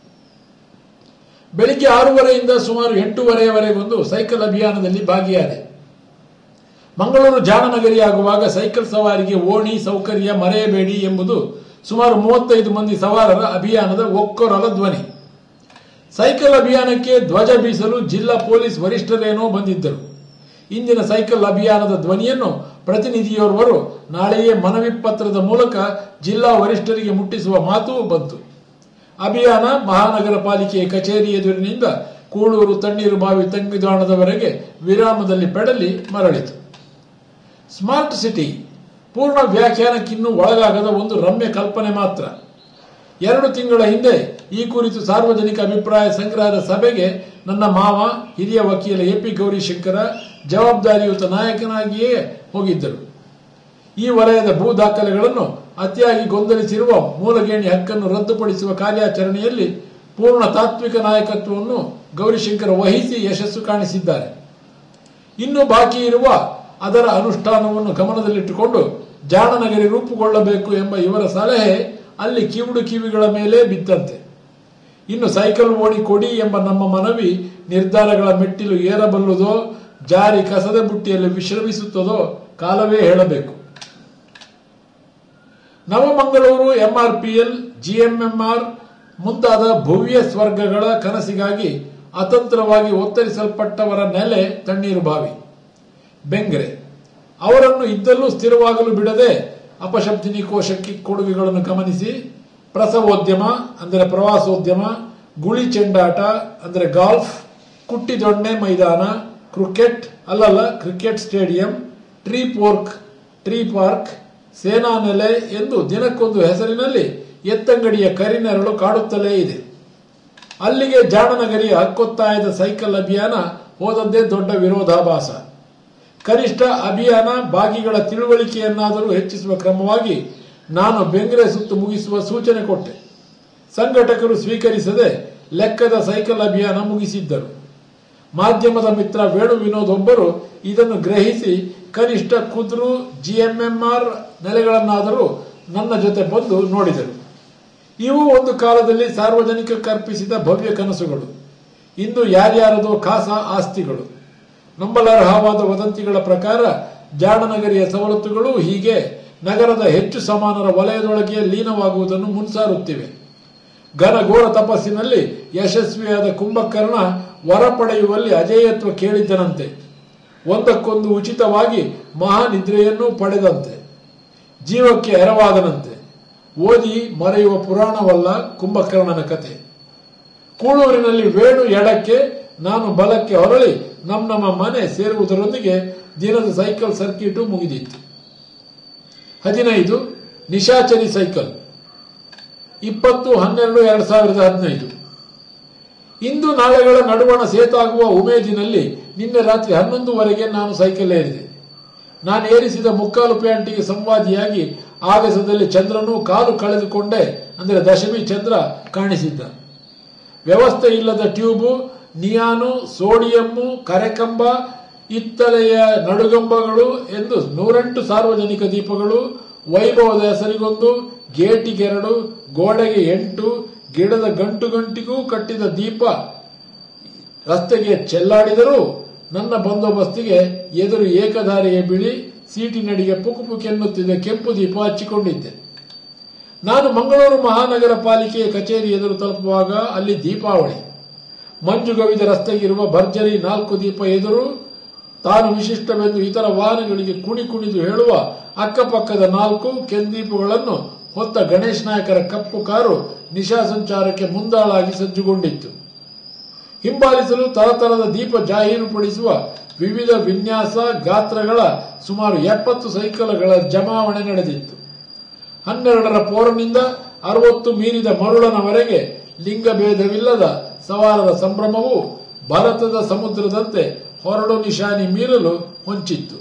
ಬೆಳಿಗ್ಗೆ ಆರೂವರೆಯಿಂದ ಸುಮಾರು ಎಂಟೂವರೆಯವರೆಗೊಂದು ಸೈಕಲ್ ಅಭಿಯಾನದಲ್ಲಿ ಭಾಗಿಯಾದೆ ಮಂಗಳೂರು ಜಾಣನಗರಿಯಾಗುವಾಗ ಸೈಕಲ್ ಸವಾರಿಗೆ ಓಣಿ ಸೌಕರ್ಯ ಮರೆಯಬೇಡಿ ಎಂಬುದು ಸುಮಾರು ಮೂವತ್ತೈದು ಮಂದಿ ಸವಾರರ ಅಭಿಯಾನದ ಒಕ್ಕೊರಲ ಧ್ವನಿ ಸೈಕಲ್ ಅಭಿಯಾನಕ್ಕೆ ಧ್ವಜ ಬೀಸಲು ಜಿಲ್ಲಾ ಪೊಲೀಸ್ ವರಿಷ್ಠರೇನೋ ಬಂದಿದ್ದರು ಇಂದಿನ ಸೈಕಲ್ ಅಭಿಯಾನದ ಧ್ವನಿಯನ್ನು ಪ್ರತಿನಿಧಿಯೋರ್ವರು ನಾಳೆಯೇ ಮನವಿ ಪತ್ರದ ಮೂಲಕ ಜಿಲ್ಲಾ ವರಿಷ್ಠರಿಗೆ ಮುಟ್ಟಿಸುವ ಮಾತು ಬಂತು ಅಭಿಯಾನ ಮಹಾನಗರ ಪಾಲಿಕೆಯ ಕಚೇರಿ ಎದುರಿನಿಂದ ಕೂಳೂರು ತಣ್ಣೀರು ಬಾವಿ ತಂಗಿದಾಣದವರೆಗೆ ವಿರಾಮದಲ್ಲಿ ಪೆಡಲಿ ಮರಳಿತು ಸ್ಮಾರ್ಟ್ ಸಿಟಿ ಪೂರ್ಣ ವ್ಯಾಖ್ಯಾನಕ್ಕಿನ್ನೂ ಒಳಗಾಗದ ಒಂದು ರಮ್ಯ ಕಲ್ಪನೆ ಮಾತ್ರ ಎರಡು ತಿಂಗಳ ಹಿಂದೆ ಈ ಕುರಿತು ಸಾರ್ವಜನಿಕ ಅಭಿಪ್ರಾಯ ಸಂಗ್ರಹದ ಸಭೆಗೆ ನನ್ನ ಮಾವ ಹಿರಿಯ ವಕೀಲ ಎಪಿ ಗೌರಿಶಂಕರ ಜವಾಬ್ದಾರಿಯುತ ನಾಯಕನಾಗಿಯೇ ಹೋಗಿದ್ದರು ಈ ವಲಯದ ಭೂ ದಾಖಲೆಗಳನ್ನು ಅತಿಯಾಗಿ ಗೊಂದಲಿಸಿರುವ ಮೂಲಗೇಣಿ ಹಕ್ಕನ್ನು ರದ್ದುಪಡಿಸುವ ಕಾರ್ಯಾಚರಣೆಯಲ್ಲಿ ಪೂರ್ಣ ತಾತ್ವಿಕ ನಾಯಕತ್ವವನ್ನು ಗೌರಿಶಂಕರ ವಹಿಸಿ ಯಶಸ್ಸು ಕಾಣಿಸಿದ್ದಾರೆ ಇನ್ನು ಬಾಕಿ ಇರುವ ಅದರ ಅನುಷ್ಠಾನವನ್ನು ಗಮನದಲ್ಲಿಟ್ಟುಕೊಂಡು ಜಾಣನಗರಿ ರೂಪುಗೊಳ್ಳಬೇಕು ಎಂಬ ಇವರ ಸಲಹೆ ಅಲ್ಲಿ ಕಿವುಡು ಕಿವಿಗಳ ಮೇಲೆ ಬಿದ್ದಂತೆ ಇನ್ನು ಸೈಕಲ್ ಓಡಿ ಕೊಡಿ ಎಂಬ ನಮ್ಮ ಮನವಿ ನಿರ್ಧಾರಗಳ ಮೆಟ್ಟಿಲು ಏರಬಲ್ಲುದೋ ಜಾರಿ ಕಸದ ಬುಟ್ಟಿಯಲ್ಲಿ ವಿಶ್ರಮಿಸುತ್ತದೋ ಕಾಲವೇ ಹೇಳಬೇಕು ನವಮಂಗಳೂರು ಎಂಆರ್ಪಿಎಲ್ ಜಿಎಂಎಂಆರ್ ಮುಂತಾದ ಭವ್ಯ ಸ್ವರ್ಗಗಳ ಕನಸಿಗಾಗಿ ಅತಂತ್ರವಾಗಿ ಒತ್ತರಿಸಲ್ಪಟ್ಟವರ ನೆಲೆ ತಣ್ಣೀರು ಬಾವಿ ಬೆಂಗ್ರೆ ಅವರನ್ನು ಇದ್ದಲ್ಲೂ ಸ್ಥಿರವಾಗಲು ಬಿಡದೆ ಅಪಶಬ್ದಿನಿ ಕೋಶಕ್ಕೆ ಕೊಡುಗೆಗಳನ್ನು ಗಮನಿಸಿ ಪ್ರಸವೋದ್ಯಮ ಅಂದರೆ ಪ್ರವಾಸೋದ್ಯಮ ಗುಳಿ ಚೆಂಡಾಟ ಅಂದರೆ ಗಾಲ್ಫ್ ಕುಟ್ಟಿದೊಣ್ಣೆ ಮೈದಾನ ಕ್ರಿಕೆಟ್ ಅಲ್ಲಲ್ಲ cricket stadium tree pork tree park ಸೇನಾ ನೆಲೆ ಎಂದು ದಿನಕ್ಕೊಂದು ಹೆಸರಿನಲ್ಲಿ ಎತ್ತಂಗಡಿಯ ಕರಿನೆರಳು ಕಾಡುತ್ತಲೇ ಇದೆ ಅಲ್ಲಿಗೆ ಜಾಣನಗರಿಯ ಹಕ್ಕೊತ್ತಾಯದ ಸೈಕಲ್ ಅಭಿಯಾನ ಹೋದದ್ದೇ ದೊಡ್ಡ ವಿರೋಧಾಭಾಸ ಕನಿಷ್ಠ ಅಭಿಯಾನ ಭಾಗಿಗಳ ತಿಳುವಳಿಕೆಯನ್ನಾದರೂ ಹೆಚ್ಚಿಸುವ ಕ್ರಮವಾಗಿ ನಾನು ಬೆಂಗ್ರೆ ಸುತ್ತು ಮುಗಿಸುವ ಸೂಚನೆ ಕೊಟ್ಟೆ ಸಂಘಟಕರು ಸ್ವೀಕರಿಸದೆ ಲೆಕ್ಕದ ಸೈಕಲ್ ಅಭಿಯಾನ ಮುಗಿಸಿದ್ದರು ಮಾಧ್ಯಮದ ಮಿತ್ರ ವೇಣು ವಿನೋದ್ ಒಬ್ಬರು ಇದನ್ನು ಗ್ರಹಿಸಿ ಕನಿಷ್ಠ ಕುದ್ರು ಜಿಎಂಎಂಆರ್ ನೆಲೆಗಳನ್ನಾದರೂ ನನ್ನ ಜೊತೆ ಬಂದು ನೋಡಿದರು ಇವು ಒಂದು ಕಾಲದಲ್ಲಿ ಸಾರ್ವಜನಿಕ ಕಲ್ಪಿಸಿದ ಭವ್ಯ ಕನಸುಗಳು ಇಂದು ಯಾರ್ಯಾರದೋ ಖಾಸ ಆಸ್ತಿಗಳು ನಂಬಲರ್ಹವಾದ ವದಂತಿಗಳ ಪ್ರಕಾರ ಜಾಣನಗರಿಯ ಸವಲತ್ತುಗಳು ಹೀಗೆ ನಗರದ ಹೆಚ್ಚು ಸಮಾನರ ವಲಯದೊಳಗೆ ಲೀನವಾಗುವುದನ್ನು ಮುನ್ಸಾರುತ್ತಿವೆ ಘನಘೋರ ತಪಸ್ಸಿನಲ್ಲಿ ಯಶಸ್ವಿಯಾದ ಕುಂಭಕರ್ಣ ವರ ಪಡೆಯುವಲ್ಲಿ ಅಜೇಯತ್ವ ಕೇಳಿದ್ದನಂತೆ ಒಂದಕ್ಕೊಂದು ಉಚಿತವಾಗಿ ಮಹಾನಿದ್ರೆಯನ್ನೂ ಪಡೆದಂತೆ ಜೀವಕ್ಕೆ ಎರವಾದನಂತೆ ಓದಿ ಮರೆಯುವ ಪುರಾಣವಲ್ಲ ಕುಂಭಕರ್ಣನ ಕತೆ ಕೂಳೂರಿನಲ್ಲಿ ವೇಣು ಎಡಕ್ಕೆ ನಾನು ಬಲಕ್ಕೆ ಹೊರಳಿ ನಮ್ಮ ನಮ್ಮ ಮನೆ ಸೇರುವುದರೊಂದಿಗೆ ದಿನದ ಸೈಕಲ್ ಸರ್ಕಿಟು ಮುಗಿದಿತ್ತು ಹದಿನೈದು ನಿಶಾಚರಿ ಸೈಕಲ್ ಇಪ್ಪತ್ತು ಹನ್ನೆರಡು ಎರಡ್ ಸಾವಿರದ ಹದಿನೈದು ಇಂದು ನಾಳೆಗಳ ನಡುವಣ ಸೇತಾಗುವ ಉಮೇದಿನಲ್ಲಿ ನಿನ್ನೆ ರಾತ್ರಿ ಹನ್ನೊಂದುವರೆಗೆ ನಾನು ಸೈಕಲ್ ಏರಿದೆ ನಾನು ಏರಿಸಿದ ಮುಕ್ಕಾಲು ಪ್ಯಾಂಟಿಗೆ ಸಂವಾದಿಯಾಗಿ ಆಗಸದಲ್ಲಿ ಚಂದ್ರನು ಕಾಲು ಕಳೆದುಕೊಂಡೇ ಅಂದರೆ ದಶಮಿ ಚಂದ್ರ ಕಾಣಿಸಿದ್ದ ವ್ಯವಸ್ಥೆ ಇಲ್ಲದ ಟ್ಯೂಬು ನಿಯಾನು ಸೋಡಿಯಮ್ಮು ಕರೆಕಂಬ ಇತ್ತಲೆಯ ನಡುಗಂಬಗಳು ಎಂದು ನೂರೆಂಟು ಸಾರ್ವಜನಿಕ ದೀಪಗಳು ವೈಭವದ ಹೆಸರಿಗೊಂದು ಗೇಟಿಗೆರಡು ಗೋಡೆಗೆ ಎಂಟು ಗಿಡದ ಗಂಟು ಗಂಟಿಗೂ ಕಟ್ಟಿದ ದೀಪ ರಸ್ತೆಗೆ ಚೆಲ್ಲಾಡಿದರೂ ನನ್ನ ಬಂದೋಬಸ್ತಿಗೆ ಎದುರು ಏಕಧಾರಿಯ ಬಿಳಿ ಸೀಟಿನಡಿಗೆ ಪುಕು ಪುಕೆನ್ನುತ್ತಿದ್ದ ಕೆಂಪು ದೀಪ ಹಚ್ಚಿಕೊಂಡಿದ್ದೆ ನಾನು ಮಂಗಳೂರು ಮಹಾನಗರ ಪಾಲಿಕೆಯ ಕಚೇರಿ ಎದುರು ತಲುಪುವಾಗ ಅಲ್ಲಿ ದೀಪಾವಳಿ ಮಂಜುಗವಿದ ರಸ್ತೆಗಿರುವ ಭರ್ಜರಿ ನಾಲ್ಕು ದೀಪ ಎದುರು ತಾನು ವಿಶಿಷ್ಟವೆಂದು ಇತರ ವಾಹನಗಳಿಗೆ ಕುಣಿ ಕುಣಿದು ಹೇಳುವ ಅಕ್ಕಪಕ್ಕದ ನಾಲ್ಕು ಕೆಂದೀಪಗಳನ್ನು ಹೊತ್ತ ಗಣೇಶ್ ನಾಯಕರ ಕಪ್ಪು ಕಾರು ನಿಶಾ ಸಂಚಾರಕ್ಕೆ ಮುಂದಾಳಾಗಿ ಸಜ್ಜುಗೊಂಡಿತ್ತು ಹಿಂಬಾಲಿಸಲು ತರತರದ ದೀಪ ಜಾಹೀರುಪಡಿಸುವ ವಿವಿಧ ವಿನ್ಯಾಸ ಗಾತ್ರಗಳ ಸುಮಾರು ಎಪ್ಪತ್ತು ಸೈಕಲ್ಗಳ ಜಮಾವಣೆ ನಡೆದಿತ್ತು ಹನ್ನೆರಡರ ಪೋರನಿಂದ ಅರವತ್ತು ಮೀರಿದ ಮರುಳನವರೆಗೆ ಲಿಂಗಭೇದವಿಲ್ಲದ ಸವಾರರ ಸಂಭ್ರಮವು ಭಾರತದ ಸಮುದ್ರದಂತೆ ಹೊರಡು ನಿಶಾನಿ ಮೀರಲು ಹೊಂಚಿತ್ತು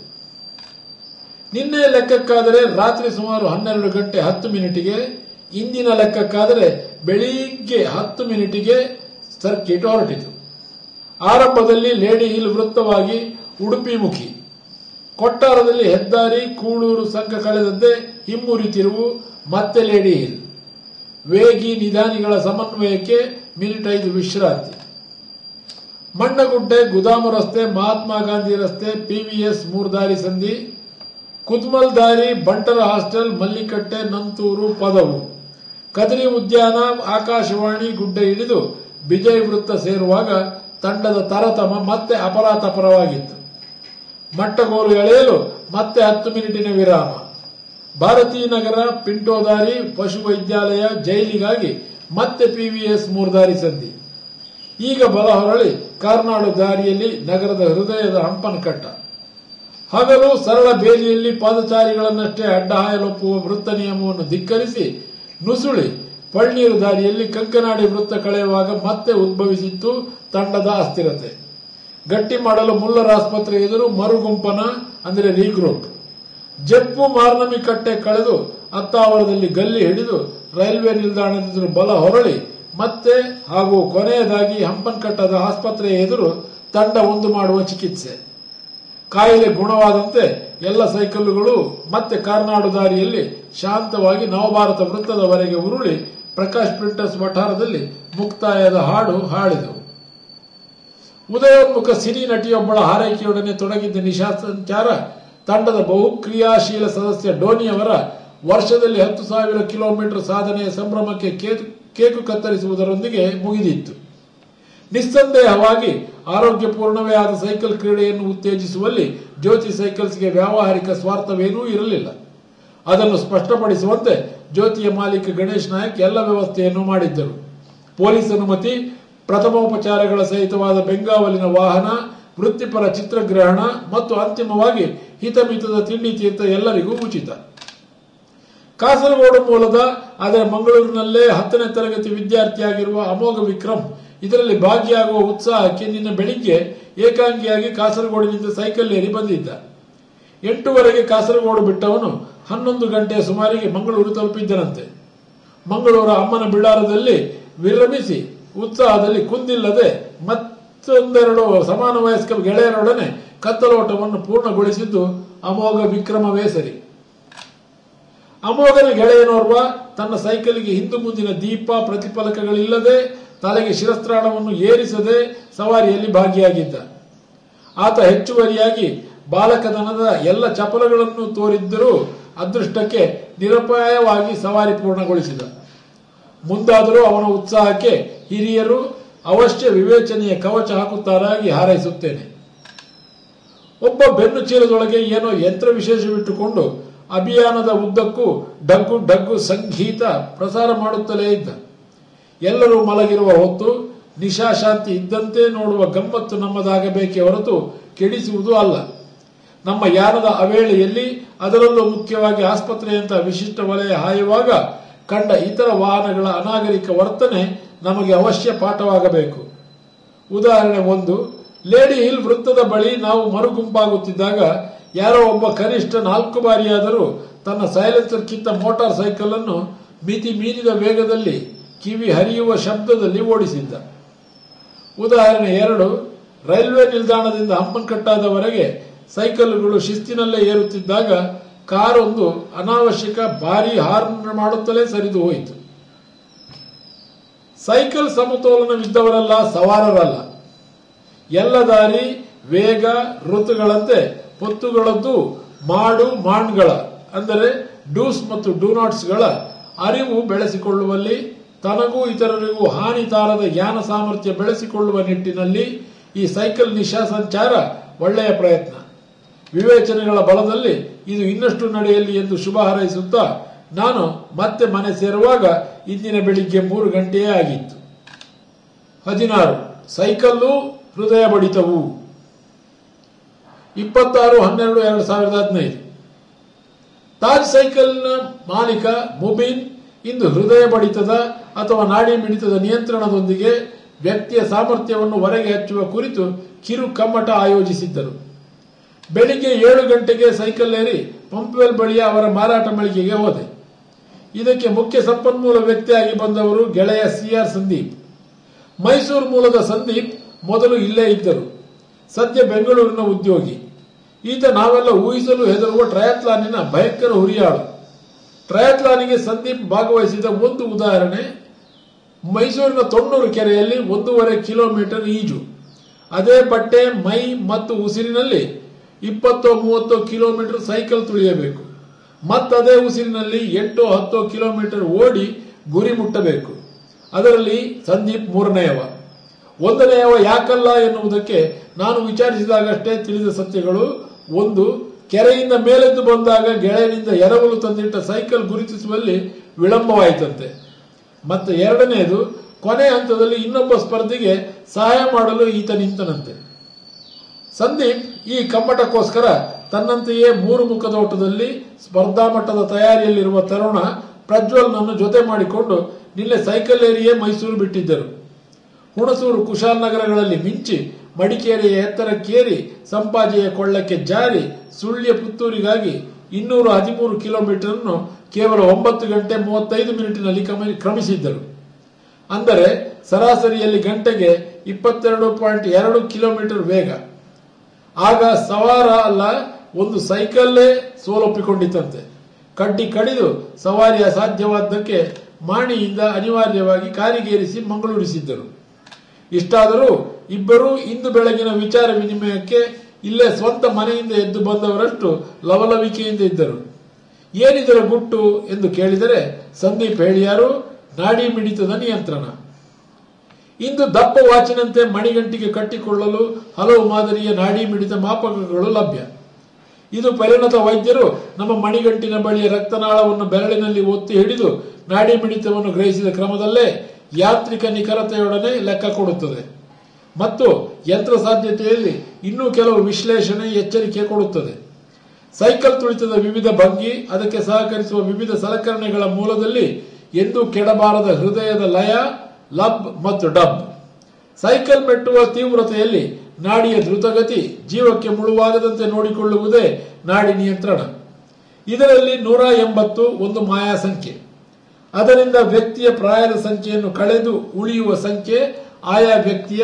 ನಿನ್ನೆ ಲೆಕ್ಕಕ್ಕಾದರೆ ರಾತ್ರಿ ಸುಮಾರು ಹನ್ನೆರಡು ಗಂಟೆ ಹತ್ತು ಮಿನಿಟಿಗೆ ಇಂದಿನ ಲೆಕ್ಕಕ್ಕಾದರೆ ಬೆಳಿಗ್ಗೆ ಹತ್ತು ಮಿನಿಟಿಗೆ ಸರ್ಕಿಟ್ ಹೊರಟಿತು ಆರಂಭದಲ್ಲಿ ಲೇಡಿ ಹಿಲ್ ವೃತ್ತವಾಗಿ ಉಡುಪಿ ಮುಖಿ ಕೊಟ್ಟಾರದಲ್ಲಿ ಹೆದ್ದಾರಿ ಕೂಳೂರು ಸಂಘ ಕಳೆದಂತೆ ಹಿಮ್ಮುರಿ ತಿರುವು ಮತ್ತೆ ಲೇಡಿ ಹಿಲ್ ವೇಗಿ ನಿಧಾನಿಗಳ ಸಮನ್ವಯಕ್ಕೆ ಮಿನಿಟ್ ಐದು ವಿಶ್ರಾಂತಿ ಮಣ್ಣಗುಡ್ಡೆ ಗುದಾಮು ರಸ್ತೆ ಮಹಾತ್ಮ ಗಾಂಧಿ ರಸ್ತೆ ಪಿವಿಎಸ್ ಮೂರ್ದಾರಿ ಸಂಧಿ ಕುದ್ಮಲ್ ದಾರಿ ಬಂಟರ ಹಾಸ್ಟೆಲ್ ಮಲ್ಲಿಕಟ್ಟೆ ನಂತೂರು ಪದವು ಕದರಿ ಉದ್ಯಾನ ಆಕಾಶವಾಣಿ ಗುಡ್ಡೆ ಇಳಿದು ಬಿಜಯ್ ವೃತ್ತ ಸೇರುವಾಗ ತಂಡದ ತರತಮ ಮತ್ತೆ ಅಪರಾತಪರವಾಗಿತ್ತು ಮಟ್ಟಗೋಲು ಎಳೆಯಲು ಮತ್ತೆ ಹತ್ತು ಮಿನಿಟಿನ ವಿರಾಮ ಭಾರತೀ ನಗರ ಪಿಂಟೋದಾರಿ ಪಶುವೈದ್ಯಾಲಯ ಜೈಲಿಗಾಗಿ ಮತ್ತೆ ಪಿವಿಎಸ್ ಮೂರ್ದಾರಿ ಸಂಧಿ ಈಗ ಬಲ ಹೊರಳಿ ಕಾರ್ನಾಡು ದಾರಿಯಲ್ಲಿ ನಗರದ ಹೃದಯದ ಹಂಪನಕಟ್ಟ ಹಗಲು ಸರಳ ಬೇಲಿಯಲ್ಲಿ ಪಾದಚಾರಿಗಳನ್ನಷ್ಟೇ ಅಡ್ಡ ಹಾಯಲೊಪ್ಪುವ ವೃತ್ತ ನಿಯಮವನ್ನು ಧಿಕ್ಕರಿಸಿ ನುಸುಳಿ ಪಳ್ನೀರು ದಾರಿಯಲ್ಲಿ ಕಂಕನಾಡಿ ವೃತ್ತ ಕಳೆಯುವಾಗ ಮತ್ತೆ ಉದ್ಭವಿಸಿತ್ತು ತಂಡದ ಅಸ್ಥಿರತೆ ಗಟ್ಟಿ ಮಾಡಲು ಮುಲ್ಲರ್ ಆಸ್ಪತ್ರೆ ಎದುರು ಮರುಗುಂಪನ ಅಂದರೆ ರೀಗ್ರೂಪ್ ಜಪ್ಪು ಮಾರ್ನಮಿ ಕಟ್ಟೆ ಕಳೆದು ಅತ್ತಾವರದಲ್ಲಿ ಗಲ್ಲಿ ಹಿಡಿದು ರೈಲ್ವೆ ನಿಲ್ದಾಣದ ಬಲ ಹೊರಳಿ ಮತ್ತೆ ಹಾಗೂ ಕೊನೆಯದಾಗಿ ಹಂಪನ್ಕಟ್ಟದ ಆಸ್ಪತ್ರೆಯ ಎದುರು ತಂಡ ಒಂದು ಮಾಡುವ ಚಿಕಿತ್ಸೆ ಕಾಯಿಲೆ ಗುಣವಾದಂತೆ ಎಲ್ಲ ಸೈಕಲ್ಲುಗಳು ಮತ್ತೆ ಕಾರ್ನಾಡು ದಾರಿಯಲ್ಲಿ ಶಾಂತವಾಗಿ ನವಭಾರತ ವೃತ್ತದವರೆಗೆ ಉರುಳಿ ಪ್ರಕಾಶ್ ಪ್ರಿಂಟರ್ಸ್ ವಠಾರದಲ್ಲಿ ಮುಕ್ತಾಯದ ಹಾಡು ಹಾಡಿದವು ಉದಯೋನ್ಮುಖ ಸಿನಿ ನಟಿಯೊಬ್ಬಳ ಹಾರೈಕೆಯೊಡನೆ ತೊಡಗಿದ್ದ ನಿಶಾ ಸಂಚಾರ ತಂಡದ ಬಹುಕ್ರಿಯಾಶೀಲ ಸದಸ್ಯ ಡೋನಿಯವರ ವರ್ಷದಲ್ಲಿ ಹತ್ತು ಸಾವಿರ ಕಿಲೋಮೀಟರ್ ಸಾಧನೆಯ ಸಂಭ್ರಮಕ್ಕೆ ಕೇಕು ಕತ್ತರಿಸುವುದರೊಂದಿಗೆ ಮುಗಿದಿತ್ತು ನಿಸ್ಸಂದೇಹವಾಗಿ ಆರೋಗ್ಯಪೂರ್ಣವೇ ಆದ ಸೈಕಲ್ ಕ್ರೀಡೆಯನ್ನು ಉತ್ತೇಜಿಸುವಲ್ಲಿ ಜ್ಯೋತಿ ಸೈಕಲ್ಸ್ಗೆ ವ್ಯಾವಹಾರಿಕ ಸ್ವಾರ್ಥವೇನೂ ಇರಲಿಲ್ಲ ಅದನ್ನು ಸ್ಪಷ್ಟಪಡಿಸುವಂತೆ ಜ್ಯೋತಿಯ ಮಾಲೀಕ ಗಣೇಶ್ ನಾಯಕ್ ಎಲ್ಲ ವ್ಯವಸ್ಥೆಯನ್ನು ಮಾಡಿದ್ದರು ಪೊಲೀಸ್ ಅನುಮತಿ ಪ್ರಥಮೋಪಚಾರಗಳ ಸಹಿತವಾದ ಬೆಂಗಾವಲಿನ ವಾಹನ ವೃತ್ತಿಪರ ಚಿತ್ರಗ್ರಹಣ ಮತ್ತು ಅಂತಿಮವಾಗಿ ಹಿತಮಿತದ ತಿಂಡಿ ತೀರ್ಥ ಎಲ್ಲರಿಗೂ ಉಚಿತ ಕಾಸರಗೋಡು ಮೂಲದ ಆದರೆ ಮಂಗಳೂರಿನಲ್ಲೇ ಹತ್ತನೇ ತರಗತಿ ವಿದ್ಯಾರ್ಥಿಯಾಗಿರುವ ಅಮೋಘ ವಿಕ್ರಮ್ ಇದರಲ್ಲಿ ಭಾಗಿಯಾಗುವ ಉತ್ಸಾಹಕ್ಕೆ ನಿನ್ನ ಬೆಳಿಗ್ಗೆ ಏಕಾಂಗಿಯಾಗಿ ಕಾಸರಗೋಡಿನಿಂದ ಸೈಕಲ್ ಏರಿ ಬಂದಿದ್ದ ಎಂಟುವರೆಗೆ ಕಾಸರಗೋಡು ಬಿಟ್ಟವನು ಹನ್ನೊಂದು ಗಂಟೆಯ ಸುಮಾರಿಗೆ ಮಂಗಳೂರು ತಲುಪಿದ್ದನಂತೆ ಮಂಗಳೂರ ಅಮ್ಮನ ಬಿಡಾರದಲ್ಲಿ ವಿರಮಿಸಿ ಉತ್ಸಾಹದಲ್ಲಿ ಕುಂದಿಲ್ಲದೆ ಮತ್ ಮತ್ತೊಂದೆರಡು ಸಮಾನ ವಯಸ್ಕ ಗೆಳೆಯರೊಡನೆ ಕತ್ತಲೋಟವನ್ನು ಪೂರ್ಣಗೊಳಿಸಿದ್ದು ಅಮೋಘ ವಿಕ್ರಮವೇ ಸರಿ ಅಮೋಘನ ಗೆಳೆಯನೋರ್ವ ತನ್ನ ಸೈಕಲ್ಗೆ ಹಿಂದು ಮುಂದಿನ ದೀಪ ಪ್ರತಿಫಲಕಗಳಿಲ್ಲದೆ ತಲೆಗೆ ಶಿರಸ್ತ್ರಾಣವನ್ನು ಏರಿಸದೆ ಸವಾರಿಯಲ್ಲಿ ಭಾಗಿಯಾಗಿದ್ದ ಆತ ಹೆಚ್ಚುವರಿಯಾಗಿ ಬಾಲಕದನದ ಎಲ್ಲ ಚಪಲಗಳನ್ನು ತೋರಿದ್ದರೂ ಅದೃಷ್ಟಕ್ಕೆ ನಿರಪಾಯವಾಗಿ ಸವಾರಿ ಪೂರ್ಣಗೊಳಿಸಿದ ಮುಂದಾದರೂ ಅವನ ಉತ್ಸಾಹಕ್ಕೆ ಹಿರಿಯರು ಅವಶ್ಯ ವಿವೇಚನೆಯ ಕವಚ ಹಾಕುತ್ತಾರಾಗಿ ಹಾರೈಸುತ್ತೇನೆ ಒಬ್ಬ ಬೆನ್ನು ಚೀಲದೊಳಗೆ ಏನೋ ಯಂತ್ರ ವಿಶೇಷವಿಟ್ಟುಕೊಂಡು ಅಭಿಯಾನದ ಉದ್ದಕ್ಕೂ ಡಗ್ಗು ಡಗ್ಗು ಸಂಗೀತ ಪ್ರಸಾರ ಮಾಡುತ್ತಲೇ ಇದ್ದ ಎಲ್ಲರೂ ಮಲಗಿರುವ ಹೊತ್ತು ನಿಶಾಶಾಂತಿ ಇದ್ದಂತೆ ನೋಡುವ ಗಮ್ಮತ್ತು ನಮ್ಮದಾಗಬೇಕೇ ಹೊರತು ಕೆಡಿಸುವುದು ಅಲ್ಲ ನಮ್ಮ ಯಾನದ ಅವೇಳೆಯಲ್ಲಿ ಅದರಲ್ಲೂ ಮುಖ್ಯವಾಗಿ ಆಸ್ಪತ್ರೆಯಂತ ವಿಶಿಷ್ಟ ವಲಯ ಹಾಯುವಾಗ ಕಂಡ ಇತರ ವಾಹನಗಳ ಅನಾಗರಿಕ ವರ್ತನೆ ನಮಗೆ ಅವಶ್ಯ ಪಾಠವಾಗಬೇಕು ಉದಾಹರಣೆ ಒಂದು ಲೇಡಿ ಹಿಲ್ ವೃತ್ತದ ಬಳಿ ನಾವು ಮರುಗುಂಪಾಗುತ್ತಿದ್ದಾಗ ಯಾರೋ ಒಬ್ಬ ಕನಿಷ್ಠ ನಾಲ್ಕು ಬಾರಿಯಾದರೂ ತನ್ನ ಸೈಲೆನ್ಸರ್ ಕಿತ್ತ ಮೋಟಾರ್ ಸೈಕಲ್ ಅನ್ನು ಮಿತಿ ಮೀರಿದ ವೇಗದಲ್ಲಿ ಕಿವಿ ಹರಿಯುವ ಶಬ್ದದಲ್ಲಿ ಓಡಿಸಿದ್ದ ಉದಾಹರಣೆ ಎರಡು ರೈಲ್ವೆ ನಿಲ್ದಾಣದಿಂದ ಹಂಪನಕಟ್ಟಾದವರೆಗೆ ಸೈಕಲ್ಗಳು ಶಿಸ್ತಿನಲ್ಲೇ ಏರುತ್ತಿದ್ದಾಗ ಕಾರೊಂದು ಅನಾವಶ್ಯಕ ಭಾರಿ ಹಾರ್ನ್ ಮಾಡುತ್ತಲೇ ಸರಿದು ಹೋಯಿತು ಸೈಕಲ್ ಸಮತೋಲನವಿದ್ದವರಲ್ಲ ಸವಾರರಲ್ಲ ಎಲ್ಲ ದಾರಿ ವೇಗ ಋತುಗಳಂತೆ ಪೊತ್ತುಗಳದ್ದು ಮಾಡು ಮಾಣ್ಗಳ ಅಂದರೆ ಡೂಸ್ ಮತ್ತು ಡೂ ನಾಟ್ಸ್ಗಳ ಅರಿವು ಬೆಳೆಸಿಕೊಳ್ಳುವಲ್ಲಿ ತನಗೂ ಇತರರಿಗೂ ಹಾನಿ ತಾರದ ಜ್ಞಾನ ಸಾಮರ್ಥ್ಯ ಬೆಳೆಸಿಕೊಳ್ಳುವ ನಿಟ್ಟಿನಲ್ಲಿ ಈ ಸೈಕಲ್ ನಿಶಾ ಸಂಚಾರ ಒಳ್ಳೆಯ ಪ್ರಯತ್ನ ವಿವೇಚನೆಗಳ ಬಲದಲ್ಲಿ ಇದು ಇನ್ನಷ್ಟು ನಡೆಯಲಿ ಎಂದು ಶುಭ ಹಾರೈಸುತ್ತಾ ನಾನು ಮತ್ತೆ ಮನೆ ಸೇರುವಾಗ ಇಂದಿನ ಬೆಳಿಗ್ಗೆ ಮೂರು ಗಂಟೆಯೇ ಆಗಿತ್ತು ಹದಿನಾರು ಸೈಕಲ್ಲು ಹೃದಯ ಬಡಿತವು ಇಪ್ಪತ್ತಾರು ಹನ್ನೆರಡು ಎರಡು ಸಾವಿರದ ಹದಿನೈದು ತಾಜ್ ಸೈಕಲ್ನ ಮಾಲೀಕ ಮುಬೀನ್ ಇಂದು ಹೃದಯ ಬಡಿತದ ಅಥವಾ ನಾಡಿ ಮಿಡಿತದ ನಿಯಂತ್ರಣದೊಂದಿಗೆ ವ್ಯಕ್ತಿಯ ಸಾಮರ್ಥ್ಯವನ್ನು ಹೊರಗೆ ಹಚ್ಚುವ ಕುರಿತು ಕಿರು ಕಮ್ಮಟ ಆಯೋಜಿಸಿದ್ದರು ಬೆಳಿಗ್ಗೆ ಏಳು ಗಂಟೆಗೆ ಸೈಕಲ್ ಏರಿ ಪಂಪ್ವೆಲ್ ಬಳಿಯ ಅವರ ಮಾರಾಟ ಮಳಿಗೆಗೆ ಹೋದೆ ಇದಕ್ಕೆ ಮುಖ್ಯ ಸಂಪನ್ಮೂಲ ವ್ಯಕ್ತಿಯಾಗಿ ಬಂದವರು ಗೆಳೆಯ ಸಿಆರ್ ಸಂದೀಪ್ ಮೈಸೂರು ಮೂಲದ ಸಂದೀಪ್ ಮೊದಲು ಇಲ್ಲೇ ಇದ್ದರು ಸದ್ಯ ಬೆಂಗಳೂರಿನ ಉದ್ಯೋಗಿ ಈತ ನಾವೆಲ್ಲ ಊಹಿಸಲು ಹೆದರುವ ಟ್ರಯತ್ಲಾನಿನ ಭಯಂಕರ ಹುರಿಯಾಳು ಟ್ರಯತ್ಲಾನಿಗೆ ಸಂದೀಪ್ ಭಾಗವಹಿಸಿದ ಒಂದು ಉದಾಹರಣೆ ಮೈಸೂರಿನ ತೊಣ್ಣೂರು ಕೆರೆಯಲ್ಲಿ ಒಂದೂವರೆ ಕಿಲೋಮೀಟರ್ ಈಜು ಅದೇ ಬಟ್ಟೆ ಮೈ ಮತ್ತು ಉಸಿರಿನಲ್ಲಿ ಇಪ್ಪತ್ತೋ ಮೂವತ್ತೋ ಕಿಲೋಮೀಟರ್ ಸೈಕಲ್ ತುಳಿಯಬೇಕು ಮತ್ತದೇ ಉಸಿರಿನಲ್ಲಿ ಎಂಟೋ ಹತ್ತೋ ಕಿಲೋಮೀಟರ್ ಓಡಿ ಗುರಿ ಮುಟ್ಟಬೇಕು ಅದರಲ್ಲಿ ಸಂದೀಪ್ ಮೂರನೆಯವ ಒಂದನೆಯವ ಯಾಕಲ್ಲ ಎನ್ನುವುದಕ್ಕೆ ನಾನು ವಿಚಾರಿಸಿದಾಗಷ್ಟೇ ತಿಳಿದ ಸತ್ಯಗಳು ಒಂದು ಕೆರೆಯಿಂದ ಮೇಲೆದ್ದು ಬಂದಾಗ ಗೆಳೆಯನಿಂದ ಎರವಲು ತಂದಿಟ್ಟ ಸೈಕಲ್ ಗುರುತಿಸುವಲ್ಲಿ ವಿಳಂಬವಾಯಿತಂತೆ ಮತ್ತು ಎರಡನೆಯದು ಕೊನೆ ಹಂತದಲ್ಲಿ ಇನ್ನೊಬ್ಬ ಸ್ಪರ್ಧಿಗೆ ಸಹಾಯ ಮಾಡಲು ಈತ ನಿಂತನಂತೆ ಸಂದೀಪ್ ಈ ಕಮ್ಮಟಕ್ಕೋಸ್ಕರ ತನ್ನಂತೆಯೇ ಮೂರು ಮುಖದೋಟದಲ್ಲಿ ಸ್ಪರ್ಧಾ ಮಟ್ಟದ ತಯಾರಿಯಲ್ಲಿರುವ ತರುಣ ಪ್ರಜ್ವಲ್ನನ್ನು ಜೊತೆ ಮಾಡಿಕೊಂಡು ನಿನ್ನೆ ಸೈಕಲ್ ಏರಿಯೇ ಮೈಸೂರು ಬಿಟ್ಟಿದ್ದರು ಹುಣಸೂರು ಕುಶಾಲನಗರಗಳಲ್ಲಿ ಮಿಂಚಿ ಮಡಿಕೇರಿಯ ಎತ್ತರಕ್ಕೇರಿ ಸಂಪಾಜೆಯ ಕೊಳ್ಳಕ್ಕೆ ಜಾರಿ ಸುಳ್ಯ ಪುತ್ತೂರಿಗಾಗಿ ಇನ್ನೂರ ಹದಿಮೂರು ಕಿಲೋಮೀಟರ್ ಅನ್ನು ಕೇವಲ ಒಂಬತ್ತು ಗಂಟೆ ಮೂವತ್ತೈದು ಮಿನಿಟಿನಲ್ಲಿ ಕಮ- ಕ್ರಮಿಸಿದ್ದರು ಅಂದರೆ ಸರಾಸರಿಯಲ್ಲಿ ಗಂಟೆಗೆ ಇಪ್ಪತ್ತೆರಡು ಪಾಯಿಂಟ್ ಎರಡು ಕಿಲೋಮೀಟರ್ ವೇಗ ಆಗ ಸವಾರ ಅಲ್ಲ ಒಂದು ಸೈಕಲ್ಲೇ ಸೋಲೊಪ್ಪಿಕೊಂಡಿತಂತೆ ಕಡ್ಡಿ ಕಡಿದು ಸವಾರಿ ಅಸಾಧ್ಯವಾದ್ದಕ್ಕೆ ಮಾಣಿಯಿಂದ ಅನಿವಾರ್ಯವಾಗಿ ಕಾರಿಗೇರಿಸಿ ಮಂಗಳೂರಿಸಿದ್ದರು ಇಷ್ಟಾದರೂ ಇಬ್ಬರೂ ಇಂದು ಬೆಳಗಿನ ವಿಚಾರ ವಿನಿಮಯಕ್ಕೆ ಇಲ್ಲೇ ಸ್ವಂತ ಮನೆಯಿಂದ ಎದ್ದು ಬಂದವರಷ್ಟು ಲವಲವಿಕೆಯಿಂದ ಇದ್ದರು ಏನಿದರ ಗುಟ್ಟು ಎಂದು ಕೇಳಿದರೆ ಸಂದೀಪ್ ಹೇಳಿಯಾರು ನಾಡಿ ಮಿಡಿತದ ನಿಯಂತ್ರಣ ಇಂದು ದಪ್ಪ ವಾಚಿನಂತೆ ಮಣಿಗಂಟಿಗೆ ಕಟ್ಟಿಕೊಳ್ಳಲು ಹಲವು ಮಾದರಿಯ ನಾಡಿ ಮಿಡಿತ ಮಾಪಕಗಳು ಲಭ್ಯ ಇದು ಪರಿಣತ ವೈದ್ಯರು ನಮ್ಮ ಮಣಿಗಂಟಿನ ಬಳಿಯ ರಕ್ತನಾಳವನ್ನು ಬೆರಳಿನಲ್ಲಿ ಒತ್ತಿ ಹಿಡಿದು ನಾಡಿ ಮಿಡಿತವನ್ನು ಗ್ರಹಿಸಿದ ಕ್ರಮದಲ್ಲೇ ಯಾಂತ್ರಿಕ ನಿಖರತೆಯೊಡನೆ ಲೆಕ್ಕ ಕೊಡುತ್ತದೆ ಮತ್ತು ಯಂತ್ರ ಸಾಧ್ಯತೆಯಲ್ಲಿ ಇನ್ನೂ ಕೆಲವು ವಿಶ್ಲೇಷಣೆ ಎಚ್ಚರಿಕೆ ಕೊಡುತ್ತದೆ ಸೈಕಲ್ ತುಳಿತದ ವಿವಿಧ ಭಂಗಿ ಅದಕ್ಕೆ ಸಹಕರಿಸುವ ವಿವಿಧ ಸಲಕರಣೆಗಳ ಮೂಲದಲ್ಲಿ ಎಂದೂ ಕೆಡಬಾರದ ಹೃದಯದ ಲಯ ಲಬ್ ಮತ್ತು ಡಬ್ ಸೈಕಲ್ ಮೆಟ್ಟುವ ತೀವ್ರತೆಯಲ್ಲಿ ನಾಡಿಯ ದ್ರುತಗತಿ ಜೀವಕ್ಕೆ ಮುಳುವಾಗದಂತೆ ನೋಡಿಕೊಳ್ಳುವುದೇ ನಾಡಿ ನಿಯಂತ್ರಣ ಇದರಲ್ಲಿ ನೂರ ಎಂಬತ್ತು ಒಂದು ಮಾಯಾ ಸಂಖ್ಯೆ ಅದರಿಂದ ವ್ಯಕ್ತಿಯ ಪ್ರಾಯದ ಸಂಖ್ಯೆಯನ್ನು ಕಳೆದು ಉಳಿಯುವ ಸಂಖ್ಯೆ ಆಯಾ ವ್ಯಕ್ತಿಯ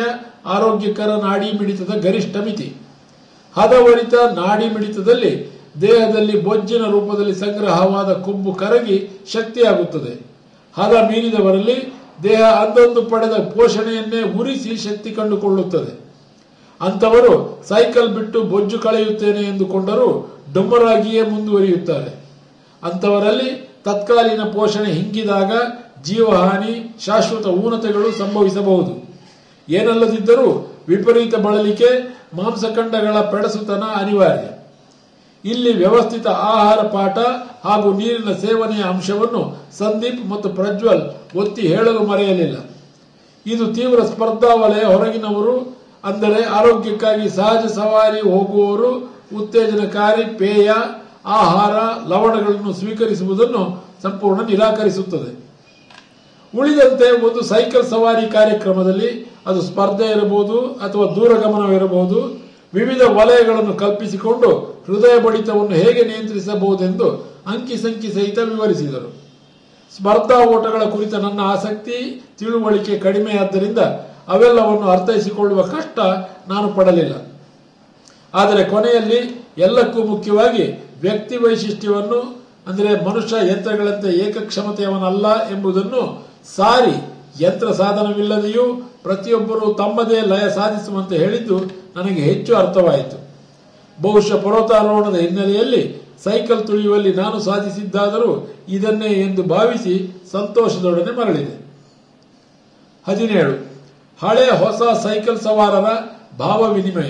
ಆರೋಗ್ಯಕರ ನಾಡಿ ಮಿಡಿತದ ಗರಿಷ್ಠ ಮಿತಿ ಹದವರಿತ ನಾಡಿ ಮಿಡಿತದಲ್ಲಿ ದೇಹದಲ್ಲಿ ಬೊಜ್ಜಿನ ರೂಪದಲ್ಲಿ ಸಂಗ್ರಹವಾದ ಕೊಬ್ಬು ಕರಗಿ ಶಕ್ತಿಯಾಗುತ್ತದೆ ಹದ ಮೀರಿದವರಲ್ಲಿ ದೇಹ ಅಂದೊಂದು ಪಡೆದ ಪೋಷಣೆಯನ್ನೇ ಉರಿಸಿ ಶಕ್ತಿ ಕಂಡುಕೊಳ್ಳುತ್ತದೆ ಅಂತವರು ಸೈಕಲ್ ಬಿಟ್ಟು ಬೊಜ್ಜು ಕಳೆಯುತ್ತೇನೆ ಎಂದುಕೊಂಡರೂ ಡೊಮ್ಮರಾಗಿಯೇ ಮುಂದುವರಿಯುತ್ತಾರೆ ಅಂತವರಲ್ಲಿ ತತ್ಕಾಲೀನ ಪೋಷಣೆ ಹಿಂಗಿದಾಗ ಜೀವಹಾನಿ ಶಾಶ್ವತ ಊನತೆಗಳು ಸಂಭವಿಸಬಹುದು ಏನಲ್ಲದಿದ್ದರೂ ವಿಪರೀತ ಬಳಲಿಕೆ ಮಾಂಸಖಂಡಗಳ ಪೆಡಸುತನ ಅನಿವಾರ್ಯ ಇಲ್ಲಿ ವ್ಯವಸ್ಥಿತ ಆಹಾರ ಪಾಠ ಹಾಗೂ ನೀರಿನ ಸೇವನೆಯ ಅಂಶವನ್ನು ಸಂದೀಪ್ ಮತ್ತು ಪ್ರಜ್ವಲ್ ಒತ್ತಿ ಹೇಳಲು ಮರೆಯಲಿಲ್ಲ ಇದು ತೀವ್ರ ಸ್ಪರ್ಧಾ ವಲಯ ಹೊರಗಿನವರು ಅಂದರೆ ಆರೋಗ್ಯಕ್ಕಾಗಿ ಸಹಜ ಸವಾರಿ ಹೋಗುವವರು ಉತ್ತೇಜನಕಾರಿ ಪೇಯ ಆಹಾರ ಲವಣಗಳನ್ನು ಸ್ವೀಕರಿಸುವುದನ್ನು ಸಂಪೂರ್ಣ ನಿರಾಕರಿಸುತ್ತದೆ ಉಳಿದಂತೆ ಒಂದು ಸೈಕಲ್ ಸವಾರಿ ಕಾರ್ಯಕ್ರಮದಲ್ಲಿ ಅದು ಸ್ಪರ್ಧೆ ಇರಬಹುದು ಅಥವಾ ದೂರಗಮನವಿರಬಹುದು ವಿವಿಧ ವಲಯಗಳನ್ನು ಕಲ್ಪಿಸಿಕೊಂಡು ಹೃದಯ ಬಡಿತವನ್ನು ಹೇಗೆ ನಿಯಂತ್ರಿಸಬಹುದೆಂದು ಅಂಕಿ ಸಂಖ್ಯೆ ಸಹಿತ ವಿವರಿಸಿದರು ಸ್ಪರ್ಧಾ ಓಟಗಳ ಕುರಿತ ನನ್ನ ಆಸಕ್ತಿ ತಿಳುವಳಿಕೆ ಕಡಿಮೆಯಾದ್ದರಿಂದ ಅವೆಲ್ಲವನ್ನು ಅರ್ಥೈಸಿಕೊಳ್ಳುವ ಕಷ್ಟ ನಾನು ಪಡಲಿಲ್ಲ ಆದರೆ ಕೊನೆಯಲ್ಲಿ ಎಲ್ಲಕ್ಕೂ ಮುಖ್ಯವಾಗಿ ವ್ಯಕ್ತಿ ವೈಶಿಷ್ಟ್ಯವನ್ನು ಅಂದರೆ ಮನುಷ್ಯ ಯಂತ್ರಗಳಂತೆ ಏಕಕ್ಷಮತೆಯವನಲ್ಲ ಎಂಬುದನ್ನು ಸಾರಿ ಯಂತ್ರ ಸಾಧನವಿಲ್ಲದೆಯೂ ಪ್ರತಿಯೊಬ್ಬರೂ ತಮ್ಮದೇ ಲಯ ಸಾಧಿಸುವಂತೆ ಹೇಳಿದ್ದು ನನಗೆ ಹೆಚ್ಚು ಅರ್ಥವಾಯಿತು ಬಹುಶಃ ಪರ್ವತಾರೋಹಣದ ಹಿನ್ನೆಲೆಯಲ್ಲಿ ಸೈಕಲ್ ತುಳಿಯುವಲ್ಲಿ ನಾನು ಸಾಧಿಸಿದ್ದಾದರೂ ಇದನ್ನೇ ಎಂದು ಭಾವಿಸಿ ಸಂತೋಷದೊಡನೆ ಮರಳಿದೆ ಹದಿನೇಳು ಹಳೆ ಹೊಸ ಸೈಕಲ್ ಸವಾರರ ಭಾವ ವಿನಿಮಯ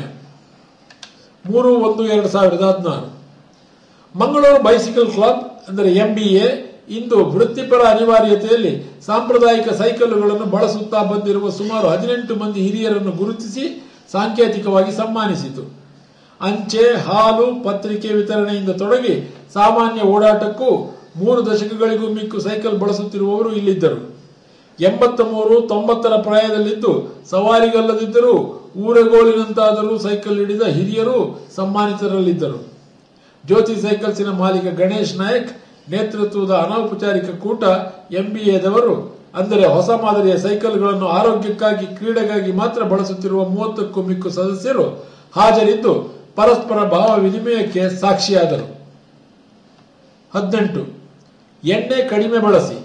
ಮೂರು ಒಂದು ಎರಡು ಸಾವಿರದ ಹದಿನಾರು ಮಂಗಳೂರು ಬೈಸಿಕಲ್ ಕ್ಲಬ್ ಅಂದರೆ ಎಂಬಿಎ ಇಂದು ವೃತ್ತಿಪರ ಅನಿವಾರ್ಯತೆಯಲ್ಲಿ ಸಾಂಪ್ರದಾಯಿಕ ಸೈಕಲ್ಲುಗಳನ್ನು ಬಳಸುತ್ತಾ ಬಂದಿರುವ ಸುಮಾರು ಹದಿನೆಂಟು ಮಂದಿ ಹಿರಿಯರನ್ನು ಗುರುತಿಸಿ ಸಾಂಕೇತಿಕವಾಗಿ ಸನ್ಮಾನಿಸಿತು ಅಂಚೆ ಹಾಲು ಪತ್ರಿಕೆ ವಿತರಣೆಯಿಂದ ತೊಡಗಿ ಸಾಮಾನ್ಯ ಓಡಾಟಕ್ಕೂ ಮೂರು ದಶಕಗಳಿಗೂ ಮಿಕ್ಕು ಸೈಕಲ್ ಬಳಸುತ್ತಿರುವವರು ಇಲ್ಲಿದ್ದರು ಎಂಬತ್ತ ಮೂರು ತೊಂಬತ್ತರ ಪ್ರಾಯದಲ್ಲಿದ್ದು ಸವಾರಿಗಲ್ಲದಿದ್ದರೂ ಊರಗೋಲಿನಂತಾದರೂ ಸೈಕಲ್ ಹಿಡಿದ ಹಿರಿಯರು ಸನ್ಮಾನಿತರಲ್ಲಿದ್ದರು ಜ್ಯೋತಿ ಸೈಕಲ್ಸಿನ ಮಾಲೀಕ ಗಣೇಶ್ ನಾಯಕ್ ನೇತೃತ್ವದ ಅನೌಪಚಾರಿಕ ಕೂಟ ಎಂಬಿಎದವರು ಅಂದರೆ ಹೊಸ ಮಾದರಿಯ ಸೈಕಲ್ಗಳನ್ನು ಆರೋಗ್ಯಕ್ಕಾಗಿ ಕ್ರೀಡೆಗಾಗಿ ಮಾತ್ರ ಬಳಸುತ್ತಿರುವ ಮೂವತ್ತಕ್ಕೂ ಮಿಕ್ಕು ಸದಸ್ಯರು ಹಾಜರಿದ್ದು ಪರಸ್ಪರ ಭಾವ ವಿನಿಮಯಕ್ಕೆ ಸಾಕ್ಷಿಯಾದರು ಹದಿನೆಂಟು ಎಣ್ಣೆ ಕಡಿಮೆ ಬಳಸಿ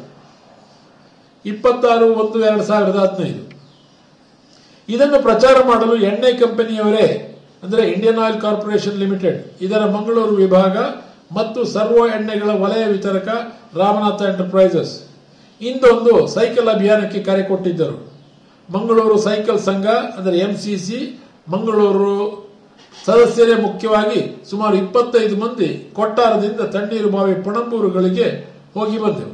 ಇಪ್ಪತ್ತಾರು ಒಂದು ಎರಡು ಸಾವಿರದ ಹದಿನೈದು ಇದನ್ನು ಪ್ರಚಾರ ಮಾಡಲು ಎಣ್ಣೆ ಕಂಪನಿಯವರೇ ಅಂದರೆ ಇಂಡಿಯನ್ ಆಯಿಲ್ ಕಾರ್ಪೊರೇಷನ್ ಲಿಮಿಟೆಡ್ ಇದರ ಮಂಗಳೂರು ವಿಭಾಗ ಮತ್ತು ಸರ್ವೋ ಎಣ್ಣೆಗಳ ವಲಯ ವಿತರಕ ರಾಮನಾಥ ಎಂಟರ್ಪ್ರೈಸಸ್ ಇಂದೊಂದು ಸೈಕಲ್ ಅಭಿಯಾನಕ್ಕೆ ಕರೆ ಕೊಟ್ಟಿದ್ದರು ಮಂಗಳೂರು ಸೈಕಲ್ ಸಂಘ ಅಂದರೆ ಎಂಸಿಸಿ ಮಂಗಳೂರು ಸದಸ್ಯರೇ ಮುಖ್ಯವಾಗಿ ಸುಮಾರು ಇಪ್ಪತ್ತೈದು ಮಂದಿ ಕೊಟ್ಟಾರದಿಂದ ತಣ್ಣೀರು ಬಾವಿ ಪಣಂಬೂರುಗಳಿಗೆ ಹೋಗಿ ಬಂದೆವು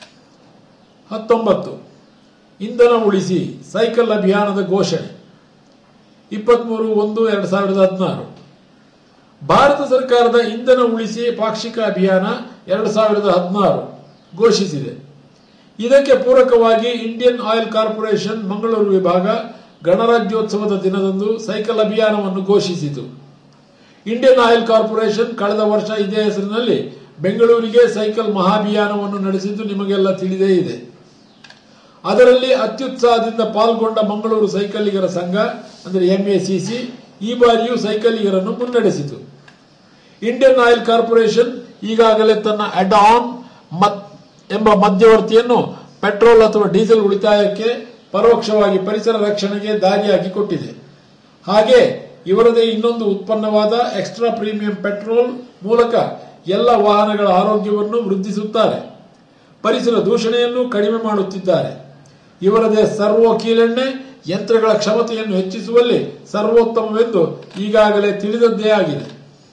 ಹತ್ತೊಂಬತ್ತು ಇಂಧನ ಉಳಿಸಿ ಸೈಕಲ್ ಅಭಿಯಾನದ ಘೋಷಣೆ ಇಪ್ಪತ್ಮೂರು ಒಂದು ಎರಡು ಸಾವಿರದ ಹದಿನಾರು ಭಾರತ ಸರ್ಕಾರದ ಇಂಧನ ಉಳಿಸಿ ಪಾಕ್ಷಿಕ ಅಭಿಯಾನ ಎರಡು ಸಾವಿರದ ಹದಿನಾರು ಘೋಷಿಸಿದೆ ಇದಕ್ಕೆ ಪೂರಕವಾಗಿ ಇಂಡಿಯನ್ ಆಯಿಲ್ ಕಾರ್ಪೊರೇಷನ್ ಮಂಗಳೂರು ವಿಭಾಗ ಗಣರಾಜ್ಯೋತ್ಸವದ ದಿನದಂದು ಸೈಕಲ್ ಅಭಿಯಾನವನ್ನು ಘೋಷಿಸಿತು ಇಂಡಿಯನ್ ಆಯಿಲ್ ಕಾರ್ಪೊರೇಷನ್ ಕಳೆದ ವರ್ಷ ಇದೇ ಹೆಸರಿನಲ್ಲಿ ಬೆಂಗಳೂರಿಗೆ ಸೈಕಲ್ ಮಹಾಭಿಯಾನವನ್ನು ನಡೆಸಿದ್ದು ನಿಮಗೆಲ್ಲ ತಿಳಿದೇ ಇದೆ ಅದರಲ್ಲಿ ಅತ್ಯುತ್ಸಾಹದಿಂದ ಪಾಲ್ಗೊಂಡ ಮಂಗಳೂರು ಸೈಕಲಿಗರ ಸಂಘ ಅಂದರೆ ಎಂಎಸಿಸಿ ಈ ಬಾರಿಯೂ ಸೈಕಲಿಗರನ್ನು ಮುನ್ನಡೆಸಿತು ಇಂಡಿಯನ್ ಆಯಿಲ್ ಕಾರ್ಪೊರೇಷನ್ ಈಗಾಗಲೇ ತನ್ನ ಅಡ್ ಆನ್ ಎಂಬ ಮಧ್ಯವರ್ತಿಯನ್ನು ಪೆಟ್ರೋಲ್ ಅಥವಾ ಡೀಸೆಲ್ ಉಳಿತಾಯಕ್ಕೆ ಪರೋಕ್ಷವಾಗಿ ಪರಿಸರ ರಕ್ಷಣೆಗೆ ದಾರಿಯಾಗಿ ಕೊಟ್ಟಿದೆ ಹಾಗೆ ಇವರದೇ ಇನ್ನೊಂದು ಉತ್ಪನ್ನವಾದ ಎಕ್ಸ್ಟ್ರಾ ಪ್ರೀಮಿಯಂ ಪೆಟ್ರೋಲ್ ಮೂಲಕ ಎಲ್ಲ ವಾಹನಗಳ ಆರೋಗ್ಯವನ್ನು ವೃದ್ಧಿಸುತ್ತಾರೆ ಪರಿಸರ ದೂಷಣೆಯನ್ನು ಕಡಿಮೆ ಮಾಡುತ್ತಿದ್ದಾರೆ ಇವರದೇ ಸರ್ವೋ ಕೀಲೆಣ್ಣೆ ಯಂತ್ರಗಳ ಕ್ಷಮತೆಯನ್ನು ಹೆಚ್ಚಿಸುವಲ್ಲಿ ಸರ್ವೋತ್ತಮವೆಂದು ಈಗಾಗಲೇ ತಿಳಿದದ್ದೇ ಆಗಿದೆ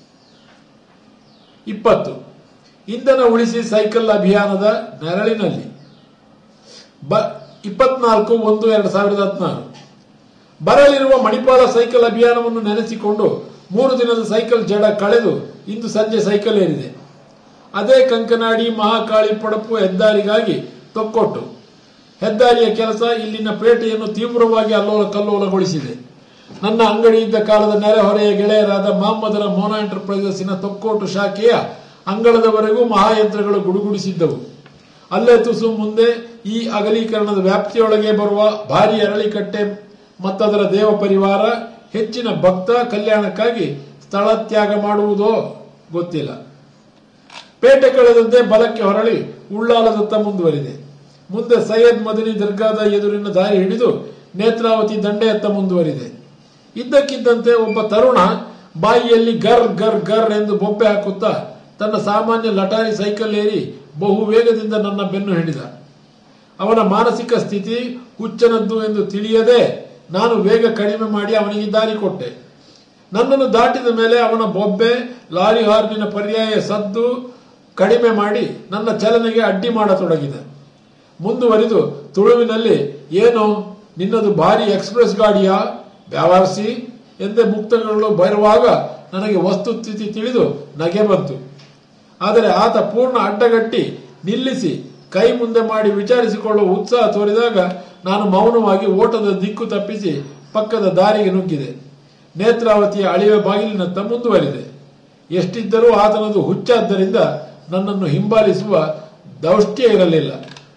ಇಪ್ಪತ್ತು ಇಂಧನ ಉಳಿಸಿ ಸೈಕಲ್ ಅಭಿಯಾನದ ನೆರಳಿನಲ್ಲಿ ಬ ಇಪ್ಪತ್ನಾಲ್ಕು ಒಂದು ಎರಡು ಸಾವಿರದ ಹದಿನಾರು ಬರಲಿರುವ ಮಣಿಪಾಲ ಸೈಕಲ್ ಅಭಿಯಾನವನ್ನು ನೆನೆಸಿಕೊಂಡು ಮೂರು ದಿನದ ಸೈಕಲ್ ಜಡ ಕಳೆದು ಇಂದು ಸಂಜೆ ಸೈಕಲ್ ಏರಿದೆ ಅದೇ ಕಂಕನಾಡಿ ಮಹಾಕಾಳಿ ಪಡಪು ಹೆದ್ದಾರಿಗಾಗಿ ತೊಕ್ಕೊಟ್ಟು ಹೆದ್ದಾರಿಯ ಕೆಲಸ ಇಲ್ಲಿನ ಪೇಟೆಯನ್ನು ತೀವ್ರವಾಗಿ ಅಲ್ಲೋಲ ಕಲ್ಲೋಲಗೊಳಿಸಿದೆ ನನ್ನ ಅಂಗಡಿ ಇದ್ದ ಕಾಲದ ನೆರೆಹೊರೆಯ ಗೆಳೆಯರಾದ ಮಹಮ್ಮದರ ಮೋನಾ ಎಂಟರ್ಪ್ರೈಸಸ್ಸಿನ ತೊಕ್ಕೋಟು ಶಾಖೆಯ ಅಂಗಳದವರೆಗೂ ಮಹಾಯಂತ್ರಗಳು ಗುಡುಗುಡಿಸಿದ್ದವು ಅಲ್ಲೇ ತುಸು ಮುಂದೆ ಈ ಅಗಲೀಕರಣದ ವ್ಯಾಪ್ತಿಯೊಳಗೆ ಬರುವ ಭಾರಿ ಅರಳಿಕಟ್ಟೆ ಮತ್ತದರ ದೇವ ಪರಿವಾರ ಹೆಚ್ಚಿನ ಭಕ್ತ ಕಲ್ಯಾಣಕ್ಕಾಗಿ ಸ್ಥಳ ತ್ಯಾಗ ಮಾಡುವುದೋ ಗೊತ್ತಿಲ್ಲ ಪೇಟೆ ಕಳೆದಂತೆ ಬಲಕ್ಕೆ ಹೊರಳಿ ಉಳ್ಳಾಲದತ್ತ ಮುಂದುವರಿದೆ ಮುಂದೆ ಸೈಯದ್ ಮದನಿ ದರ್ಗಾದ ಎದುರಿನ ದಾರಿ ಹಿಡಿದು ನೇತ್ರಾವತಿ ದಂಡೆಯತ್ತ ಮುಂದುವರಿದೆ ಇದ್ದಕ್ಕಿದ್ದಂತೆ ಒಬ್ಬ ತರುಣ ಬಾಯಿಯಲ್ಲಿ ಗರ್ ಗರ್ ಗರ್ ಎಂದು ಬೊಬ್ಬೆ ಹಾಕುತ್ತಾ ತನ್ನ ಸಾಮಾನ್ಯ ಲಟಾರಿ ಸೈಕಲ್ ಏರಿ ಬಹು ವೇಗದಿಂದ ನನ್ನ ಬೆನ್ನು ಹಿಡಿದ ಅವನ ಮಾನಸಿಕ ಸ್ಥಿತಿ ಹುಚ್ಚನದ್ದು ಎಂದು ತಿಳಿಯದೆ ನಾನು ವೇಗ ಕಡಿಮೆ ಮಾಡಿ ಅವನಿಗೆ ದಾರಿ ಕೊಟ್ಟೆ ನನ್ನನ್ನು ದಾಟಿದ ಮೇಲೆ ಅವನ ಬೊಬ್ಬೆ ಲಾರಿ ಹಾರ್ನಿನ ಪರ್ಯಾಯ ಸದ್ದು ಕಡಿಮೆ ಮಾಡಿ ನನ್ನ ಚಲನೆಗೆ ಅಡ್ಡಿ ಮಾಡತೊಡಗಿದೆ ಮುಂದುವರಿದು ತುಳುವಿನಲ್ಲಿ ಏನು ನಿನ್ನದು ಭಾರಿ ಎಕ್ಸ್ಪ್ರೆಸ್ ಗಾಡಿಯಾ ವ್ಯವಹರಿಸಿ ಎಂದೇ ಮುಕ್ತಗಳು ಬರುವಾಗ ನನಗೆ ವಸ್ತುಸ್ಥಿತಿ ತಿಳಿದು ನಗೆ ಬಂತು ಆದರೆ ಆತ ಪೂರ್ಣ ಅಡ್ಡಗಟ್ಟಿ ನಿಲ್ಲಿಸಿ ಕೈ ಮುಂದೆ ಮಾಡಿ ವಿಚಾರಿಸಿಕೊಳ್ಳುವ ಉತ್ಸಾಹ ತೋರಿದಾಗ ನಾನು ಮೌನವಾಗಿ ಓಟದ ದಿಕ್ಕು ತಪ್ಪಿಸಿ ಪಕ್ಕದ ದಾರಿಗೆ ನುಗ್ಗಿದೆ ನೇತ್ರಾವತಿಯ ಅಳಿವೆ ಬಾಗಿಲಿನತ್ತ ಮುಂದುವರಿದೆ ಎಷ್ಟಿದ್ದರೂ ಆತನದು ಹುಚ್ಚಾದ್ದರಿಂದ ನನ್ನನ್ನು ಹಿಂಬಾಲಿಸುವ ದೌಷ್ಟ್ಯ ಇರಲಿಲ್ಲ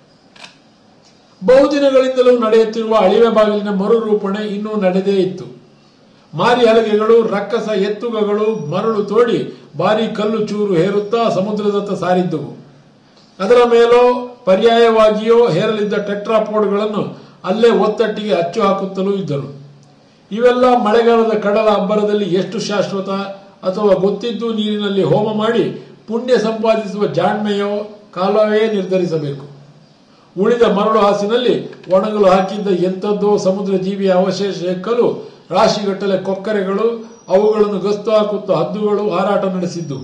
ಬಹುದಿನಗಳಿಂದಲೂ ನಡೆಯುತ್ತಿರುವ ಅಳಿವೆ ಬಾಗಿಲಿನ ಮರುರೂಪಣೆ ಇನ್ನೂ ನಡೆದೇ ಇತ್ತು ಮಾರಿ ಹಲಗೆಗಳು ರಕ್ಕಸ ಎತ್ತುಗಗಳು ಮರಳು ತೋಡಿ ಭಾರಿ ಕಲ್ಲು ಚೂರು ಹೇರುತ್ತಾ ಸಮುದ್ರದತ್ತ ಸಾರಿದ್ದುವು ಅದರ ಮೇಲೋ ಪರ್ಯಾಯವಾಗಿಯೋ ಹೇರಲಿದ್ದ ಟೆಟ್ರಾಪೋಡ್ಗಳನ್ನು ಅಲ್ಲೇ ಒತ್ತಟ್ಟಿಗೆ ಅಚ್ಚು ಹಾಕುತ್ತಲೂ ಇದ್ದರು ಇವೆಲ್ಲ ಮಳೆಗಾಲದ ಕಡಲ ಅಬ್ಬರದಲ್ಲಿ ಎಷ್ಟು ಶಾಶ್ವತ ಅಥವಾ ಗೊತ್ತಿದ್ದು ನೀರಿನಲ್ಲಿ ಹೋಮ ಮಾಡಿ ಪುಣ್ಯ ಸಂಪಾದಿಸುವ ಜಾಣ್ಮೆಯೋ ಕಾಲವೇ ನಿರ್ಧರಿಸಬೇಕು ಉಳಿದ ಮರಳು ಹಾಸಿನಲ್ಲಿ ಒಣಗಲು ಹಾಕಿದ್ದ ಎಂಥದ್ದೋ ಸಮುದ್ರ ಜೀವಿಯ ಅವಶೇಷ ಎಕ್ಕಲು ರಾಶಿಗಟ್ಟಲೆ ಕೊಕ್ಕರೆಗಳು ಅವುಗಳನ್ನು ಗಸ್ತು ಹಾಕುತ್ತಾ ಹದ್ದುಗಳು ಹಾರಾಟ ನಡೆಸಿದ್ದು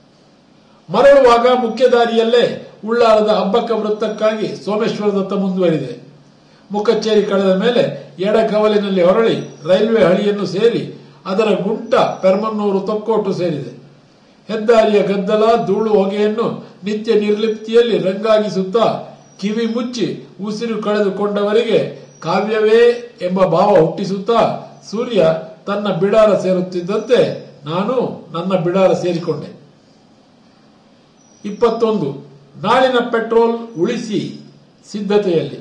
ಮರಳುವಾಗ ಮುಖ್ಯ ದಾರಿಯಲ್ಲೇ ಉಳ್ಳಾಲದ ಹಬ್ಬಕ್ಕ ವೃತ್ತಕ್ಕಾಗಿ ಸೋಮೇಶ್ವರದತ್ತ ಮುಂದುವರಿದೆ ಮುಖಚ್ಚೇರಿ ಕಳೆದ ಮೇಲೆ ಎಡ ಕವಲಿನಲ್ಲಿ ಹೊರಳಿ ರೈಲ್ವೆ ಹಳಿಯನ್ನು ಸೇರಿ ಅದರ ಗುಂಟ ಪೆರ್ಮನ್ನೂರು ತೊಕ್ಕೋಟು ಸೇರಿದೆ ಹೆದ್ದಾರಿಯ ಗದ್ದಲ ಧೂಳು ಹೊಗೆಯನ್ನು ನಿತ್ಯ ನಿರ್ಲಿಪ್ತಿಯಲ್ಲಿ ರಂಗಾಗಿಸುತ್ತಾ ಕಿವಿ ಮುಚ್ಚಿ ಉಸಿರು ಕಳೆದುಕೊಂಡವರಿಗೆ ಕಾವ್ಯವೇ ಎಂಬ ಭಾವ ಹುಟ್ಟಿಸುತ್ತಾ ಸೂರ್ಯ ತನ್ನ ಬಿಡಾರ ಸೇರುತ್ತಿದ್ದಂತೆ ನಾನು ನನ್ನ ಬಿಡಾರ ಸೇರಿಕೊಂಡೆ ಇಪ್ಪತ್ತೊಂದು ನಾಳಿನ ಪೆಟ್ರೋಲ್ ಉಳಿಸಿ ಸಿದ್ಧತೆಯಲ್ಲಿ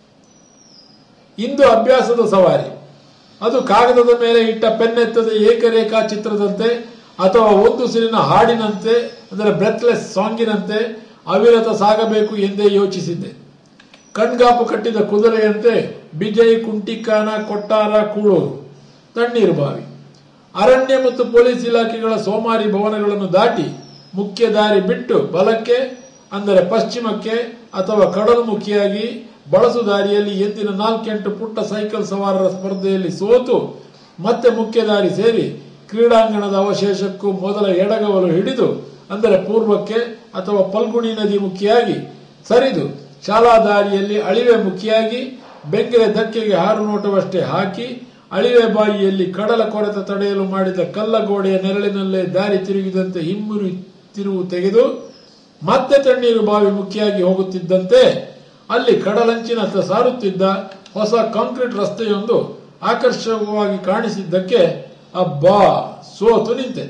ಇಂದು ಅಭ್ಯಾಸದ ಸವಾರಿ ಅದು ಕಾಗದದ ಮೇಲೆ ಇಟ್ಟ ಪೆನ್ನೆತ್ತದ ಏಕರೇಖಾ ಚಿತ್ರದಂತೆ ಅಥವಾ ಒಂದು ಸಿರಿನ ಹಾಡಿನಂತೆ ಅಂದರೆ ಬ್ರೆತ್ಲೆಸ್ ಸಾಂಗಿನಂತೆ ಅವಿರತ ಸಾಗಬೇಕು ಎಂದೇ ಯೋಚಿಸಿದ್ದೆ ಕಣ್ಗಾಪು ಕಟ್ಟಿದ ಕುದುರೆಯಂತೆ ಬಿಜಯ್ ಕುಂಟಿಕಾನ ಕೊಟ್ಟಾರ ಕೂಳೂರು ತಣ್ಣೀರು ಬಾವಿ ಅರಣ್ಯ ಮತ್ತು ಪೊಲೀಸ್ ಇಲಾಖೆಗಳ ಸೋಮಾರಿ ಭವನಗಳನ್ನು ದಾಟಿ ಮುಖ್ಯ ದಾರಿ ಬಿಟ್ಟು ಬಲಕ್ಕೆ ಅಂದರೆ ಪಶ್ಚಿಮಕ್ಕೆ ಅಥವಾ ಕಡಲ್ಮುಖಿಯಾಗಿ ಬಳಸು ದಾರಿಯಲ್ಲಿ ಎಂದಿನ ನಾಲ್ಕೆಂಟು ಪುಟ್ಟ ಸೈಕಲ್ ಸವಾರರ ಸ್ಪರ್ಧೆಯಲ್ಲಿ ಸೋತು ಮತ್ತೆ ಮುಖ್ಯ ದಾರಿ ಸೇರಿ ಕ್ರೀಡಾಂಗಣದ ಅವಶೇಷಕ್ಕೂ ಮೊದಲ ಎಡಗವಲು ಹಿಡಿದು ಅಂದರೆ ಪೂರ್ವಕ್ಕೆ ಅಥವಾ ಪಲ್ಗುಣಿ ನದಿ ಮುಖಿಯಾಗಿ ಸರಿದು ಶಾಲಾ ದಾರಿಯಲ್ಲಿ ಅಳಿವೆ ಮುಖಿಯಾಗಿ ಬೆಂಗರೆ ಧಕ್ಕೆಗೆ ಹಾರು ನೋಟವಷ್ಟೇ ಹಾಕಿ ಅಳಿವೆ ಬಾಯಿಯಲ್ಲಿ ಕಡಲ ಕೊರೆತ ತಡೆಯಲು ಮಾಡಿದ ಕಲ್ಲ ಗೋಡೆಯ ನೆರಳಿನಲ್ಲೇ ದಾರಿ ತಿರುಗಿದಂತೆ ಹಿಮ್ಮುರಿ ತಿರುವು ತೆಗೆದು ಮತ್ತೆ ತಣ್ಣೀರು ಬಾವಿ ಮುಖ್ಯಾಗಿ ಹೋಗುತ್ತಿದ್ದಂತೆ ಅಲ್ಲಿ ಕಡಲಂಚಿನತ್ತ ಸಾರುತ್ತಿದ್ದ ಹೊಸ ಕಾಂಕ್ರೀಟ್ ರಸ್ತೆಯೊಂದು ಆಕರ್ಷಕವಾಗಿ ಕಾಣಿಸಿದ್ದಕ್ಕೆ ಅಬ್ಬಾ ಸೋತು ನಿಂತೆ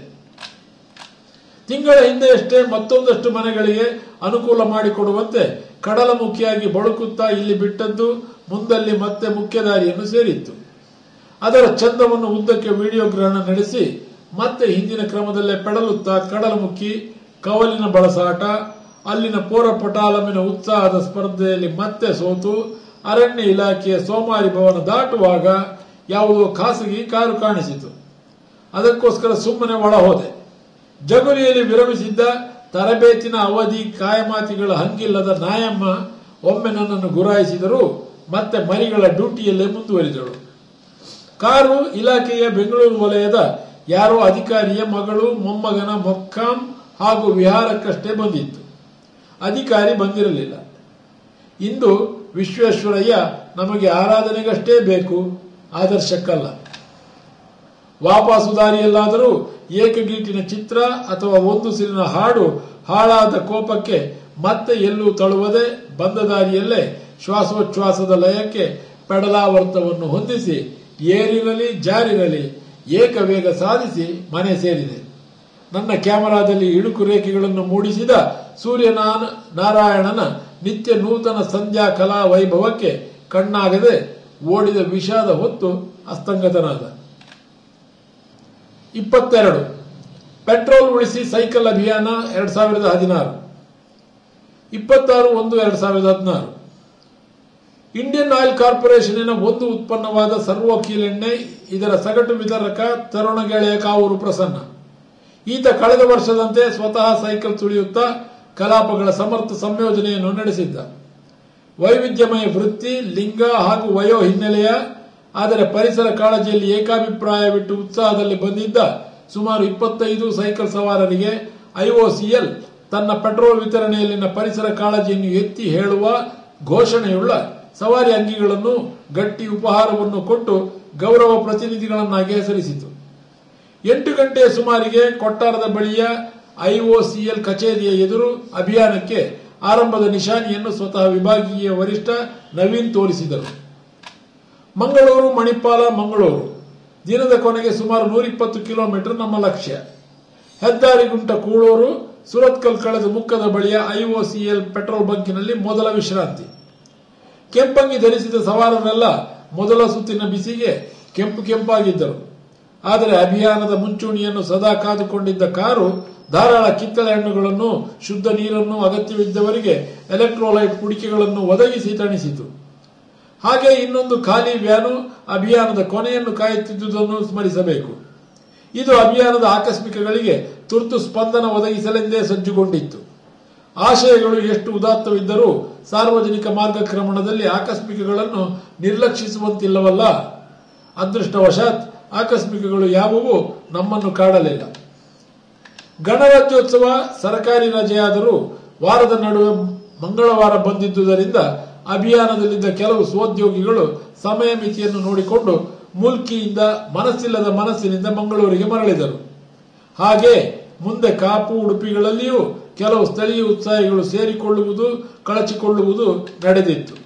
ತಿಂಗಳ ಹಿಂದೆಯಷ್ಟೇ ಮತ್ತೊಂದಷ್ಟು ಮನೆಗಳಿಗೆ ಅನುಕೂಲ ಮಾಡಿಕೊಡುವಂತೆ ಕಡಲಮುಖಿಯಾಗಿ ಬಳುಕುತ್ತಾ ಇಲ್ಲಿ ಬಿಟ್ಟದ್ದು ಮುಂದಲ್ಲಿ ಮತ್ತೆ ಮುಖ್ಯ ದಾರಿಯನ್ನು ಸೇರಿತ್ತು ಅದರ ಚಂದವನ್ನು ಉದ್ದಕ್ಕೆ ವಿಡಿಯೋ ಗ್ರಹಣ ನಡೆಸಿ ಮತ್ತೆ ಹಿಂದಿನ ಕ್ರಮದಲ್ಲೇ ಪೆಡಲುತ್ತಾ ಕಡಲಮುಖಿ ಕವಲಿನ ಬಳಸಾಟ ಅಲ್ಲಿನ ಪೋರಪಟಾಲಮಿನ ಉತ್ಸಾಹದ ಸ್ಪರ್ಧೆಯಲ್ಲಿ ಮತ್ತೆ ಸೋತು ಅರಣ್ಯ ಇಲಾಖೆಯ ಸೋಮಾರಿ ಭವನ ದಾಟುವಾಗ ಯಾವುದೋ ಖಾಸಗಿ ಕಾರು ಕಾಣಿಸಿತು ಅದಕ್ಕೋಸ್ಕರ ಸುಮ್ಮನೆ ಒಳ ಹೋದೆ ಜಗುರಿಯಲ್ಲಿ ವಿರಮಿಸಿದ್ದ ತರಬೇತಿನ ಅವಧಿ ಕಾಯಮಾತಿಗಳ ಹಂಗಿಲ್ಲದ ನಾಯಮ್ಮ ಒಮ್ಮೆ ನನ್ನನ್ನು ಗುರಾಯಿಸಿದರೂ ಮತ್ತೆ ಮರಿಗಳ ಡ್ಯೂಟಿಯಲ್ಲೇ ಮುಂದುವರಿದಳು ಕಾರು ಇಲಾಖೆಯ ಬೆಂಗಳೂರು ವಲಯದ ಯಾರೋ ಅಧಿಕಾರಿಯ ಮಗಳು ಮೊಮ್ಮಗನ ಮೊಕ್ಕಾಂ ಹಾಗೂ ವಿಹಾರಕ್ಕಷ್ಟೇ ಬಂದಿತ್ತು ಅಧಿಕಾರಿ ಬಂದಿರಲಿಲ್ಲ ಇಂದು ವಿಶ್ವೇಶ್ವರಯ್ಯ ನಮಗೆ ಆರಾಧನೆಗಷ್ಟೇ ಬೇಕು ಆದರ್ಶಕ್ಕಲ್ಲ ವಾಪಸು ದಾರಿಯಲ್ಲಾದರೂ ಏಕಗೀಟಿನ ಚಿತ್ರ ಅಥವಾ ಒಂದು ಸಿರಿನ ಹಾಡು ಹಾಳಾದ ಕೋಪಕ್ಕೆ ಮತ್ತೆ ಎಲ್ಲೂ ತಳುವದೆ ಬಂದ ದಾರಿಯಲ್ಲೇ ಶ್ವಾಸೋಚ್ಛ್ವಾಸದ ಲಯಕ್ಕೆ ಪೆಡಲಾವರ್ತವನ್ನು ಹೊಂದಿಸಿ ಏರಿರಲಿ ಜಾರಿರಲಿ ಏಕವೇಗ ಸಾಧಿಸಿ ಮನೆ ಸೇರಿದೆ ನನ್ನ ಕ್ಯಾಮರಾದಲ್ಲಿ ಇಳುಕು ರೇಖೆಗಳನ್ನು ಮೂಡಿಸಿದ ಸೂರ್ಯನಾನ ನಾರಾಯಣನ ನಿತ್ಯ ನೂತನ ಸಂಧ್ಯಾ ಕಲಾ ವೈಭವಕ್ಕೆ ಕಣ್ಣಾಗದೆ ಓಡಿದ ವಿಷಾದ ಹೊತ್ತು ಅಸ್ತಂಗತನಾದ ಇಪ್ಪತ್ತೆರಡು ಪೆಟ್ರೋಲ್ ಉಳಿಸಿ ಸೈಕಲ್ ಅಭಿಯಾನ ಎರಡ್ ಸಾವಿರದ ಹದಿನಾರು ಇಪ್ಪತ್ತಾರು ಒಂದು ಎರಡ್ ಸಾವಿರದ ಹದಿನಾರು ಇಂಡಿಯನ್ ಆಯಿಲ್ ಕಾರ್ಪೊರೇಷನ್ನಿನ ಒಂದು ಉತ್ಪನ್ನವಾದ ಸರ್ವೋಕೀಲೆಣ್ಣೆ ಇದರ ಸಗಟು ವಿತರಕ ತರುಣ ಗೆಳೆಯ ಕಾವೂರು ಪ್ರಸನ್ನ ಈತ ಕಳೆದ ವರ್ಷದಂತೆ ಸ್ವತಃ ಸೈಕಲ್ ತುಳಿಯುತ್ತಾ ಕಲಾಪಗಳ ಸಮರ್ಥ ಸಂಯೋಜನೆಯನ್ನು ನಡೆಸಿದ್ದ ವೈವಿಧ್ಯಮಯ ವೃತ್ತಿ ಲಿಂಗ ಹಾಗೂ ವಯೋ ಹಿನ್ನೆಲೆಯ ಆದರೆ ಪರಿಸರ ಕಾಳಜಿಯಲ್ಲಿ ಏಕಾಭಿಪ್ರಾಯವಿಟ್ಟು ಉತ್ಸಾಹದಲ್ಲಿ ಬಂದಿದ್ದ ಸುಮಾರು ಇಪ್ಪತ್ತೈದು ಸೈಕಲ್ ಸವಾರರಿಗೆ ಐಒಸಿಎಲ್ ತನ್ನ ಪೆಟ್ರೋಲ್ ವಿತರಣೆಯಲ್ಲಿನ ಪರಿಸರ ಕಾಳಜಿಯನ್ನು ಎತ್ತಿ ಹೇಳುವ ಘೋಷಣೆಯುಳ್ಳ ಸವಾರಿ ಅಂಗಿಗಳನ್ನು ಗಟ್ಟಿ ಉಪಹಾರವನ್ನು ಕೊಟ್ಟು ಗೌರವ ಪ್ರತಿನಿಧಿಗಳನ್ನಾಗಿ ಹೆಸರಿಸಿತು ಎಂಟು ಗಂಟೆಯ ಸುಮಾರಿಗೆ ಕೊಟ್ಟಾರದ ಬಳಿಯ ಐಒಸಿಎಲ್ ಕಚೇರಿಯ ಎದುರು ಅಭಿಯಾನಕ್ಕೆ ಆರಂಭದ ನಿಶಾನಿಯನ್ನು ಸ್ವತಃ ವಿಭಾಗೀಯ ವರಿಷ್ಠ ನವೀನ್ ತೋರಿಸಿದರು ಮಂಗಳೂರು ಮಣಿಪಾಲ ಮಂಗಳೂರು ದಿನದ ಕೊನೆಗೆ ಸುಮಾರು ನೂರಿಪ್ಪತ್ತು ಕಿಲೋಮೀಟರ್ ನಮ್ಮ ಲಕ್ಷ್ಯ ಹೆದ್ದಾರಿ ಗುಂಟ ಕೂಳೂರು ಸುರತ್ಕಲ್ ಕಳೆದ ಮುಕ್ಕದ ಬಳಿಯ ಐಒಸಿಎಲ್ ಪೆಟ್ರೋಲ್ ಬಂಕಿನಲ್ಲಿ ಮೊದಲ ವಿಶ್ರಾಂತಿ ಕೆಂಪಂಗಿ ಧರಿಸಿದ ಸವಾರರೆಲ್ಲ ಮೊದಲ ಸುತ್ತಿನ ಬಿಸಿಗೆ ಕೆಂಪು ಕೆಂಪಾಗಿದ್ದರು ಆದರೆ ಅಭಿಯಾನದ ಮುಂಚೂಣಿಯನ್ನು ಸದಾ ಕಾದುಕೊಂಡಿದ್ದ ಕಾರು ಧಾರಾಳ ಕಿತ್ತಳೆ ಹಣ್ಣುಗಳನ್ನು ಶುದ್ಧ ನೀರನ್ನು ಅಗತ್ಯವಿದ್ದವರಿಗೆ ಎಲೆಕ್ಟ್ರೋಲೈಟ್ ಕುಡಿಕೆಗಳನ್ನು ಒದಗಿಸಿ ತಣಿಸಿತು ಹಾಗೆ ಇನ್ನೊಂದು ಖಾಲಿ ವ್ಯಾನು ಅಭಿಯಾನದ ಕೊನೆಯನ್ನು ಕಾಯುತ್ತಿದ್ದುದನ್ನು ಸ್ಮರಿಸಬೇಕು ಇದು ಅಭಿಯಾನದ ಆಕಸ್ಮಿಕಗಳಿಗೆ ತುರ್ತು ಸ್ಪಂದನ ಒದಗಿಸಲೆಂದೇ ಸಜ್ಜುಗೊಂಡಿತ್ತು ಆಶಯಗಳು ಎಷ್ಟು ಉದಾತ್ತವಿದ್ದರೂ ಸಾರ್ವಜನಿಕ ಮಾರ್ಗಕ್ರಮಣದಲ್ಲಿ ಆಕಸ್ಮಿಕಗಳನ್ನು ನಿರ್ಲಕ್ಷಿಸುವಂತಿಲ್ಲವಲ್ಲ ಅದೃಷ್ಟವಶಾತ್ ಆಕಸ್ಮಿಕಗಳು ಯಾವುವು ನಮ್ಮನ್ನು ಕಾಡಲಿಲ್ಲ ಗಣರಾಜ್ಯೋತ್ಸವ ಸರ್ಕಾರಿ ರಜೆಯಾದರೂ ವಾರದ ನಡುವೆ ಮಂಗಳವಾರ ಬಂದಿದ್ದುದರಿಂದ ಅಭಿಯಾನದಲ್ಲಿದ್ದ ಕೆಲವು ಸ್ವೋದ್ಯೋಗಿಗಳು ಸಮಯ ಮಿತಿಯನ್ನು ನೋಡಿಕೊಂಡು ಮುಲ್ಕಿಯಿಂದ ಮನಸ್ಸಿಲ್ಲದ ಮನಸ್ಸಿನಿಂದ ಮಂಗಳೂರಿಗೆ ಮರಳಿದರು ಹಾಗೆ ಮುಂದೆ ಕಾಪು ಉಡುಪಿಗಳಲ್ಲಿಯೂ ಕೆಲವು ಸ್ಥಳೀಯ ಉತ್ಸಾಹಿಗಳು ಸೇರಿಕೊಳ್ಳುವುದು ಕಳಚಿಕೊಳ್ಳುವುದು ನಡೆದಿತ್ತು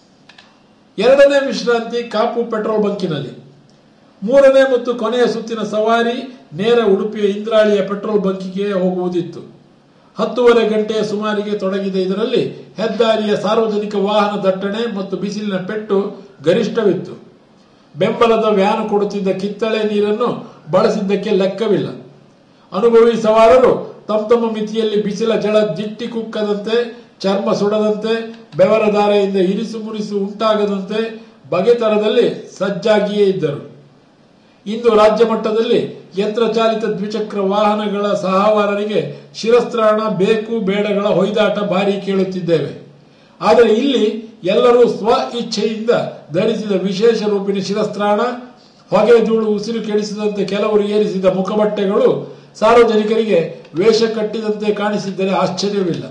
ಎರಡನೇ ವಿಶ್ರಾಂತಿ ಕಾಪು ಪೆಟ್ರೋಲ್ ಬಂಕಿನಲ್ಲಿ ಮೂರನೇ ಮತ್ತು ಕೊನೆಯ ಸುತ್ತಿನ ಸವಾರಿ ನೇರ ಉಡುಪಿಯ ಇಂದ್ರಾಳಿಯ ಪೆಟ್ರೋಲ್ ಬಂಕಿಗೆ ಹೋಗುವುದಿತ್ತು ಹತ್ತೂವರೆ ಗಂಟೆಯ ಸುಮಾರಿಗೆ ತೊಡಗಿದ ಇದರಲ್ಲಿ ಹೆದ್ದಾರಿಯ ಸಾರ್ವಜನಿಕ ವಾಹನ ದಟ್ಟಣೆ ಮತ್ತು ಬಿಸಿಲಿನ ಪೆಟ್ಟು ಗರಿಷ್ಠವಿತ್ತು ಬೆಂಬಲದ ವ್ಯಾನ್ ಕೊಡುತ್ತಿದ್ದ ಕಿತ್ತಳೆ ನೀರನ್ನು ಬಳಸಿದ್ದಕ್ಕೆ ಲೆಕ್ಕವಿಲ್ಲ ಅನುಭವಿ ಸವಾರರು ತಮ್ಮ ತಮ್ಮ ಮಿತಿಯಲ್ಲಿ ಬಿಸಿಲ ಜಳ ದಿಟ್ಟಿ ಕುಕ್ಕದಂತೆ ಚರ್ಮ ಸುಡದಂತೆ ಬೆವರ ಧಾರೆಯಿಂದ ಇರಿಸು ಮುರಿಸು ಉಂಟಾಗದಂತೆ ಬಗೆತರದಲ್ಲಿ ಸಜ್ಜಾಗಿಯೇ ಇದ್ದರು ಇಂದು ರಾಜ್ಯ ಮಟ್ಟದಲ್ಲಿ ಯಂತ್ರಚಾಲಿತ ದ್ವಿಚಕ್ರ ವಾಹನಗಳ ಸಹವಾರರಿಗೆ ಶಿರಸ್ತ್ರಾಣ ಬೇಕು ಬೇಡಗಳ ಹೊಯ್ದಾಟ ಭಾರಿ ಕೇಳುತ್ತಿದ್ದೇವೆ ಆದರೆ ಇಲ್ಲಿ ಎಲ್ಲರೂ ಸ್ವ ಇಚ್ಛೆಯಿಂದ ಧರಿಸಿದ ವಿಶೇಷ ರೂಪಿನ ಶಿರಸ್ತ್ರಾಣ ಹೊಗೆ ಧೂಳು ಉಸಿರು ಕೆಡಿಸಿದಂತೆ ಕೆಲವರು ಏರಿಸಿದ ಮುಖಬಟ್ಟೆಗಳು ಸಾರ್ವಜನಿಕರಿಗೆ ವೇಷ ಕಟ್ಟಿದಂತೆ ಕಾಣಿಸಿದ್ದರೆ ಆಶ್ಚರ್ಯವಿಲ್ಲ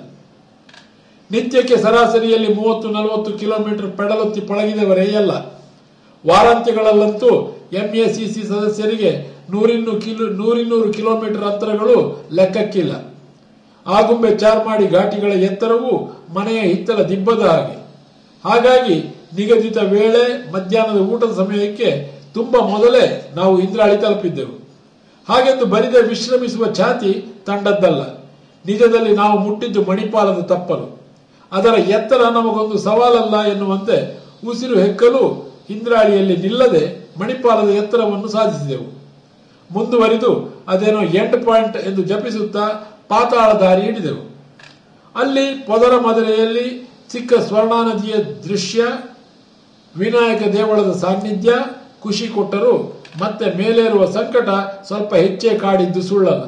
ನಿತ್ಯಕ್ಕೆ ಸರಾಸರಿಯಲ್ಲಿ ಮೂವತ್ತು ನಲವತ್ತು ಕಿಲೋಮೀಟರ್ ಪೆಡಲೊತ್ತಿ ಪಳಗಿದವರೇ ಅಲ್ಲ ವಾರಾಂತ್ಯಗಳಲ್ಲಂತೂ ಎಂಎಸಿಸಿ ಸದಸ್ಯರಿಗೆ ನೂರಿನ್ನೂ ಕಿಲೋ ನೂರಿನ್ನೂರು ಕಿಲೋಮೀಟರ್ ಅಂತರಗಳು ಲೆಕ್ಕಕ್ಕಿಲ್ಲ ಆಗುಂಬೆ ಚಾರ್ಮಾಡಿ ಘಾಟಿಗಳ ಎತ್ತರವು ಮನೆಯ ಹಿತ್ತಲ ದಿಬ್ಬದ ಹಾಗೆ ಹಾಗಾಗಿ ನಿಗದಿತ ವೇಳೆ ಮಧ್ಯಾಹ್ನದ ಊಟದ ಸಮಯಕ್ಕೆ ತುಂಬಾ ಮೊದಲೇ ನಾವು ಇಂದ್ರಾಳಿ ತಲುಪಿದ್ದೆವು ಹಾಗೆಂದು ಬರಿದ ವಿಶ್ರಮಿಸುವ ಛಾತಿ ತಂಡದ್ದಲ್ಲ ನಿಜದಲ್ಲಿ ನಾವು ಮುಟ್ಟಿದ್ದು ಮಣಿಪಾಲದ ತಪ್ಪಲು ಅದರ ಎತ್ತರ ನಮಗೊಂದು ಸವಾಲಲ್ಲ ಎನ್ನುವಂತೆ ಉಸಿರು ಹೆಕ್ಕಲು ಇಂದ್ರಾಳಿಯಲ್ಲಿ ನಿಲ್ಲದೆ ಮಣಿಪಾಲದ ಎತ್ತರವನ್ನು ಸಾಧಿಸಿದೆವು ಮುಂದುವರಿದು ಅದೇನೋ ಎಂಡ್ ಪಾಯಿಂಟ್ ಎಂದು ಜಪಿಸುತ್ತಾ ಪಾತಾಳ ದಾರಿ ಹಿಡಿದೆವು ಅಲ್ಲಿ ಪೊದರ ಮದರೆಯಲ್ಲಿ ಚಿಕ್ಕ ಸ್ವರ್ಣಾ ನದಿಯ ದೃಶ್ಯ ವಿನಾಯಕ ದೇವಳದ ಸಾನ್ನಿಧ್ಯ ಖುಷಿ ಕೊಟ್ಟರು ಮತ್ತೆ ಮೇಲೇರುವ ಸಂಕಟ ಸ್ವಲ್ಪ ಹೆಚ್ಚೇ ಕಾಡಿದ್ದು ಸುಳ್ಳಲ್ಲ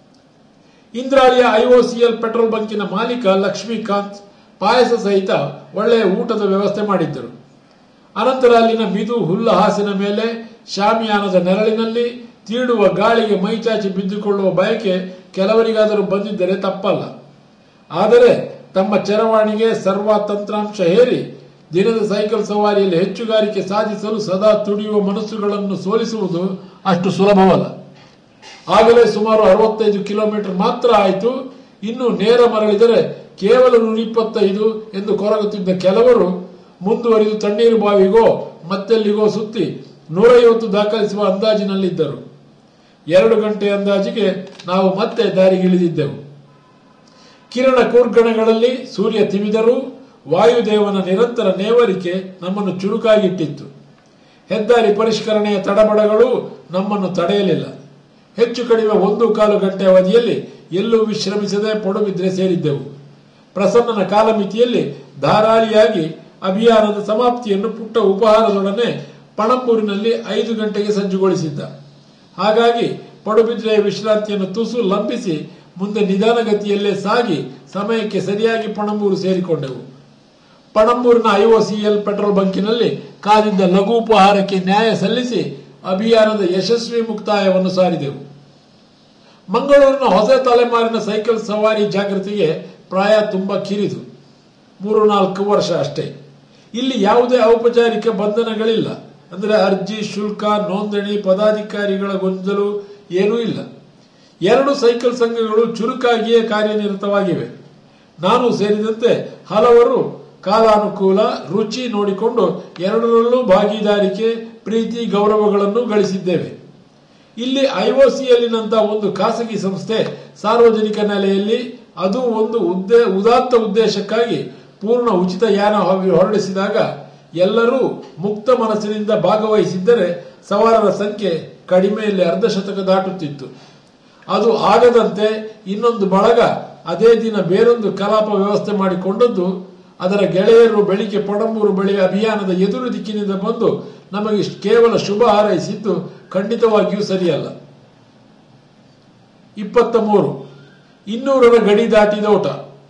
ಇಂದ್ರಾಳಿಯ ಐಒಸಿಎಲ್ ಪೆಟ್ರೋಲ್ ಬಂಕಿನ ಮಾಲೀಕ ಲಕ್ಷ್ಮೀಕಾಂತ್ ಪಾಯಸ ಸಹಿತ ಒಳ್ಳೆಯ ಊಟದ ವ್ಯವಸ್ಥೆ ಮಾಡಿದ್ದರು ಅನಂತರ ಅಲ್ಲಿನ ಮಿದು ಹುಲ್ಲ ಹಾಸಿನ ಮೇಲೆ ಶಾಮಿಯಾನದ ನೆರಳಿನಲ್ಲಿ ತೀಡುವ ಗಾಳಿಗೆ ಮೈಚಾಚಿ ಬಿದ್ದುಕೊಳ್ಳುವ ಬಯಕೆ ಕೆಲವರಿಗಾದರೂ ಬಂದಿದ್ದರೆ ತಪ್ಪಲ್ಲ ಆದರೆ ತಮ್ಮ ಚರವಾಣಿಗೆ ಸರ್ವ ತಂತ್ರಾಂಶ ಹೇರಿ ದಿನದ ಸೈಕಲ್ ಸವಾರಿಯಲ್ಲಿ ಹೆಚ್ಚುಗಾರಿಕೆ ಸಾಧಿಸಲು ಸದಾ ತುಡಿಯುವ ಮನಸ್ಸುಗಳನ್ನು ಸೋಲಿಸುವುದು ಅಷ್ಟು ಸುಲಭವಲ್ಲ ಆಗಲೇ ಸುಮಾರು ಅರವತ್ತೈದು ಕಿಲೋಮೀಟರ್ ಮಾತ್ರ ಆಯಿತು ಇನ್ನು ನೇರ ಮರಳಿದರೆ ಕೇವಲ ನೂರ ಇಪ್ಪತ್ತೈದು ಎಂದು ಕೊರಗುತ್ತಿದ್ದ ಕೆಲವರು ಮುಂದುವರಿದು ತಣ್ಣೀರು ಬಾವಿಗೋ ಮತ್ತೆಲ್ಲಿಗೋ ಸುತ್ತಿ ನೂರೈವತ್ತು ದಾಖಲಿಸುವ ಅಂದಾಜಿನಲ್ಲಿದ್ದರು ಎರಡು ಗಂಟೆ ಅಂದಾಜಿಗೆ ನಾವು ಮತ್ತೆ ದಾರಿಗಿಳಿದಿದ್ದೆವು ಕಿರಣ ಕೂರ್ಗಣಗಳಲ್ಲಿ ಸೂರ್ಯ ತಿವಿದರೂ ವಾಯುದೇವನ ನಿರಂತರ ನೇವರಿಕೆ ನಮ್ಮನ್ನು ಚುರುಕಾಗಿಟ್ಟಿತ್ತು ಹೆದ್ದಾರಿ ಪರಿಷ್ಕರಣೆಯ ತಡಬಡಗಳು ನಮ್ಮನ್ನು ತಡೆಯಲಿಲ್ಲ ಹೆಚ್ಚು ಕಡಿಮೆ ಒಂದು ಕಾಲು ಗಂಟೆ ಅವಧಿಯಲ್ಲಿ ಎಲ್ಲೂ ವಿಶ್ರಮಿಸದೆ ಪಡುಬಿದ್ರೆ ಸೇರಿದ್ದೆವು ಪ್ರಸನ್ನನ ಕಾಲಮಿತಿಯಲ್ಲಿ ಧಾರಾಳಿಯಾಗಿ ಅಭಿಯಾನದ ಸಮಾಪ್ತಿಯನ್ನು ಪುಟ್ಟ ಉಪಹಾರದೊಡನೆ ಪಣಂಬೂರಿನಲ್ಲಿ ಐದು ಗಂಟೆಗೆ ಸಜ್ಜುಗೊಳಿಸಿದ್ದ ಹಾಗಾಗಿ ಪಡುಬಿದ್ರೆಯ ವಿಶ್ರಾಂತಿಯನ್ನು ತುಸು ಲಂಬಿಸಿ ಮುಂದೆ ನಿಧಾನಗತಿಯಲ್ಲೇ ಸಾಗಿ ಸಮಯಕ್ಕೆ ಸರಿಯಾಗಿ ಪಣಂಬೂರು ಸೇರಿಕೊಂಡೆವು ಪಣಂಬೂರಿನ ಐಒಸಿಎಲ್ ಪೆಟ್ರೋಲ್ ಬಂಕಿನಲ್ಲಿ ಕಾದಿದ್ದ ಲಘು ಉಪಹಾರಕ್ಕೆ ನ್ಯಾಯ ಸಲ್ಲಿಸಿ ಅಭಿಯಾನದ ಯಶಸ್ವಿ ಮುಕ್ತಾಯವನ್ನು ಸಾರಿದೆವು ಮಂಗಳೂರಿನ ಹೊಸ ತಲೆಮಾರಿನ ಸೈಕಲ್ ಸವಾರಿ ಜಾಗೃತಿಗೆ ಪ್ರಾಯ ತುಂಬಾ ಕಿರಿದು ಮೂರು ನಾಲ್ಕು ವರ್ಷ ಅಷ್ಟೇ ಇಲ್ಲಿ ಯಾವುದೇ ಔಪಚಾರಿಕ ಬಂಧನಗಳಿಲ್ಲ ಅಂದರೆ ಅರ್ಜಿ ಶುಲ್ಕ ನೋಂದಣಿ ಪದಾಧಿಕಾರಿಗಳ ಗೊಂದಲು ಏನೂ ಇಲ್ಲ ಎರಡು ಸೈಕಲ್ ಸಂಘಗಳು ಚುರುಕಾಗಿಯೇ ಕಾರ್ಯನಿರತವಾಗಿವೆ ನಾನು ಸೇರಿದಂತೆ ಹಲವರು ಕಾಲಾನುಕೂಲ ರುಚಿ ನೋಡಿಕೊಂಡು ಎರಡರಲ್ಲೂ ಭಾಗಿದಾರಿಕೆ ಪ್ರೀತಿ ಗೌರವಗಳನ್ನು ಗಳಿಸಿದ್ದೇವೆ ಇಲ್ಲಿ ಐಒಸಿಯಲ್ಲಿನಂತ ಒಂದು ಖಾಸಗಿ ಸಂಸ್ಥೆ ಸಾರ್ವಜನಿಕ ನೆಲೆಯಲ್ಲಿ ಅದು ಒಂದು ಉದ್ದೇ ಉದಾತ್ತ ಉದ್ದೇಶಕ್ಕಾಗಿ ಪೂರ್ಣ ಉಚಿತ ಯಾನ ಹೊರಡಿಸಿದಾಗ ಎಲ್ಲರೂ ಮುಕ್ತ ಮನಸ್ಸಿನಿಂದ ಭಾಗವಹಿಸಿದ್ದರೆ ಸವಾರರ ಸಂಖ್ಯೆ ಕಡಿಮೆಯಲ್ಲಿ ಅರ್ಧ ಶತಕ ದಾಟುತ್ತಿತ್ತು ಅದು ಆಗದಂತೆ ಇನ್ನೊಂದು ಬಳಗ ಅದೇ ದಿನ ಬೇರೊಂದು ಕಲಾಪ ವ್ಯವಸ್ಥೆ ಮಾಡಿಕೊಂಡದ್ದು ಅದರ ಗೆಳೆಯರು ಬೆಳಿಗ್ಗೆ ಪೊಡಂಬೂರು ಬಳಿ ಅಭಿಯಾನದ ಎದುರು ದಿಕ್ಕಿನಿಂದ ಬಂದು ನಮಗೆ ಕೇವಲ ಶುಭ ಹಾರೈಸಿದ್ದು ಖಂಡಿತವಾಗಿಯೂ ಸರಿಯಲ್ಲ ಇಪ್ಪತ್ತ ಮೂರು ಇನ್ನೂರರ ಗಡಿ ದಾಟಿದ ಓಟ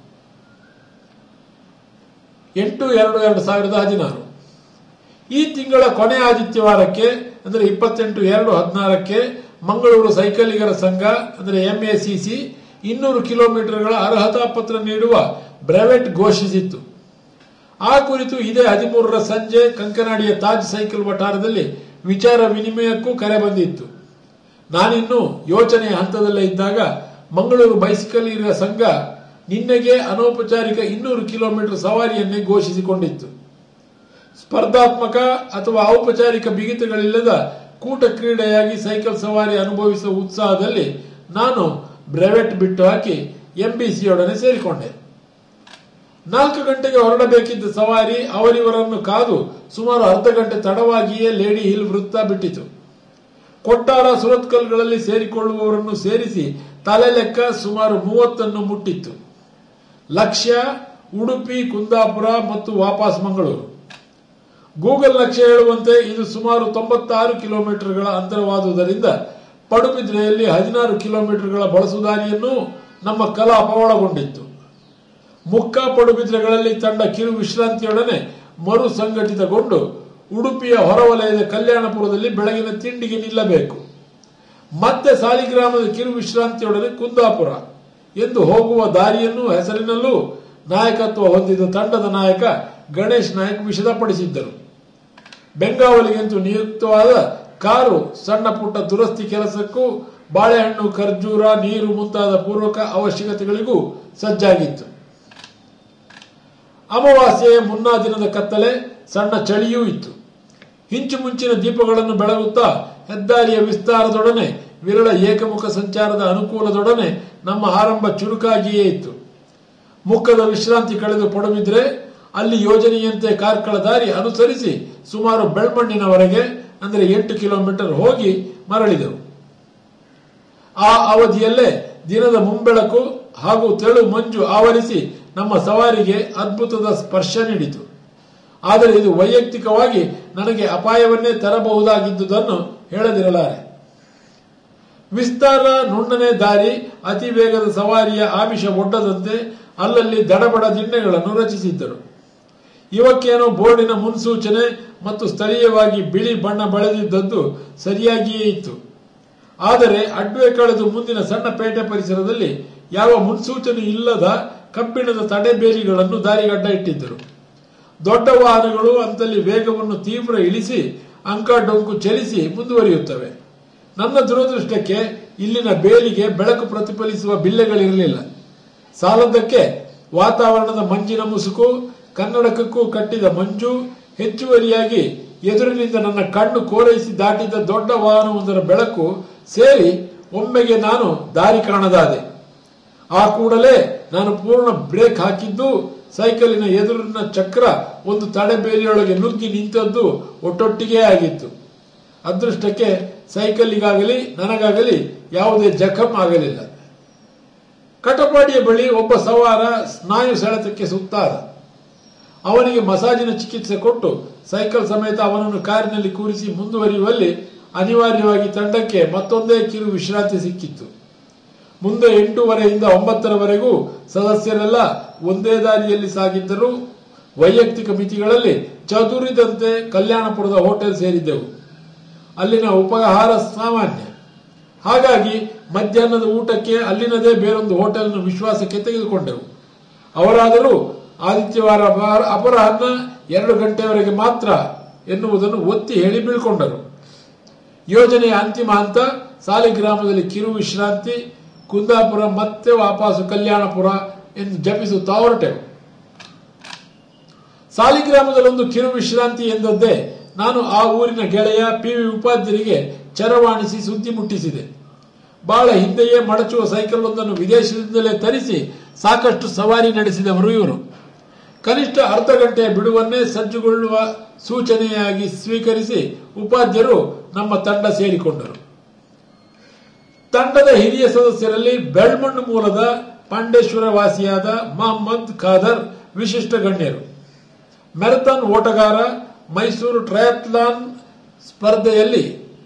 ಎಂಟು ಎರಡು ಎರಡು ಸಾವಿರದ ಹದಿನಾರು ಈ ತಿಂಗಳ ಕೊನೆ ಆದಿತ್ಯವಾರಕ್ಕೆ ಅಂದರೆ ಇಪ್ಪತ್ತೆಂಟು ಎರಡು ಹದಿನಾರಕ್ಕೆ ಮಂಗಳೂರು ಸೈಕಲಿಗರ ಸಂಘ ಅಂದರೆ ಎಂಎಸಿಸಿ ಇನ್ನೂರು ಕಿಲೋಮೀಟರ್ಗಳ ಅರ್ಹತಾ ಪತ್ರ ನೀಡುವ ಬ್ರೆವೆಟ್ ಘೋಷಿಸಿತ್ತು ಆ ಕುರಿತು ಇದೇ ಹದಿಮೂರರ ಸಂಜೆ ಕಂಕನಾಡಿಯ ತಾಜ್ ಸೈಕಲ್ ವಠಾರದಲ್ಲಿ ವಿಚಾರ ವಿನಿಮಯಕ್ಕೂ ಕರೆ ಬಂದಿತ್ತು ನಾನಿನ್ನು ಯೋಚನೆಯ ಹಂತದಲ್ಲೇ ಇದ್ದಾಗ ಮಂಗಳೂರು ಬೈಸಿಕಲಿಗರ ಸಂಘ ನಿನ್ನೆಗೆ ಅನೌಪಚಾರಿಕ ಇನ್ನೂರು ಕಿಲೋಮೀಟರ್ ಸವಾರಿಯನ್ನೇ ಘೋಷಿಸಿಕೊಂಡಿತ್ತು ಸ್ಪರ್ಧಾತ್ಮಕ ಅಥವಾ ಔಪಚಾರಿಕ ಬಿಗಿತಗಳಿಲ್ಲದ ಕೂಟ ಕ್ರೀಡೆಯಾಗಿ ಸೈಕಲ್ ಸವಾರಿ ಅನುಭವಿಸುವ ಉತ್ಸಾಹದಲ್ಲಿ ನಾನು ಬ್ರೆವೆಟ್ ಬಿಟ್ಟು ಹಾಕಿ ಎಂಬಿಸಿಯೊಡನೆ ಸೇರಿಕೊಂಡೆ ನಾಲ್ಕು ಗಂಟೆಗೆ ಹೊರಡಬೇಕಿದ್ದ ಸವಾರಿ ಅವರಿವರನ್ನು ಕಾದು ಸುಮಾರು ಅರ್ಧ ಗಂಟೆ ತಡವಾಗಿಯೇ ಲೇಡಿ ಹಿಲ್ ವೃತ್ತ ಬಿಟ್ಟಿತು ಕೊಟ್ಟಾರ ಸುರತ್ಕಲ್ಗಳಲ್ಲಿ ಸೇರಿಕೊಳ್ಳುವವರನ್ನು ಸೇರಿಸಿ ತಲೆ ಲೆಕ್ಕ ಸುಮಾರು ಮೂವತ್ತನ್ನು ಮುಟ್ಟಿತ್ತು ಲಕ್ಷ್ಯ ಉಡುಪಿ ಕುಂದಾಪುರ ಮತ್ತು ವಾಪಸ್ ಮಂಗಳೂರು ಗೂಗಲ್ ನಕ್ಷೆ ಹೇಳುವಂತೆ ಇದು ಸುಮಾರು ತೊಂಬತ್ತಾರು ಕಿಲೋಮೀಟರ್ಗಳ ಅಂತರವಾದುದರಿಂದ ಪಡುಬಿದ್ರೆಯಲ್ಲಿ ಹದಿನಾರು ಕಿಲೋಮೀಟರ್ಗಳ ಬಳಸುದಾರಿಯನ್ನು ನಮ್ಮ ಕಲಾಪ ಒಳಗೊಂಡಿತ್ತು ಮುಕ್ಕ ಪಡುಬಿದ್ರೆಗಳಲ್ಲಿ ತಂಡ ಕಿರು ವಿಶ್ರಾಂತಿಯೊಡನೆ ಮರು ಸಂಘಟಿತಗೊಂಡು ಉಡುಪಿಯ ಹೊರವಲಯದ ಕಲ್ಯಾಣಪುರದಲ್ಲಿ ಬೆಳಗಿನ ತಿಂಡಿಗೆ ನಿಲ್ಲಬೇಕು ಮತ್ತೆ ಸಾಲಿಗ್ರಾಮದ ಕಿರು ವಿಶ್ರಾಂತಿಯೊಡನೆ ಕುಂದಾಪುರ ಎಂದು ಹೋಗುವ ದಾರಿಯನ್ನು ಹೆಸರಿನಲ್ಲೂ ನಾಯಕತ್ವ ಹೊಂದಿದ ತಂಡದ ನಾಯಕ ಗಣೇಶ್ ನಾಯಕ್ ವಿಷದಪಡಿಸಿದ್ದರು ಬೆಂಗಾವಲಿಗೆಂತೂ ನಿಯುಕ್ತವಾದ ಕಾರು ಸಣ್ಣ ಪುಟ್ಟ ದುರಸ್ತಿ ಕೆಲಸಕ್ಕೂ ಬಾಳೆಹಣ್ಣು ಖರ್ಜೂರ ನೀರು ಮುಂತಾದ ಪೂರ್ವಕ ಅವಶ್ಯಕತೆಗಳಿಗೂ ಸಜ್ಜಾಗಿತ್ತು ಅಮಾವಾಸ್ಯೆಯ ಮುನ್ನಾ ದಿನದ ಕತ್ತಲೆ ಸಣ್ಣ ಚಳಿಯೂ ಇತ್ತು ಹಿಂಚು ಮುಂಚಿನ ದೀಪಗಳನ್ನು ಬೆಳಗುತ್ತಾ ಹೆದ್ದಾರಿಯ ವಿಸ್ತಾರದೊಡನೆ ವಿರಳ ಏಕಮುಖ ಸಂಚಾರದ ಅನುಕೂಲದೊಡನೆ ನಮ್ಮ ಆರಂಭ ಚುರುಕಾಗಿಯೇ ಇತ್ತು ಮುಖದ ವಿಶ್ರಾಂತಿ ಕಳೆದು ಪಡುಮಿದ್ರೆ ಅಲ್ಲಿ ಯೋಜನೆಯಂತೆ ಕಾರ್ಕಳ ದಾರಿ ಅನುಸರಿಸಿ ಸುಮಾರು ಬೆಳ್ಮಣ್ಣಿನವರೆಗೆ ಅಂದರೆ ಎಂಟು ಕಿಲೋಮೀಟರ್ ಹೋಗಿ ಮರಳಿದೆವು ಆ ಅವಧಿಯಲ್ಲೇ ದಿನದ ಮುಂಬೆಳಕು ಹಾಗೂ ತೆಳು ಮಂಜು ಆವರಿಸಿ ನಮ್ಮ ಸವಾರಿಗೆ ಅದ್ಭುತದ ಸ್ಪರ್ಶ ನೀಡಿತು ಆದರೆ ಇದು ವೈಯಕ್ತಿಕವಾಗಿ ನನಗೆ ಅಪಾಯವನ್ನೇ ತರಬಹುದಾಗಿದ್ದುದನ್ನು ಹೇಳದಿರಲಾರೆ ವಿಸ್ತಾರ ನುಣ್ಣನೆ ದಾರಿ ಅತಿ ವೇಗದ ಸವಾರಿಯ ಆಮಿಷ ಒಡ್ಡದಂತೆ ಅಲ್ಲಲ್ಲಿ ದಡಬಡ ದಿಣ್ಣೆಗಳನ್ನು ರಚಿಸಿದ್ದರು ಇವಕ್ಕೇನೋ ಬೋರ್ಡಿನ ಮುನ್ಸೂಚನೆ ಮತ್ತು ಸ್ಥಳೀಯವಾಗಿ ಬಿಳಿ ಬಣ್ಣ ಬಳೆದಿದ್ದದ್ದು ಸರಿಯಾಗಿಯೇ ಇತ್ತು ಆದರೆ ಅಡ್ವೆ ಕಳೆದು ಮುಂದಿನ ಸಣ್ಣ ಪೇಟೆ ಪರಿಸರದಲ್ಲಿ ಯಾವ ಮುನ್ಸೂಚನೆ ಇಲ್ಲದ ಕಬ್ಬಿಣದ ತಡೆಬೇಲಿಗಳನ್ನು ದಾರಿಗಡ್ಡ ಇಟ್ಟಿದ್ದರು ದೊಡ್ಡ ವಾಹನಗಳು ಅಂತಲ್ಲಿ ವೇಗವನ್ನು ತೀವ್ರ ಇಳಿಸಿ ಅಂಕ ಡೊಂಕು ಚಲಿಸಿ ಮುಂದುವರಿಯುತ್ತವೆ ನನ್ನ ದುರದೃಷ್ಟಕ್ಕೆ ಇಲ್ಲಿನ ಬೇಲಿಗೆ ಬೆಳಕು ಪ್ರತಿಫಲಿಸುವ ಬಿಲ್ಲೆಗಳಿರಲಿಲ್ಲ ಸಾಲದ್ದಕ್ಕೆ ವಾತಾವರಣದ ಮಂಜಿನ ಮುಸುಕು ಕನ್ನಡಕಕ್ಕೂ ಕಟ್ಟಿದ ಮಂಜು ಹೆಚ್ಚುವರಿಯಾಗಿ ಎದುರಿನಿಂದ ನನ್ನ ಕಣ್ಣು ಕೋರೈಸಿ ದಾಟಿದ ದೊಡ್ಡ ವಾಹನವೊಂದರ ಬೆಳಕು ಸೇರಿ ಒಮ್ಮೆಗೆ ನಾನು ದಾರಿ ಕಾಣದಾದೆ ಆ ಕೂಡಲೇ ನಾನು ಪೂರ್ಣ ಬ್ರೇಕ್ ಹಾಕಿದ್ದು ಸೈಕಲಿನ ಎದುರಿನ ಚಕ್ರ ಒಂದು ತಡೆಬೇಲಿಯೊಳಗೆ ನುಗ್ಗಿ ನಿಂತದ್ದು ಒಟ್ಟೊಟ್ಟಿಗೆ ಆಗಿತ್ತು ಅದೃಷ್ಟಕ್ಕೆ ಸೈಕಲ್ಲಿಗಾಗಲಿ ನನಗಾಗಲಿ ಯಾವುದೇ ಜಖಂ ಆಗಲಿಲ್ಲ ಕಟಪಾಡಿಯ ಬಳಿ ಒಬ್ಬ ಸವಾರ ಸ್ನಾಯು ಸೆಳೆತಕ್ಕೆ ಸುತ್ತಾದ ಅವನಿಗೆ ಮಸಾಜಿನ ಚಿಕಿತ್ಸೆ ಕೊಟ್ಟು ಸೈಕಲ್ ಸಮೇತ ಅವನನ್ನು ಕಾರಿನಲ್ಲಿ ಕೂರಿಸಿ ಮುಂದುವರಿಯುವಲ್ಲಿ ಅನಿವಾರ್ಯವಾಗಿ ತಂಡಕ್ಕೆ ಮತ್ತೊಂದೇ ಕಿರು ವಿಶ್ರಾಂತಿ ಸಿಕ್ಕಿತ್ತು ಮುಂದೆ ಎಂಟೂವರೆಯಿಂದ ಒಂಬತ್ತರವರೆಗೂ ಸದಸ್ಯರೆಲ್ಲ ಒಂದೇ ದಾರಿಯಲ್ಲಿ ಸಾಗಿದ್ದರೂ ವೈಯಕ್ತಿಕ ಮಿತಿಗಳಲ್ಲಿ ಚದುರಿದಂತೆ ಕಲ್ಯಾಣಪುರದ ಹೋಟೆಲ್ ಸೇರಿದ್ದೆವು ಅಲ್ಲಿನ ಉಪಹಾರ ಸಾಮಾನ್ಯ ಹಾಗಾಗಿ ಮಧ್ಯಾಹ್ನದ ಊಟಕ್ಕೆ ಅಲ್ಲಿನದೇ ಬೇರೊಂದು ಹೋಟೆಲ್ನ ವಿಶ್ವಾಸಕ್ಕೆ ತೆಗೆದುಕೊಂಡೆವು ಅವರಾದರೂ ಆದಿತ್ಯವಾರ ಅಪರ- ಅಪರಾಹ್ನ ಎರಡು ಗಂಟೆಯವರೆಗೆ ಮಾತ್ರ ಎನ್ನುವುದನ್ನು ಒತ್ತಿ ಹೇಳಿ ಬೀಳ್ಕೊಂಡರು ಯೋಜನೆಯ ಅಂತಿಮ ಹಂತ ಸಾಲಿಗ್ರಾಮದಲ್ಲಿ ಕಿರು ವಿಶ್ರಾಂತಿ ಕುಂದಾಪುರ ಮತ್ತೆ ವಾಪಸ್ಸು ಕಲ್ಯಾಣಪುರ ಎಂದು ಜಪಿಸುತ್ತಾ ಹೊರಟೆವು ಸಾಲಿಗ್ರಾಮದಲ್ಲೊಂದು ಕಿರು ವಿಶ್ರಾಂತಿ ಎಂದದ್ದೇ ನಾನು ಆ ಊರಿನ ಗೆಳೆಯ ಪಿ ವಿ ಉಪಾಧ್ಯರಿಗೆ ಚರವಾಣಿಸಿ ಸುದ್ದಿ ಮುಟ್ಟಿಸಿದೆ ಬಹಳ ಹಿಂದೆಯೇ ಮಡಚುವ ಸೈಕಲ್ ಒಂದನ್ನು ವಿದೇಶದಿಂದಲೇ ತರಿಸಿ ಸಾಕಷ್ಟು ಸವಾರಿ ನಡೆಸಿದವರು ಇವರು ಕನಿಷ್ಠ ಅರ್ಧ ಗಂಟೆಯ ಬಿಡುವನ್ನೇ ಸಜ್ಜುಗೊಳ್ಳುವ ಸೂಚನೆಯಾಗಿ ಸ್ವೀಕರಿಸಿ ಉಪಾಧ್ಯರು ನಮ್ಮ ತಂಡ ಸೇರಿಕೊಂಡರು ತಂಡದ ಹಿರಿಯ ಸದಸ್ಯರಲ್ಲಿ ಬೆಳ್ಮಣ್ಣು ಮೂಲದ ಪಾಂಡೇಶ್ವರ ವಾಸಿಯಾದ ಮಹಮ್ಮದ್ ಖಾದರ್ ವಿಶಿಷ್ಟ ಗಣ್ಯರು ಮ್ಯಾರಥಾನ್ ಓಟಗಾರ ಮೈಸೂರು ಟ್ರಯಾಥ್ಲಾನ್ ಸ್ಪರ್ಧೆಯಲ್ಲಿ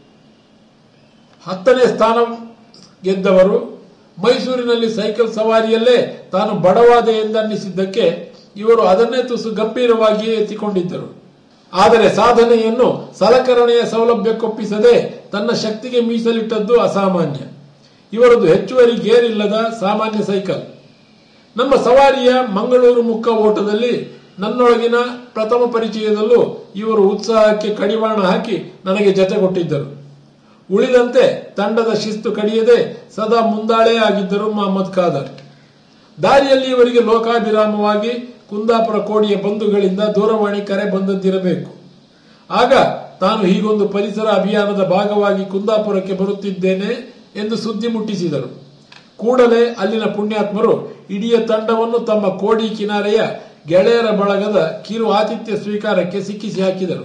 ಹತ್ತನೇ ಸ್ಥಾನ ಗೆದ್ದವರು ಮೈಸೂರಿನಲ್ಲಿ ಸೈಕಲ್ ಸವಾರಿಯಲ್ಲೇ ತಾನು ಬಡವಾದೆ ಎಂದನ್ನಿಸಿದ್ದಕ್ಕೆ ಇವರು ಅದನ್ನೇ ತುಸು ಗಂಭೀರವಾಗಿಯೇ ಎತ್ತಿಕೊಂಡಿದ್ದರು ಆದರೆ ಸಾಧನೆಯನ್ನು ಸಲಕರಣೆಯ ಸೌಲಭ್ಯಕ್ಕೊಪ್ಪಿಸದೆ ತನ್ನ ಶಕ್ತಿಗೆ ಮೀಸಲಿಟ್ಟದ್ದು ಅಸಾಮಾನ್ಯ ಇವರದು ಹೆಚ್ಚುವರಿ ಗೇರ್ ಇಲ್ಲದ ಸಾಮಾನ್ಯ ಸೈಕಲ್ ನಮ್ಮ ಸವಾರಿಯ ಮಂಗಳೂರು ಮುಕ್ಕ ಓಟದಲ್ಲಿ ನನ್ನೊಳಗಿನ ಪ್ರಥಮ ಪರಿಚಯದಲ್ಲೂ ಇವರು ಉತ್ಸಾಹಕ್ಕೆ ಕಡಿವಾಣ ಹಾಕಿ ನನಗೆ ಜತೆಗೊಟ್ಟಿದ್ದರು ಉಳಿದಂತೆ ತಂಡದ ಶಿಸ್ತು ಕಡಿಯದೆ ಸದಾ ಮುಂದಾಳೇ ಆಗಿದ್ದರು ಮೊಹಮ್ಮದ್ ಖಾದರ್ ದಾರಿಯಲ್ಲಿ ಇವರಿಗೆ ಲೋಕಾಭಿರಾಮವಾಗಿ ಕುಂದಾಪುರ ಕೋಡಿಯ ಬಂಧುಗಳಿಂದ ದೂರವಾಣಿ ಕರೆ ಬಂದದ್ದಿರಬೇಕು ಆಗ ತಾನು ಹೀಗೊಂದು ಪರಿಸರ ಅಭಿಯಾನದ ಭಾಗವಾಗಿ ಕುಂದಾಪುರಕ್ಕೆ ಬರುತ್ತಿದ್ದೇನೆ ಎಂದು ಸುದ್ದಿ ಮುಟ್ಟಿಸಿದರು ಕೂಡಲೇ ಅಲ್ಲಿನ ಪುಣ್ಯಾತ್ಮರು ಇಡೀ ತಂಡವನ್ನು ತಮ್ಮ ಕೋಡಿ ಕಿನಾರೆಯ ಗೆಳೆಯರ ಬಳಗದ ಕಿರು ಆತಿಥ್ಯ ಸ್ವೀಕಾರಕ್ಕೆ ಸಿಕ್ಕಿಸಿ ಹಾಕಿದರು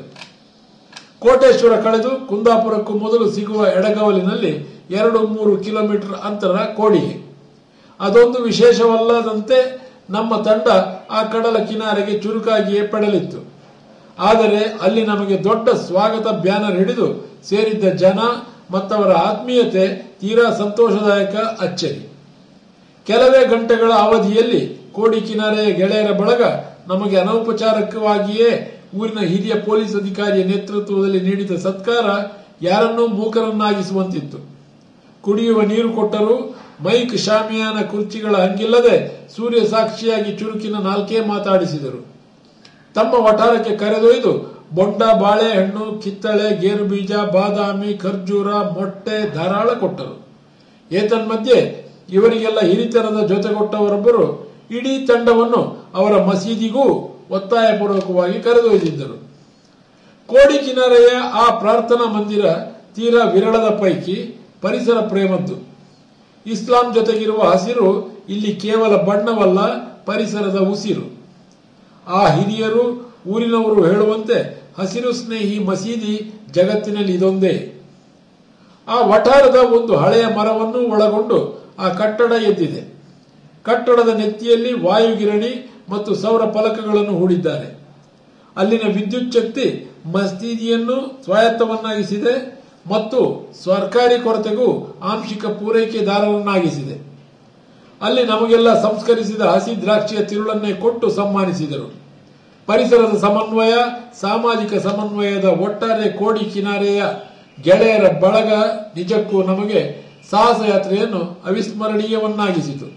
ಕೋಟೇಶ್ವರ ಕಳೆದು ಕುಂದಾಪುರಕ್ಕೂ ಮೊದಲು ಸಿಗುವ ಎಡಗವಲಿನಲ್ಲಿ ಎರಡು ಮೂರು ಕಿಲೋಮೀಟರ್ ಅಂತರ ಕೋಡಿಗೆ ಅದೊಂದು ವಿಶೇಷವಲ್ಲದಂತೆ ನಮ್ಮ ತಂಡ ಆ ಕಡಲ ಕಿನಾರೆಗೆ ಚುರುಕಾಗಿಯೇ ಪಡಲಿತ್ತು ಆದರೆ ಅಲ್ಲಿ ನಮಗೆ ದೊಡ್ಡ ಸ್ವಾಗತ ಬ್ಯಾನರ್ ಹಿಡಿದು ಸೇರಿದ್ದ ಜನ ಮತ್ತವರ ಆತ್ಮೀಯತೆ ತೀರಾ ಸಂತೋಷದಾಯಕ ಅಚ್ಚರಿ ಕೆಲವೇ ಗಂಟೆಗಳ ಅವಧಿಯಲ್ಲಿ ಕೋಡಿ ಕಿನಾರೆಯ ಗೆಳೆಯರ ಬಳಗ ನಮಗೆ ಅನೌಪಚಾರಿಕವಾಗಿಯೇ ಊರಿನ ಹಿರಿಯ ಪೊಲೀಸ್ ಅಧಿಕಾರಿಯ ನೇತೃತ್ವದಲ್ಲಿ ನೀಡಿದ ಸತ್ಕಾರ ಯಾರನ್ನೂ ಮೂಕರನ್ನಾಗಿಸುವಂತಿತ್ತು ಕುಡಿಯುವ ನೀರು ಕೊಟ್ಟರು ಮೈಕ್ ಶಾಮಿಯಾನ ಕುರ್ಚಿಗಳ ಹಂಗಿಲ್ಲದೆ ಸೂರ್ಯ ಸಾಕ್ಷಿಯಾಗಿ ಚುರುಕಿನ ನಾಲ್ಕೇ ಮಾತಾಡಿಸಿದರು ತಮ್ಮ ವಠಾರಕ್ಕೆ ಕರೆದೊಯ್ದು ಬೊಂಡ ಬಾಳೆಹಣ್ಣು ಕಿತ್ತಳೆ ಗೇರು ಬೀಜ ಬಾದಾಮಿ ಖರ್ಜೂರ ಮೊಟ್ಟೆ ಧಾರಾಳ ಕೊಟ್ಟರು ಏತನ್ಮಧ್ಯೆ ಇವರಿಗೆಲ್ಲ ಹಿರಿತನದ ಜೊತೆಗೊಟ್ಟವರೊಬ್ಬರು ಇಡೀ ತಂಡವನ್ನು ಅವರ ಮಸೀದಿಗೂ ಒತ್ತಾಯಪೂರ್ವಕವಾಗಿ ಕರೆದೊಯ್ದಿದ್ದರು ಕೋಡಿ ಕಿನಾರೆಯ ಆ ಪ್ರಾರ್ಥನಾ ಮಂದಿರ ತೀರಾ ವಿರಳದ ಪೈಕಿ ಪರಿಸರ ಪ್ರೇಮದ್ದು ಇಸ್ಲಾಂ ಜೊತೆಗಿರುವ ಹಸಿರು ಇಲ್ಲಿ ಕೇವಲ ಬಣ್ಣವಲ್ಲ ಪರಿಸರದ ಉಸಿರು ಆ ಹಿರಿಯರು ಊರಿನವರು ಹೇಳುವಂತೆ ಹಸಿರು ಸ್ನೇಹಿ ಮಸೀದಿ ಜಗತ್ತಿನಲ್ಲಿ ಇದೊಂದೇ ಆ ವಠಾರದ ಒಂದು ಹಳೆಯ ಮರವನ್ನು ಒಳಗೊಂಡು ಆ ಕಟ್ಟಡ ಎದ್ದಿದೆ ಕಟ್ಟಡದ ನೆತ್ತಿಯಲ್ಲಿ ವಾಯುಗಿರಣಿ ಮತ್ತು ಸೌರ ಫಲಕಗಳನ್ನು ಹೂಡಿದ್ದಾರೆ ಅಲ್ಲಿನ ವಿದ್ಯುತ್ ಶಕ್ತಿ ಮಸೀದಿಯನ್ನು ಸ್ವಾಯತ್ತವನ್ನಾಗಿಸಿದೆ ಮತ್ತು ಸರ್ಕಾರಿ ಕೊರತೆಗೂ ಆಂಶಿಕ ಪೂರೈಕೆದಾರರನ್ನಾಗಿಸಿದೆ ಅಲ್ಲಿ ನಮಗೆಲ್ಲ ಸಂಸ್ಕರಿಸಿದ ಹಸಿ ದ್ರಾಕ್ಷಿಯ ತಿರುಳನ್ನೇ ಕೊಟ್ಟು ಸನ್ಮಾನಿಸಿದರು ಪರಿಸರದ ಸಮನ್ವಯ ಸಾಮಾಜಿಕ ಸಮನ್ವಯದ ಒಟ್ಟಾರೆ ಕೋಡಿ ಕಿನಾರೆಯ ಗೆಳೆಯರ ಬಳಗ ನಿಜಕ್ಕೂ ನಮಗೆ ಸಾಹಸ ಯಾತ್ರೆಯನ್ನು ಅವಿಸ್ಮರಣೀಯವನ್ನಾಗಿಸಿತು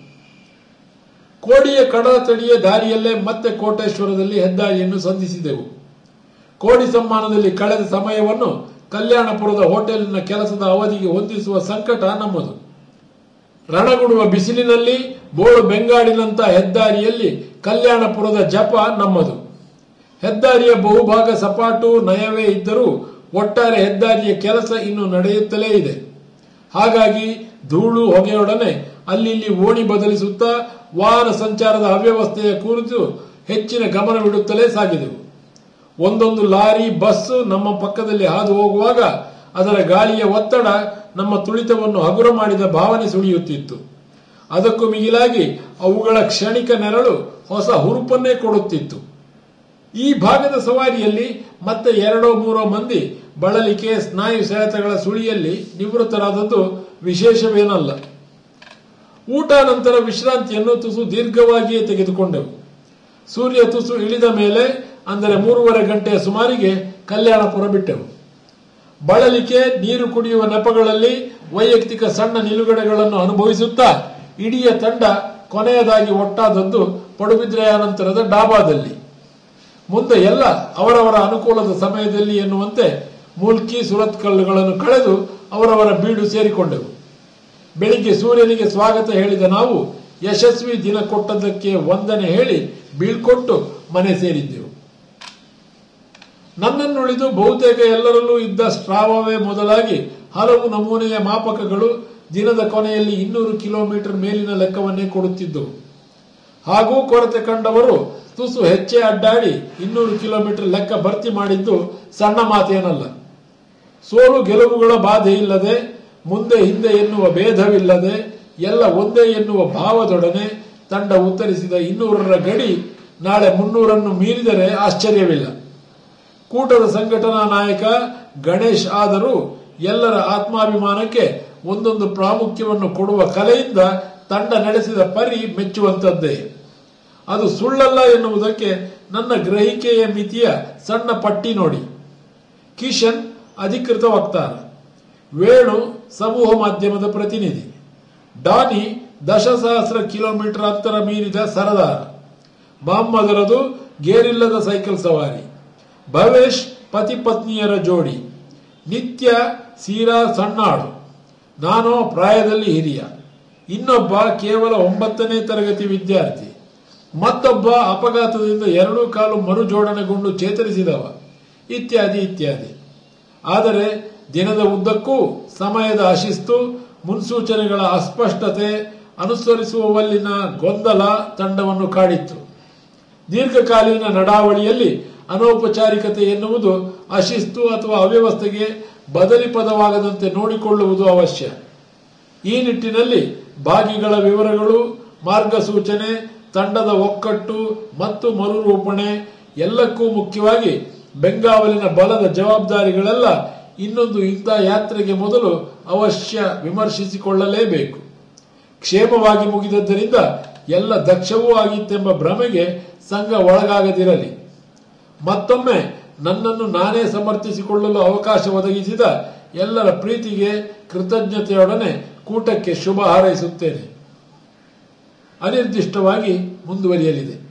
ಕೋಡಿಯ ಕಡಲ ತಡಿಯ ದಾರಿಯಲ್ಲೇ ಮತ್ತೆ ಕೋಟೇಶ್ವರದಲ್ಲಿ ಹೆದ್ದಾರಿಯನ್ನು ಸಂಧಿಸಿದೆವು ಕೋಡಿ ಸಮ್ಮಾನದಲ್ಲಿ ಕಳೆದ ಸಮಯವನ್ನು ಕಲ್ಯಾಣಪುರದ ಹೋಟೆಲಿನ ಕೆಲಸದ ಅವಧಿಗೆ ಹೊಂದಿಸುವ ಸಂಕಟ ನಮ್ಮದು ರಣಗುಡುವ ಬಿಸಿಲಿನಲ್ಲಿ ಬೋಳು ಬೆಂಗಾಡಿನಂತ ಹೆದ್ದಾರಿಯಲ್ಲಿ ಕಲ್ಯಾಣಪುರದ ಜಪ ನಮ್ಮದು ಹೆದ್ದಾರಿಯ ಬಹುಭಾಗ ಸಪಾಟು ನಯವೇ ಇದ್ದರೂ ಒಟ್ಟಾರೆ ಹೆದ್ದಾರಿಯ ಕೆಲಸ ಇನ್ನು ನಡೆಯುತ್ತಲೇ ಇದೆ ಹಾಗಾಗಿ ಧೂಳು ಹೊಗೆಯೊಡನೆ ಅಲ್ಲಿ ಇಲ್ಲಿ ಓಣಿ ಬದಲಿಸುತ್ತಾ ವಾಹನ ಸಂಚಾರದ ಅವ್ಯವಸ್ಥೆಯ ಕುರಿತು ಹೆಚ್ಚಿನ ಗಮನವಿಡುತ್ತಲೇ ಸಾಗಿದೆವು ಒಂದೊಂದು ಲಾರಿ ಬಸ್ ನಮ್ಮ ಪಕ್ಕದಲ್ಲಿ ಹಾದು ಹೋಗುವಾಗ ಅದರ ಗಾಳಿಯ ಒತ್ತಡ ನಮ್ಮ ತುಳಿತವನ್ನು ಹಗುರ ಮಾಡಿದ ಭಾವನೆ ಸುಳಿಯುತ್ತಿತ್ತು ಅದಕ್ಕೂ ಮಿಗಿಲಾಗಿ ಅವುಗಳ ಕ್ಷಣಿಕ ನೆರಳು ಹೊಸ ಹುರುಪನ್ನೇ ಕೊಡುತ್ತಿತ್ತು ಈ ಭಾಗದ ಸವಾರಿಯಲ್ಲಿ ಮತ್ತೆ ಎರಡೋ ಮೂರೋ ಮಂದಿ ಬಳಲಿಕೆ ಸ್ನಾಯು ಸೆಳೆತಗಳ ಸುಳಿಯಲ್ಲಿ ನಿವೃತ್ತರಾದದ್ದು ವಿಶೇಷವೇನಲ್ಲ ಊಟ ನಂತರ ವಿಶ್ರಾಂತಿಯನ್ನು ತುಸು ದೀರ್ಘವಾಗಿಯೇ ತೆಗೆದುಕೊಂಡೆವು ಸೂರ್ಯ ತುಸು ಇಳಿದ ಮೇಲೆ ಅಂದರೆ ಮೂರುವರೆ ಗಂಟೆಯ ಸುಮಾರಿಗೆ ಕಲ್ಯಾಣಪುರ ಬಿಟ್ಟೆವು ಬಳಲಿಕೆ ನೀರು ಕುಡಿಯುವ ನೆಪಗಳಲ್ಲಿ ವೈಯಕ್ತಿಕ ಸಣ್ಣ ನಿಲುಗಡೆಗಳನ್ನು ಅನುಭವಿಸುತ್ತಾ ಇಡೀ ತಂಡ ಕೊನೆಯದಾಗಿ ಒಟ್ಟಾದದ್ದು ಪಡುಬಿದ್ರೆಯ ನಂತರದ ಡಾಬಾದಲ್ಲಿ ಮುಂದೆ ಎಲ್ಲ ಅವರವರ ಅನುಕೂಲದ ಸಮಯದಲ್ಲಿ ಎನ್ನುವಂತೆ ಮೂಲ್ಕಿ ಸುರತ್ಕಲ್ಲುಗಳನ್ನು ಕಳೆದು ಅವರವರ ಬೀಡು ಸೇರಿಕೊಂಡೆವು ಬೆಳಿಗ್ಗೆ ಸೂರ್ಯನಿಗೆ ಸ್ವಾಗತ ಹೇಳಿದ ನಾವು ಯಶಸ್ವಿ ದಿನ ಕೊಟ್ಟದ್ದಕ್ಕೆ ವಂದನೆ ಹೇಳಿ ಬೀಳ್ಕೊಟ್ಟು ಮನೆ ಸೇರಿದ್ದೆವು ನನ್ನನ್ನುಳಿದು ಬಹುತೇಕ ಎಲ್ಲರಲ್ಲೂ ಇದ್ದ ಸ್ಟ್ರಾವವೇ ಮೊದಲಾಗಿ ಹಲವು ನಮೂನೆಯ ಮಾಪಕಗಳು ದಿನದ ಕೊನೆಯಲ್ಲಿ ಇನ್ನೂರು ಕಿಲೋಮೀಟರ್ ಮೇಲಿನ ಲೆಕ್ಕವನ್ನೇ ಕೊಡುತ್ತಿದ್ದವು ಹಾಗೂ ಕೊರತೆ ಕಂಡವರು ತುಸು ಹೆಚ್ಚೆ ಅಡ್ಡಾಡಿ ಇನ್ನೂರು ಕಿಲೋಮೀಟರ್ ಲೆಕ್ಕ ಭರ್ತಿ ಮಾಡಿದ್ದು ಸಣ್ಣ ಮಾತೇನಲ್ಲ ಸೋಲು ಗೆಲುವುಗಳ ಬಾಧೆ ಇಲ್ಲದೆ ಮುಂದೆ ಹಿಂದೆ ಎನ್ನುವ ಭೇದವಿಲ್ಲದೆ ಎಲ್ಲ ಒಂದೇ ಎನ್ನುವ ಭಾವದೊಡನೆ ತಂಡ ಉತ್ತರಿಸಿದ ಇನ್ನೂರರ ಗಡಿ ನಾಳೆ ಮುನ್ನೂರನ್ನು ಮೀರಿದರೆ ಆಶ್ಚರ್ಯವಿಲ್ಲ ಕೂಟದ ಸಂಘಟನಾ ನಾಯಕ ಗಣೇಶ್ ಆದರೂ ಎಲ್ಲರ ಆತ್ಮಾಭಿಮಾನಕ್ಕೆ ಒಂದೊಂದು ಪ್ರಾಮುಖ್ಯವನ್ನು ಕೊಡುವ ಕಲೆಯಿಂದ ತಂಡ ನಡೆಸಿದ ಪರಿ ಮೆಚ್ಚುವಂತದ್ದೇ ಅದು ಸುಳ್ಳಲ್ಲ ಎನ್ನುವುದಕ್ಕೆ ನನ್ನ ಗ್ರಹಿಕೆಯ ಮಿತಿಯ ಸಣ್ಣ ಪಟ್ಟಿ ನೋಡಿ ಕಿಶನ್ ಅಧಿಕೃತ ವಕ್ತಾರ ವೇಣು ಸಮೂಹ ಮಾಧ್ಯಮದ ಪ್ರತಿನಿಧಿ ಡಾನಿ ದಶಸಹಸ್ರ ಕಿಲೋಮೀಟರ್ ಅಂತರ ಮೀರಿದ ಸರದಾರ ಮೊಹಮ್ಮದರದು ಗೇರಿಲ್ಲದ ಸೈಕಲ್ ಸವಾರಿ ಭವೇಶ್ ಪತಿ ಪತ್ನಿಯರ ಜೋಡಿ ನಿತ್ಯ ಸೀರಾ ಸಣ್ಣಾಳು ನಾನು ಪ್ರಾಯದಲ್ಲಿ ಹಿರಿಯ ಇನ್ನೊಬ್ಬ ಕೇವಲ ಒಂಬತ್ತನೇ ತರಗತಿ ವಿದ್ಯಾರ್ಥಿ ಮತ್ತೊಬ್ಬ ಅಪಘಾತದಿಂದ ಎರಡೂ ಕಾಲು ಮರುಜೋಡಣೆಗೊಂಡು ಚೇತರಿಸಿದವ ಇತ್ಯಾದಿ ಇತ್ಯಾದಿ ಆದರೆ ದಿನದ ಉದ್ದಕ್ಕೂ ಸಮಯದ ಅಶಿಸ್ತು ಮುನ್ಸೂಚನೆಗಳ ಅಸ್ಪಷ್ಟತೆ ಅನುಸರಿಸುವವಲ್ಲಿನ ಗೊಂದಲ ತಂಡವನ್ನು ಕಾಡಿತ್ತು ದೀರ್ಘಕಾಲೀನ ನಡಾವಳಿಯಲ್ಲಿ ಅನೌಪಚಾರಿಕತೆ ಎನ್ನುವುದು ಅಶಿಸ್ತು ಅಥವಾ ಅವ್ಯವಸ್ಥೆಗೆ ಬದಲಿ ಪದವಾಗದಂತೆ ನೋಡಿಕೊಳ್ಳುವುದು ಅವಶ್ಯ ಈ ನಿಟ್ಟಿನಲ್ಲಿ ಭಾಗಿಗಳ ವಿವರಗಳು ಮಾರ್ಗಸೂಚನೆ ತಂಡದ ಒಕ್ಕಟ್ಟು ಮತ್ತು ಮರುರೂಪಣೆ ಎಲ್ಲಕ್ಕೂ ಮುಖ್ಯವಾಗಿ ಬೆಂಗಾವಲಿನ ಬಲದ ಜವಾಬ್ದಾರಿಗಳೆಲ್ಲ ಇನ್ನೊಂದು ಇಂಥ ಯಾತ್ರೆಗೆ ಮೊದಲು ಅವಶ್ಯ ವಿಮರ್ಶಿಸಿಕೊಳ್ಳಲೇಬೇಕು ಕ್ಷೇಮವಾಗಿ ಮುಗಿದದ್ದರಿಂದ ಎಲ್ಲ ದಕ್ಷವೂ ಆಗಿತ್ತೆಂಬ ಭ್ರಮೆಗೆ ಸಂಘ ಒಳಗಾಗದಿರಲಿ ಮತ್ತೊಮ್ಮೆ ನನ್ನನ್ನು ನಾನೇ ಸಮರ್ಥಿಸಿಕೊಳ್ಳಲು ಅವಕಾಶ ಒದಗಿಸಿದ ಎಲ್ಲರ ಪ್ರೀತಿಗೆ ಕೃತಜ್ಞತೆಯೊಡನೆ ಕೂಟಕ್ಕೆ ಶುಭ ಹಾರೈಸುತ್ತೇನೆ ಅನಿರ್ದಿಷ್ಟವಾಗಿ ಮುಂದುವರಿಯಲಿದೆ